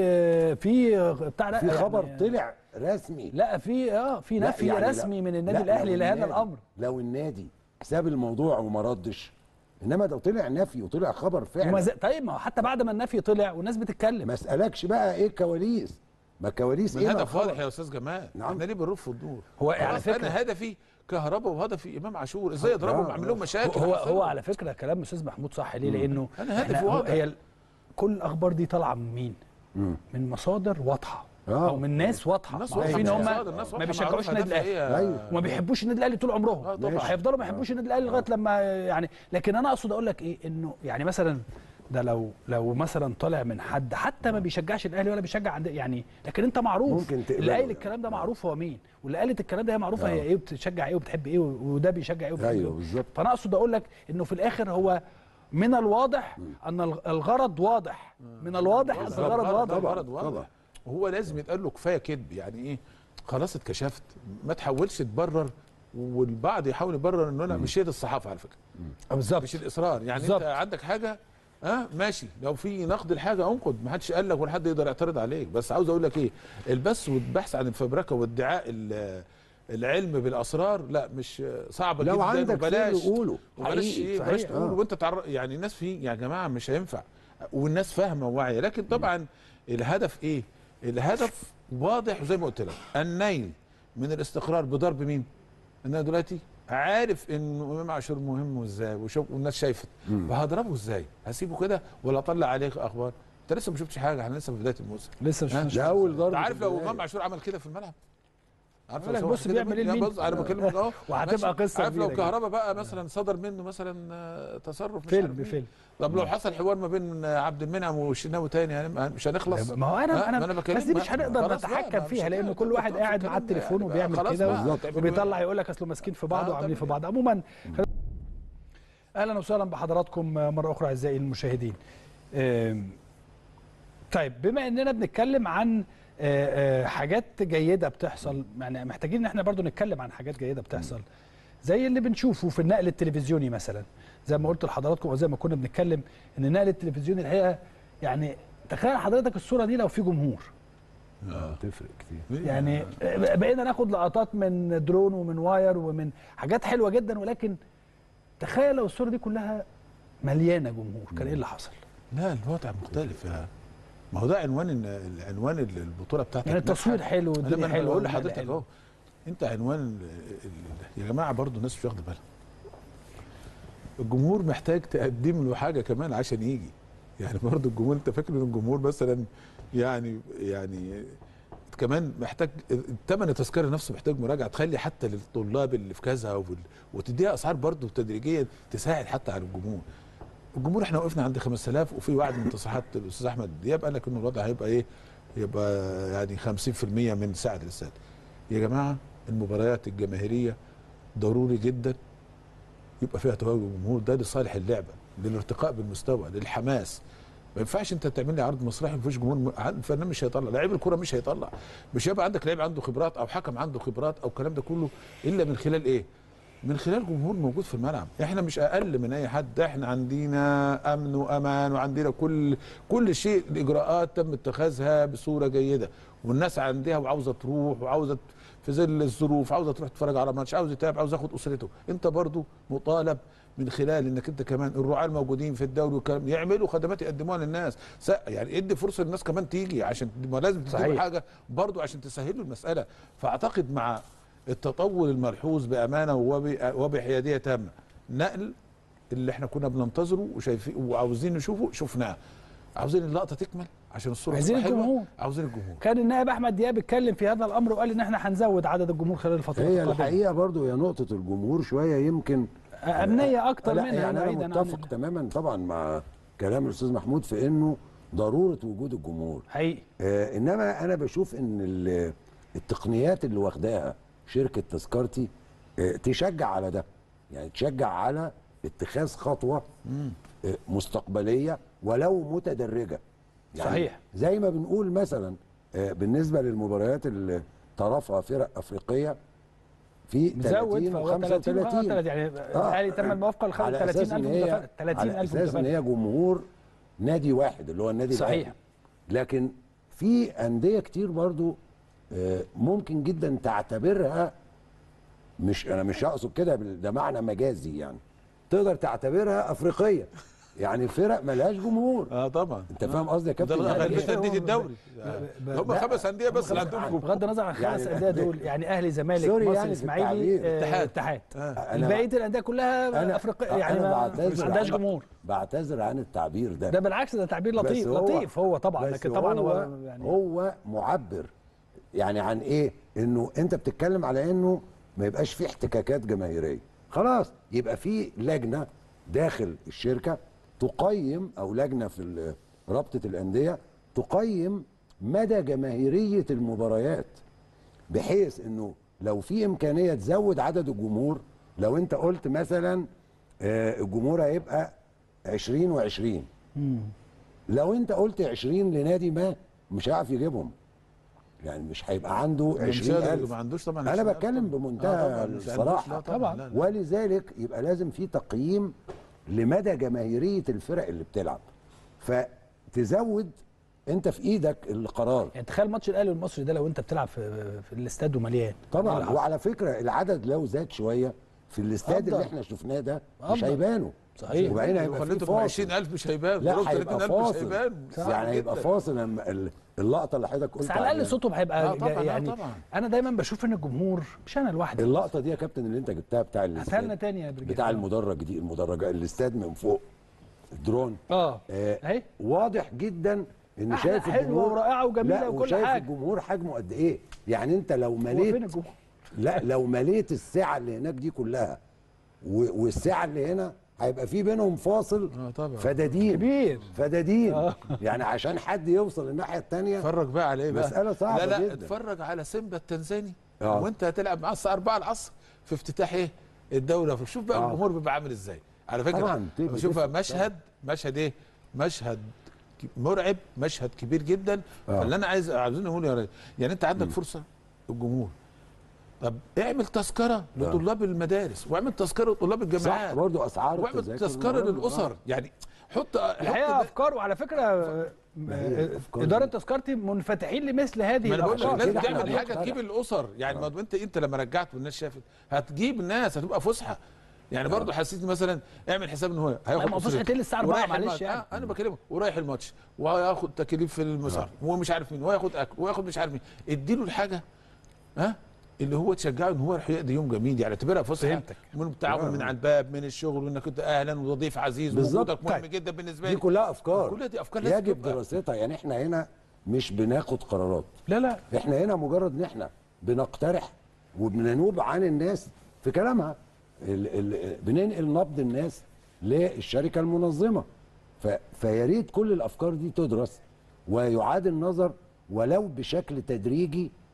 في بتاع ده في خبر يعني طلع رسمي لا في اه في لا، نفي يعني رسمي لا- من النادي لا، الاهلي لو لهذا النادي- الامر لو النادي ساب الموضوع وما ردش انما ده طلع نفي وطلع خبر وما فعلا زي- طيب ما هو حتى بعد ما النفي طلع والناس بتتكلم ما اسالكش بقى ايه الكواليس ما الكواليس من ايه ما هدف الخبر؟ واضح يا استاذ جمال نعم. احنا ليه بنروح في الدور هو على خلاص فكرة- انا هدفي كهرباء وهدفي امام عاشور ازاي اضربهم آه، اعمل لهم آه. مشاكل هو أحصلهم. هو على فكره كلام استاذ محمود صح ليه؟ لانه أنا هدفي إحنا- هو- واضح. هي ال- كل الاخبار دي طالعه من مين؟ مم. من مصادر واضحه آه. او من ناس واضحه الناس عارفين واضحة، هم مصادر، الناس ما واضحة، بيشجعوش معروف النادي هدفها الاهلي إيه. أيوة. وما بيحبوش النادي الاهلي طول عمرهم آه، طبعا. هيفضلوا ما يحبوش النادي الاهلي لغايه لما يعني لكن انا اقصد اقول لك ايه انه يعني مثلا ده لو لو مثلا طالع من حد حتى ما بيشجعش الاهلي ولا بيشجع عند يعني لكن انت معروف ممكن تقبله اللي قايل يعني. الكلام ده معروف هو مين واللي قالت الكلام ده هي معروفه آه. هي ايه وبتشجع ايه وبتحب ايه وده بيشجع ايه وبيحب ايوه ايه بالظبط فانا اقصد اقول لك انه في الاخر هو من الواضح ان الغ- الغرض واضح من الواضح ان الغرض واضح الغرض طبعاً. واضح وهو لازم يتقال له كفايه كذب يعني ايه خلاص اتكشفت ما تحاولش تبرر والبعض يحاول يبرر انه لا مش هي دي الصحافه على فكره بالظبط مش الاصرار يعني بالظبط. انت عندك حاجه اه ماشي لو في نقد الحاجه انقد ما حدش قال لك ولا حد يقدر يعترض عليك بس عاوز اقول لك ايه البث والبحث عن الفبركه وادعاء ال- العلم بالاسرار لا مش صعبه لو جدا عندك وبلاش سر قوله وبلاش حقيقي، ايه بلاش صحيح. تقول آه. وانت تعر... يعني الناس في يا جماعه مش هينفع والناس فاهمه وواعيه لكن طبعا الهدف ايه؟ الهدف واضح زي ما قلت لك النيل من الاستقرار بضرب مين؟ ان انا دلوقتي عارف ان امام عاشور مهم وازاي وشوف والناس شايفت فهضربه ازاي؟ هسيبه كده ولا اطلع عليه اخبار؟ انت لسه ما شفتش حاجه احنا لسه في بدايه الموسم لسه مش ها؟ ده اول ضربه انت عارف لو البداية. امام عاشور عمل كده في الملعب عارف يقول لك لو بص كده بيعمل مين؟ ايه يا لمين؟ بص انا بكلمك اهو وهتبقى ماشي. قصة عارف لو كبيرة كهربا بقى مثلا صدر منه مثلا آه، تصرف مش فيلم عارف مين. فيلم طب لو حصل حوار ما بين آه، عبد المنعم والشناوي تاني يعني مش هنخلص ما هو انا ها؟ انا, ما أنا بس بكلمك دي مش بقى. هنقدر خلاص بقى، نتحكم ما مش فيها لان هنقدر. كل واحد طب قاعد الكلام مع ده التليفون يعني وبيعمل خلاص كده بقى. و- تعملوا وبيطلع إيه؟ يقول لك اصله ماسكين في بعض آه، وعاملين طب في بعض عموما اهلا وسهلا بحضراتكم مره اخرى اعزائي المشاهدين آم، طيب بما اننا بنتكلم عن آه، آه، حاجات جيده بتحصل يعني محتاجين ان احنا برضو نتكلم عن حاجات جيده بتحصل زي اللي بنشوفه في النقل التلفزيوني مثلا زي ما قلت لحضراتكم وزي ما كنا بنتكلم ان النقل التلفزيوني الحقيقه يعني تخيل حضرتك الصوره دي لو في جمهور اه تفرق كتير يعني بقينا ناخد لقطات من درون ومن واير ومن حاجات حلوه جدا ولكن تخيل لو الصوره دي كلها مليانه جمهور كان ايه اللي حصل؟ لا الوضع مختلف يا ما هو ده عنوان ال- عنوان ال- البطوله بتاعتك يعني التصوير ناجحة. حلو انا والدنيا ما أنا حلوه بقول والنقل لحضرتك حلو. اهو انت عنوان ال- ال- يا جماعه برضو الناس مش واخده بالها الجمهور محتاج تقدم له حاجه كمان عشان يجي يعني برضو الجمهور انت فاكر ان الجمهور مثلا يعني يعني كمان محتاج ثمن التذكره نفسه محتاج مراجعه تخلي حتى للطلاب اللي في كذا وال- وتديها اسعار برضو تدريجيه تساعد حتى على الجمهور الجمهور احنا وقفنا عند 5000 وفي وعد من تصريحات الاستاذ احمد دياب قال لك ان الوضع هيبقى ايه يبقى يعني 50% من سعه الاستاد يا جماعه المباريات الجماهيريه ضروري جدا يبقى فيها تواجد جمهور ده لصالح اللعبه للارتقاء بالمستوى للحماس ما ينفعش انت تعمل لي عرض مسرحي مفيش جمهور م- عن- الفنان مش هيطلع لعيب الكوره مش هيطلع مش هيبقى عندك لعيب عنده خبرات او حكم عنده خبرات او الكلام ده كله الا من خلال ايه من خلال جمهور موجود في الملعب احنا مش اقل من اي حد احنا عندنا امن وامان وعندنا كل كل شيء الاجراءات تم اتخاذها بصوره جيده والناس عندها وعاوزه تروح وعاوزه في ظل الظروف عاوزه تروح تتفرج على ماتش عاوز يتابع عاوز ياخد اسرته انت برضو مطالب من خلال انك انت كمان الرعاة الموجودين في الدوري والكلام يعملوا خدمات يقدموها للناس س- يعني ادي فرصه للناس كمان تيجي عشان ما لازم تديهم صحيح. حاجه برضو عشان تسهلوا المساله فاعتقد مع التطور الملحوظ بامانه وب- وبحياديه تامه نقل اللي احنا كنا بننتظره وشايفين وعاوزين نشوفه شفناه عاوزين اللقطه تكمل عشان الصوره عايزين تبقى حلوة. الجمهور. عاوزين الجمهور كان النائب احمد دياب اتكلم في هذا الامر وقال ان احنا هنزود عدد الجمهور خلال الفتره هي القادمه الحقيقه برضو هي نقطه الجمهور شويه يمكن امنيه اكتر لا منها يعني انا بعيداً عن متفق ال- تماما طبعا مع كلام الاستاذ محمود في انه ضروره وجود الجمهور حقيقي آه انما انا بشوف ان ال- التقنيات اللي واخداها شركه تذكرتي آه تشجع على ده يعني تشجع على اتخاذ خطوه آه مستقبليه ولو متدرجه يعني صحيح. زي ما بنقول مثلا آه بالنسبه للمباريات اللي طرفها فرق افريقيه في نزود 30 فهو و 30 35 يعني آه. الاهلي تم الموافقه لخلال على اساس 30000 ان هي متفرج 30000 على اساس ان متفرج هي جمهور نادي واحد اللي هو النادي صحيح. الأهلي. لكن في انديه كتير برضو آه، ممكن جدا تعتبرها مش انا مش هقصد كده بال- ده معنى مجازي يعني تقدر تعتبرها افريقيه يعني فرق ملهاش جمهور اه طبعا انت فاهم قصدي يا ده كابتن يعني غالبيه هو- انديه الدوري ب- هم لا، خمس انديه بس اللي عندهم جمهور. بغض النظر عن يعني الخمس انديه دول يعني اهلي زمالك سوري مصر يعني في اسماعيلي التعبير. آه، اتحاد. اتحاد أنا بقيه الانديه كلها افريقيه يعني أنا ما بعتذر مش عندهاش عن- جمهور بعتذر عن التعبير ده ده بالعكس ده تعبير بس لطيف هو- لطيف هو طبعا بس لكن طبعا هو هو يعني هو معبر يعني عن ايه انه انت بتتكلم على انه ما يبقاش فيه احتكاكات جماهيريه خلاص يبقى في لجنه داخل الشركه تقيم او لجنه في ال- رابطه الانديه تقيم مدى جماهيريه المباريات بحيث انه لو في امكانيه تزود عدد الجمهور لو انت قلت مثلا آه، الجمهور هيبقى 20 و20 لو انت قلت 20 لنادي ما مش هيعرف يجيبهم يعني مش هيبقى عنده مش 20000 ما عندوش طبعا انا 20,000 بتكلم طبعاً. بمنتهى آه طبعاً، مش عندوش، الصراحه لا طبعا لا لا. ولذلك يبقى لازم في تقييم لمدى جماهيريه الفرق اللي بتلعب فتزود انت في ايدك القرار يعني تخيل ماتش الاهلي والمصري ده لو انت بتلعب في في الاستاد ومليان طبعا العصر. وعلى فكره العدد لو زاد شويه في الاستاد أفضل. اللي احنا شفناه ده مش أفضل. هيبانوا صحيح. وبعدين لو هيبقى في خليته في فاصل 20000 مش هيبان لا ولو هيبقى 30000 مش فاصل هيبان يعني هيبقى فاصل لما ال- اللقطه اللي حضرتك قلت بس على الاقل عليها. صوتهم هيبقى آه طبعاً، آه يعني طبعاً. انا دايما بشوف ان الجمهور مش انا لوحدي اللقطه دي يا كابتن اللي انت جبتها بتاع هاتها لنا الاستاد تاني يا برجيت بتاع المدرج دي المدرج الاستاد من فوق الدرون اه آه اهي واضح جدا ان أحلى، شايف حلوة الجمهور ورائعة وجميلة لا وكل وشايف حاجة. الجمهور حجمه قد ايه يعني انت لو هو فين مليت الجمهور لا لو مليت الساعه اللي هناك دي كلها و- والساعه اللي هنا هيبقى في بينهم فاصل آه طبعاً. فدادين كبير فدادين يعني عشان حد يوصل الناحيه الثانيه اتفرج بقى على ايه بقى مسألة صعبة لا لا جدا. اتفرج على سيمبا التنزاني آه. وانت هتلعب معاه الساعه 4 العصر في افتتاح ايه الدوله شوف بقى آه. الجمهور بيبقى عامل ازاي على فكره طبعاً، بتبقى- بشوف بتفرق مشهد مشهد ايه مشهد ك- مرعب مشهد كبير جدا آه. فاللي انا عايز عايزين نقول يا ريس يعني انت عندك فرصه الجمهور طب اعمل تذكره لطلاب المدارس واعمل تذكره لطلاب صح الجامعات برضو اسعار واعمل التذاكر تذكره مرة- للاسر يعني حط الحقيقه حط افكار وعلى فكره آه، هي آه، أفكار اداره دي. تذكرتي منفتحين لمثل هذه ما انا بقول لك الافكار لازم كده إحنا تعمل حاجه بنقترح. تجيب الاسر يعني ما انت انت لما رجعت والناس شافت هتجيب ناس هتبقى فسحه يعني برضه حسيتني مثلا اعمل حساب ان هو هياخد ما فسحة أسرته إيه للساعة 4 ورايح معلش الماتش. يعني. آه انا بكلمه ورايح الماتش وهياخد تكاليف في المسار وهو مش عارف مين وهياخد اكل وهياخد مش عارف مين اديله الحاجه ها اللي هو تشجعه ان هو يروح يقضي يوم جميل يعني اعتبرها فسحه فهمتك. من التعاون من على الباب من الشغل وانك انت اهلا وضيف عزيز بالظبط. وجودك مهم طيب. جدا بالنسبه دي لي كلها افكار كلها دي افكار لازم يجب تبقى. دراستها يعني احنا هنا مش بناخد قرارات لا لا احنا هنا مجرد ان احنا بنقترح وبننوب عن الناس في كلامها ال ال بننقل نبض الناس للشركه المنظمه ف فيا ريت كل الافكار دي تدرس ويعاد النظر ولو بشكل تدريجي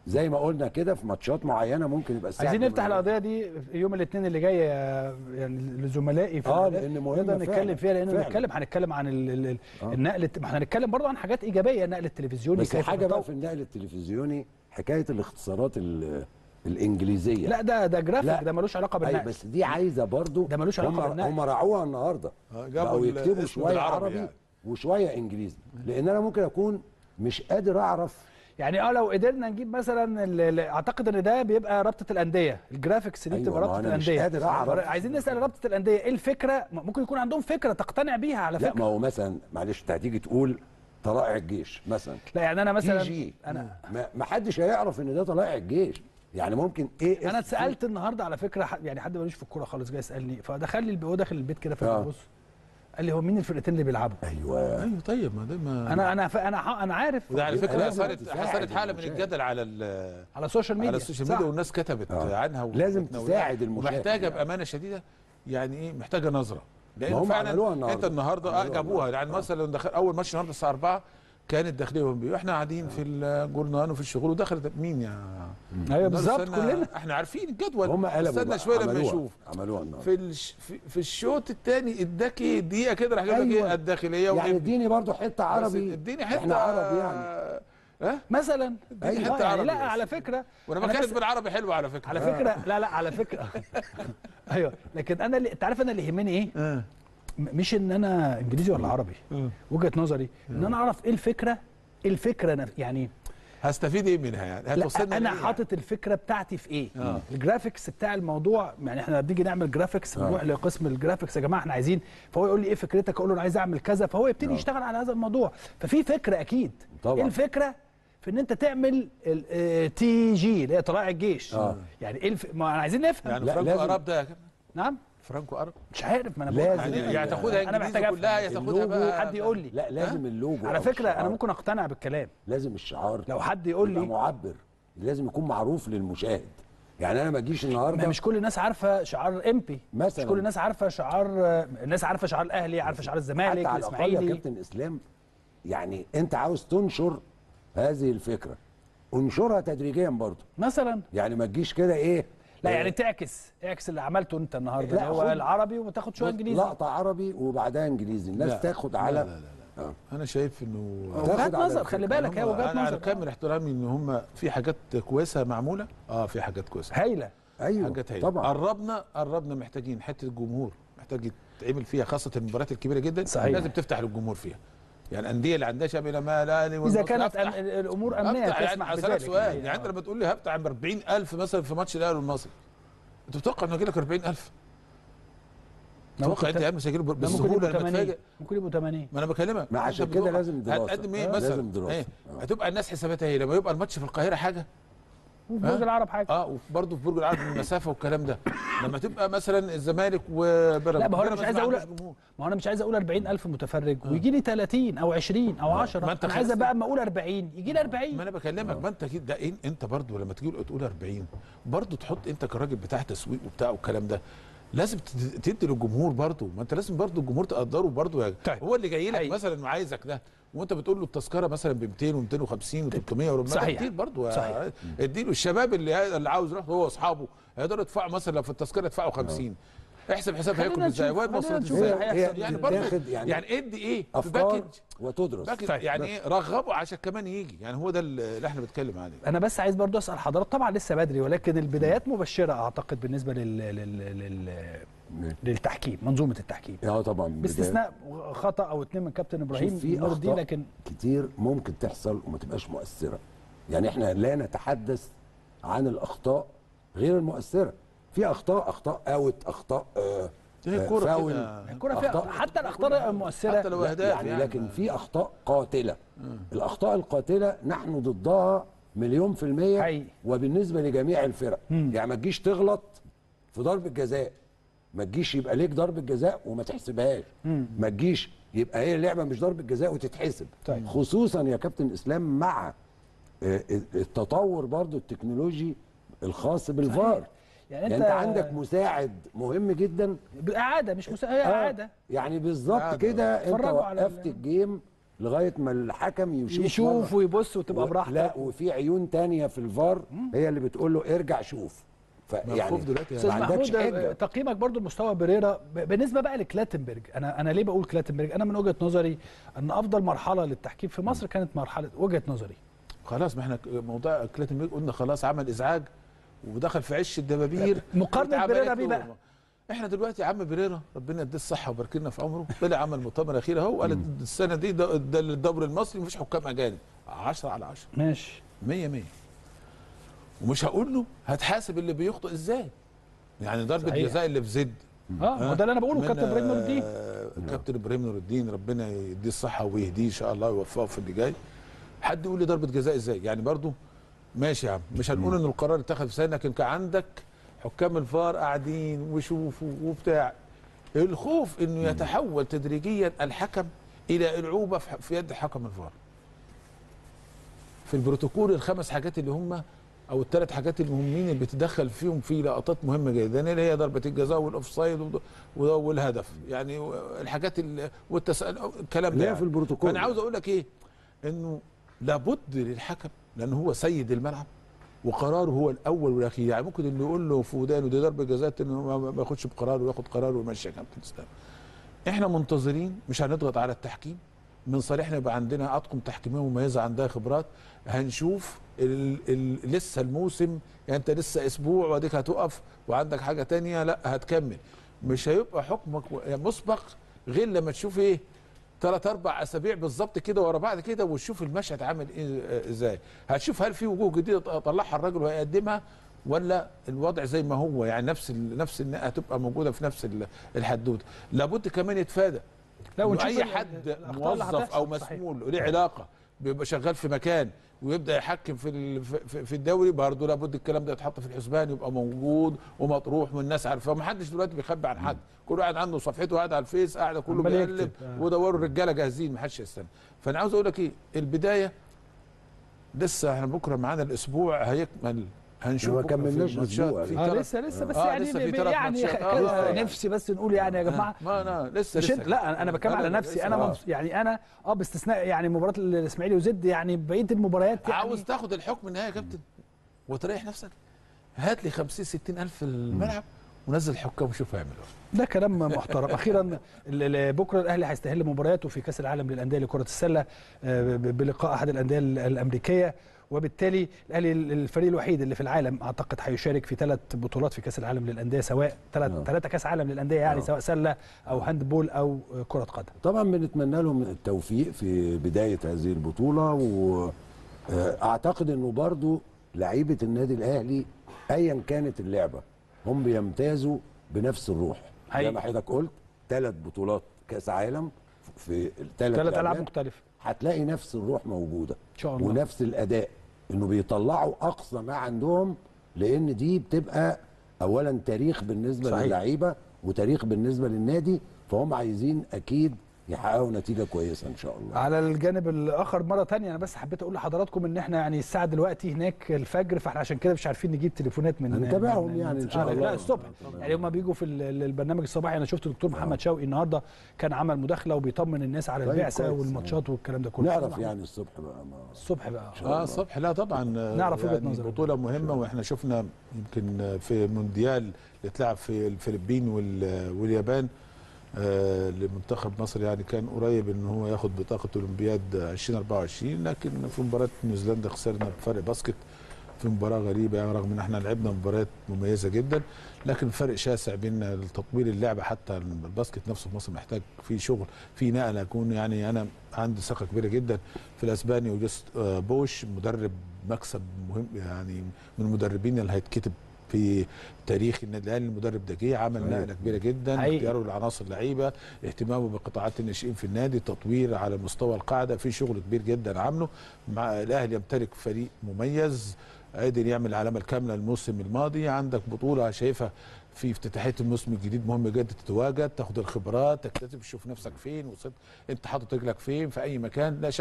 زي ما قلنا كده في ماتشات معينه ممكن يبقى الساعه عايزين نفتح الجماهيرية. القضيه دي يوم الاثنين اللي جاي آه، يعني لزملائي في آه، الإعلام. لأن مهمة نقدر نتكلم فعلاً، فيها لان فعلاً. نتكلم هنتكلم عن ال- ال- ال- آه. النقل الت- ما احنا هنتكلم برضه عن حاجات ايجابيه النقل التلفزيوني بس كيف حاجه بقى تطور. في النقل التلفزيوني حكايه الاختصارات ال- الانجليزيه لا ده ده جرافيك لا. ده ملوش علاقه أي بالنقل بس دي عايزه برضو ده ملوش علاقة هم- بالنقل. هم راعوها النهارده آه، جابوا بقوا ال- يكتبوا اسمه شويه بالعربي عربي يعني. وشويه انجليزي لان انا ممكن اكون مش قادر اعرف يعني اه لو قدرنا نجيب مثلا ال- ال- اعتقد ان ده بيبقى رابطه الانديه الجرافيكس دي أيوة، بتبقى ما رابطه أنا مش الانديه قادر أعرف. عايزين نسال رابطه الانديه ايه الفكره ممكن يكون عندهم فكره تقتنع بيها على لا فكره ما هو مثلا معلش انت هتيجي تقول طلائع الجيش مثلا لا يعني انا مثلا تي جي انا ما ما حدش هيعرف ان ده طلائع الجيش يعني ممكن ايه انا اس- اتسالت النهارده على فكره ح- يعني حد ملوش في الكوره خالص جاي يسالني فدخل لي الب- هو داخل البيت كده آه. فبص قال لي هو مين الفرقتين اللي بيلعبوا ايوه ايوه طيب ما ده ما انا انا ف- انا ح- انا عارف وده على يبقى فكره لازم حصلت تساعد حصلت حاله من المشاهد. الجدل على ال- على السوشيال ميديا على السوشيال صح. ميديا والناس كتبت آه. عنها لازم وكتبنا تساعد المشاهد ومحتاجه يعني. بامانه شديده يعني ايه محتاجه نظره ما لان هم فعلا عملوها النهاردة. انت النهارده آه عملوها جابوها النهاردة. يعني مثلا دخل اول ماتش النهارده الساعه 4 كانت داخليه بيقولوا احنا قاعدين في الجورنان وفي الشغل ودخلت مين يا ايوه قلنا بالظبط استنى، كلنا احنا عارفين الجدول هم قلبوا استنى بقى، شويه لما عملوها. نشوف عملوها النهارده في الش... في, في الشوط الثاني اداك ايه دقيقه كده راح جايب لك أيوة. ايه الداخليه يعني وابني. اديني برضو حته بس عربي اديني حته احنا عربي يعني ها مثلا اديني أيوة حته يعني عربي لا بس. على فكره وانا أنا بكلم بس- بالعربي حلو على فكره على فكره لا لا على فكره ايوه لكن انا اللي انت عارف انا اللي يهمني ايه آه. م- مش ان انا انجليزي ولا عربي وجهه نظري ان انا اعرف ايه الفكره الفكره نف- يعني هستفيد ايه منها يعني لا هتوصلنا انا لإيه حاطط الفكره بتاعتي في ايه آه. الجرافيكس بتاع الموضوع يعني احنا بنيجي نعمل جرافيكس آه. بنروح لقسم الجرافيكس يا جماعه احنا عايزين فهو يقول لي ايه فكرتك اقول له انا عايز اعمل كذا فهو يبتدي آه. يشتغل على هذا الموضوع ففي فكره اكيد طبعاً. ايه الفكره في ان انت تعمل تي جي اللي هي طلائع الجيش آه. يعني ايه الف... ما عايزين نفهم يعني لا، فرانكو لازم- اراب ده يا كابتن؟ نعم فرانكو اراب مش عارف ما انا لازم. بقول يعني, ال- يعني تاخدها انا محتاج انجليزي كلها يا أفهم. تاخدها اللوجو بقى حد يقول لي لا لازم اللوجو على أو فكره انا الشعار. ممكن اقتنع بالكلام لازم الشعار لو حد يقول يبقى لي معبر لازم يكون معروف للمشاهد يعني انا ما اجيش النهارده ما مش كل الناس عارفه شعار امبي مثلاً. مش كل الناس عارفه شعار الناس عارفه شعار الاهلي عارفه شعار الزمالك حتى على الاقل يا الاسماعيلي كابتن اسلام يعني انت عاوز تنشر هذه الفكره انشرها تدريجيا برضه مثلا يعني ما تجيش كده ايه لا آه، يعني تعكس اعكس اللي عملته انت النهارده لا، اللي هو خد- العربي وتاخد شويه انجليزي لقطه عربي وبعدها انجليزي الناس لا. تاخد لا على لا لا, لا. انا شايف انه تاخد وجهات على نظر الفكرة. خلي بالك هي هم- وجهات انا على نظر كامل احترامي ان هم في حاجات كويسه معموله اه في حاجات كويسه هايله ايوه حاجات هي طبعا قربنا قربنا محتاجين حته الجمهور محتاج يتعمل فيها خاصه المباريات الكبيره جدا صحيح. لازم تفتح للجمهور فيها يعني الانديه اللي عندها شبه ما الاهلي اذا والمصري كانت أفتح- أم- الامور امنيه أفتح يعني تسمح اسالك بذلك سؤال يعني يعني انت لما تقول لي هفتح عن 40000 مثلا في ماتش الاهلي والمصري انت تتوقع انه يجي لك 40000 ده ممكن تتوقع انت ت- يا عم مش هيجي له ده ممكن بالسهوله يبقوا لما 80 تفاجئ ممكن يبقوا 80 ما انا بكلمك ما أنت عشان بتتوقع كده لازم دراسة. هتقدم ايه آه. مثلا لازم دراسة. إيه؟ آه. هتبقى الناس حساباتها ايه لما يبقى الماتش في القاهره حاجه وفي برج العرب حاجه اه وبرضه في برج العرب المسافه والكلام ده لما تبقى مثلا الزمالك وبيراميدز لا ما هو انا بيراميدز مش عايز ما اقول عندوش جمهور. ما هو انا مش عايز اقول 40000 متفرج ويجي لي 30 او 20 او 10 ما أنت انا عايز خلصت. بقى اما اقول 40 يجي لي 40 ما انا بكلمك ما انت كده ده إيه؟ انت برضه لما تيجي تقول 40 برضه تحط انت كراجل بتاع تسويق وبتاع والكلام ده لازم تد- تدي للجمهور برضه ما انت لازم برضه الجمهور تقدره برضه يا طيب. هو اللي جاي لك أيوة. مثلا وعايزك ده وانت بتقول له التذكره مثلا ب 200 و250 و300 و400 صحيح. كتير برضه صحيح. اديله الشباب اللي اللي عاوز يروح هو واصحابه هيقدروا يدفعوا مثلا لو في التذكره يدفعوا 50 احسب حساب خلينا هياكل ازاي نشوف- وين خلينا مصر نشوف ازاي اللي هيحصل. يعني برضه بتاخد يعني يعني ادي ايه في افكار باكج وتدرس باكج طيب. يعني ايه رغبه عشان كمان يجي يعني هو ده اللي احنا بنتكلم عليه انا بس عايز برضو اسال حضرتك طبعا لسه بدري ولكن البدايات مبشره اعتقد بالنسبه لل... لل... لل... للتحكيم منظومه التحكيم اه طبعا باستثناء خطا او اتنين من كابتن ابراهيم شوف في نور الدين اخطاء لكن كتير ممكن تحصل وما تبقاش مؤثره يعني احنا لا نتحدث عن الاخطاء غير المؤثره في اخطاء اخطاء اوت اخطاء آه هي آه، الكوره فاول. كده الكوره فيها أخطاء. حتى الاخطاء المؤثره حتى لو لا، اهداف يعني, يعني لكن في اخطاء قاتله الاخطاء القاتله نحن ضدها مليون في المية حقيقي. وبالنسبة لجميع الفرق يعني ما تجيش تغلط في ضربة جزاء ما تجيش يبقى ليك ضربة جزاء وما تحسبهاش ما تجيش يبقى هي اللعبة مش ضربة جزاء وتتحسب طيب. خصوصا يا كابتن اسلام مع آه، التطور برضو التكنولوجي الخاص بالفار يعني يعني انت انت عندك مساعد مهم جدا اعاده مش مسا... هي آه، اعاده يعني بالظبط عادة. كده انت اتفرجوا على وقفت ال- الجيم لغايه ما الحكم يشوف يشوف مرة. ويبص وتبقى و- براحتك لا وفي عيون تانية في الفار هي اللي بتقول له ارجع شوف فيعني مخوف دلوقتي استاذ ما عندكش محمود حجة. تقييمك برضو لمستوى بريرا ب- بالنسبه بقى لكلاتنبرج انا انا ليه بقول كلاتنبرج انا من وجهه نظري ان افضل مرحله للتحكيم في مصر كانت مرحله وجهه نظري خلاص ما احنا ك- موضوع كلاتنبرج قلنا خلاص عمل ازعاج ودخل في عش الدبابير مقارنة واتعملت بريرا له- بيه بقى. احنا دلوقتي يا عم بريرا ربنا يديه الصحه ويبارك لنا في عمره طلع عمل مؤتمر اخير اهو قال السنه دي ده, ده الدوري المصري مفيش حكام اجانب 10 على 10 ماشي 100 100 ومش هقول له هتحاسب اللي بيخطئ ازاي يعني ضربه صحيح. جزاء اللي في زد اه ما ده اللي انا بقوله من، كابتن ابراهيم نور الدين آه، كابتن ابراهيم نور الدين ربنا يديه الصحه ويهديه ان شاء الله ويوفقه في اللي جاي حد يقول لي ضربه جزاء ازاي يعني برضو ماشي يا عم مش هنقول ان القرار اتخذ في سنه لكن كان عندك حكام الفار قاعدين وشوفوا وبتاع الخوف انه يتحول تدريجيا الحكم الى العوبه في في يد حكم الفار في البروتوكول الخمس حاجات اللي هم او الثلاث حاجات المهمين اللي بتدخل فيهم في لقطات مهمه جدا اللي هي ضربه الجزاء والاوفسايد وده- وده- والهدف يعني الحاجات ال- والتساؤل الكلام اللي ده هي في البروتوكول. فانا عاوز اقول لك ايه انه لابد للحكم لان هو سيد الملعب وقراره هو الاول والاخير يعني ممكن اللي يقول له في ودانه دي ضربه جزاء انه ما- ما ياخدش بقراره وياخد قراره ويمشي يا كابتن اسلام احنا منتظرين مش هنضغط على التحكيم من صالحنا يبقى عندنا اطقم تحكيميه مميزه عندها خبرات هنشوف ال ال لسه الموسم يعني انت لسه اسبوع واديك هتقف وعندك حاجه تانية لا هتكمل مش هيبقى حكمك و- يعني مسبق غير لما تشوف ايه ثلاث اربع اسابيع بالظبط كده ورا بعض كده وتشوف المشهد عامل ايه آه، ازاي هتشوف هل في وجوه جديده طلعها الراجل وهيقدمها ولا الوضع زي ما هو يعني نفس ال نفس النقطه هتبقى موجوده في نفس ال- الحدوته لابد كمان يتفادى لا، إنه ونشوف اي ال- حد الأخطاء اللي موظف او هتحصل، صحيح. مسؤول له علاقه بيبقى شغال في مكان ويبدا يحكم في ال- في- في الدوري برضه لابد الكلام ده يتحط في الحسبان يبقى موجود ومطروح والناس عارفاه ومحدش دلوقتي بيخبي عن حد كل واحد عنده صفحته قاعد على الفيس قاعد كله عمال بيقلب يكتب، آه. ودوروا الرجاله جاهزين محدش يستنى فانا عاوز اقول لك ايه البدايه لسه احنا بكره معانا الاسبوع هيكمل هنشوف ما بكرة في كملناش الماتشات أسبوع. في اه تلات- لسه لسه بس آه، يعني لسه في ب- تلات يعني ماتشات. كده آه. نفسي بس نقول يعني يا جماعه ما انا لسه مش لسه انت لا انا بتكلم على أبداً نفسي لسه. انا آه. مبس... يعني انا اه باستثناء يعني مباراه الاسماعيلي وزد يعني بقيه المباريات يعني عاوز تاخد الحكم النهائي يا كابتن وتريح نفسك هات لي 50 60 الف في الملعب ونزل حكام وشوف هيعملوا إيه. ده كلام محترم اخيرا ال- ال- بكره الاهلي هيستهل مبارياته في كاس العالم للانديه لكره السله آه، ب- بلقاء احد الانديه ال- الامريكيه وبالتالي الاهلي ال- الفريق الوحيد اللي في العالم اعتقد هيشارك في ثلاث بطولات في كاس العالم للانديه سواء ثلاث آه. ثلاثه كاس عالم للانديه يعني آه. سواء سله او هاند بول او آه، كره قدم طبعا بنتمنى لهم التوفيق في بدايه هذه البطوله واعتقد انه برضو لعيبه النادي الاهلي ايا كانت اللعبه هم بيمتازوا بنفس الروح زي حقيقي. ما حضرتك قلت ثلاث بطولات كاس عالم في الثلاث ثلاث العاب مختلفه هتلاقي نفس الروح موجوده ان شاء الله ونفس الاداء انه بيطلعوا اقصى ما عندهم لان دي بتبقى اولا تاريخ بالنسبه صحيح. للعيبه وتاريخ بالنسبه للنادي فهم عايزين اكيد يحققوا نتيجه كويسه ان شاء الله على الجانب الاخر مره تانية انا بس حبيت اقول لحضراتكم ان احنا يعني الساعه دلوقتي هناك الفجر فاحنا عشان كده مش عارفين نجيب تليفونات من هنتابعهم من- يعني إن من- شاء آه، الله. لا الصبح يعني هم بيجوا في ال- البرنامج الصباحي انا شفت الدكتور محمد شوقي النهارده كان عمل مداخله وبيطمن الناس على طيب البعثه كويس. والماتشات والكلام ده كله نعرف يعني الصبح بقى ما الصبح بقى اه الصبح لا طبعا نعرف وجهة يعني نظرك. بطوله مهمه واحنا شفنا يمكن في مونديال اللي اتلعب في الفلبين وال- واليابان آه لمنتخب مصر يعني كان قريب ان هو ياخد بطاقه اولمبياد 2024 لكن في مباراه نيوزيلندا خسرنا بفرق باسكت في مباراه غريبه يعني رغم ان احنا لعبنا مباريات مميزه جدا لكن فرق شاسع بين تطوير اللعبه حتى الباسكت نفسه في مصر محتاج فيه شغل في نقله اكون يعني انا عندي ثقه كبيره جدا في الاسباني وجوست آه، بوش مدرب مكسب مهم يعني من المدربين اللي هيتكتب في تاريخ النادي الاهلي المدرب ده جه عمل صحيح. نقله كبيره جدا حقيقي. اختياره لعناصر لعيبه اهتمامه بقطاعات الناشئين في النادي تطوير على مستوى القاعده في شغل كبير جدا عامله مع الاهلي يمتلك فريق مميز قادر يعمل العلامه الكامله الموسم الماضي عندك بطوله شايفها في افتتاحيه الموسم الجديد مهم جدا تتواجد تاخد الخبرات تكتسب تشوف نفسك فين وصلت انت حاطط رجلك فين في اي مكان لا شك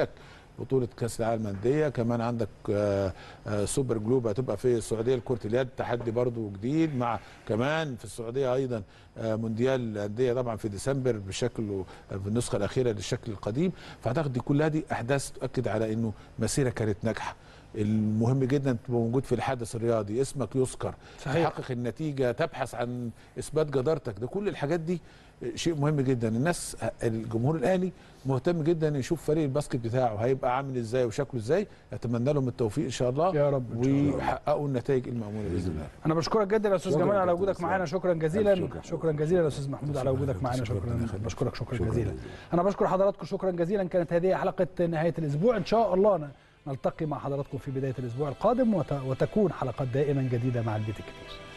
بطوله كاس العالم للانديه كمان عندك آه، آه، سوبر جلوب هتبقى في السعوديه لكره اليد تحدي برضو جديد مع كمان في السعوديه ايضا آه، مونديال الانديه طبعا في ديسمبر بشكل في النسخه الاخيره للشكل القديم فاعتقد دي كلها دي احداث تؤكد على انه مسيره كانت ناجحه المهم جدا تبقى موجود في الحدث الرياضي اسمك يذكر صحيح. تحقق النتيجه تبحث عن اثبات جدارتك ده كل الحاجات دي شيء مهم جدا الناس الجمهور الاهلي مهتم جدا يشوف فريق الباسكت بتاعه هيبقى عامل ازاي وشكله ازاي اتمنى لهم التوفيق ان شاء الله يا رب إن شاء الله. ويحققوا النتائج الماموله باذن الله انا بشكرك جدا يا استاذ شكراً جمال على كابتن وجودك إسلام. معانا شكرا جزيلا ألف شكر. شكرا جزيلا يا استاذ محمود على وجودك معانا شكراً. شكرا ربنا يخليك. بشكرك شكرا شكراً جزيلا جزيلاً. انا بشكر حضراتكم شكرا جزيلا كانت هذه حلقه نهايه الاسبوع ان شاء الله نلتقي مع حضراتكم في بدايه الاسبوع القادم وت- وتكون حلقات دائما جديده مع البيت الكبير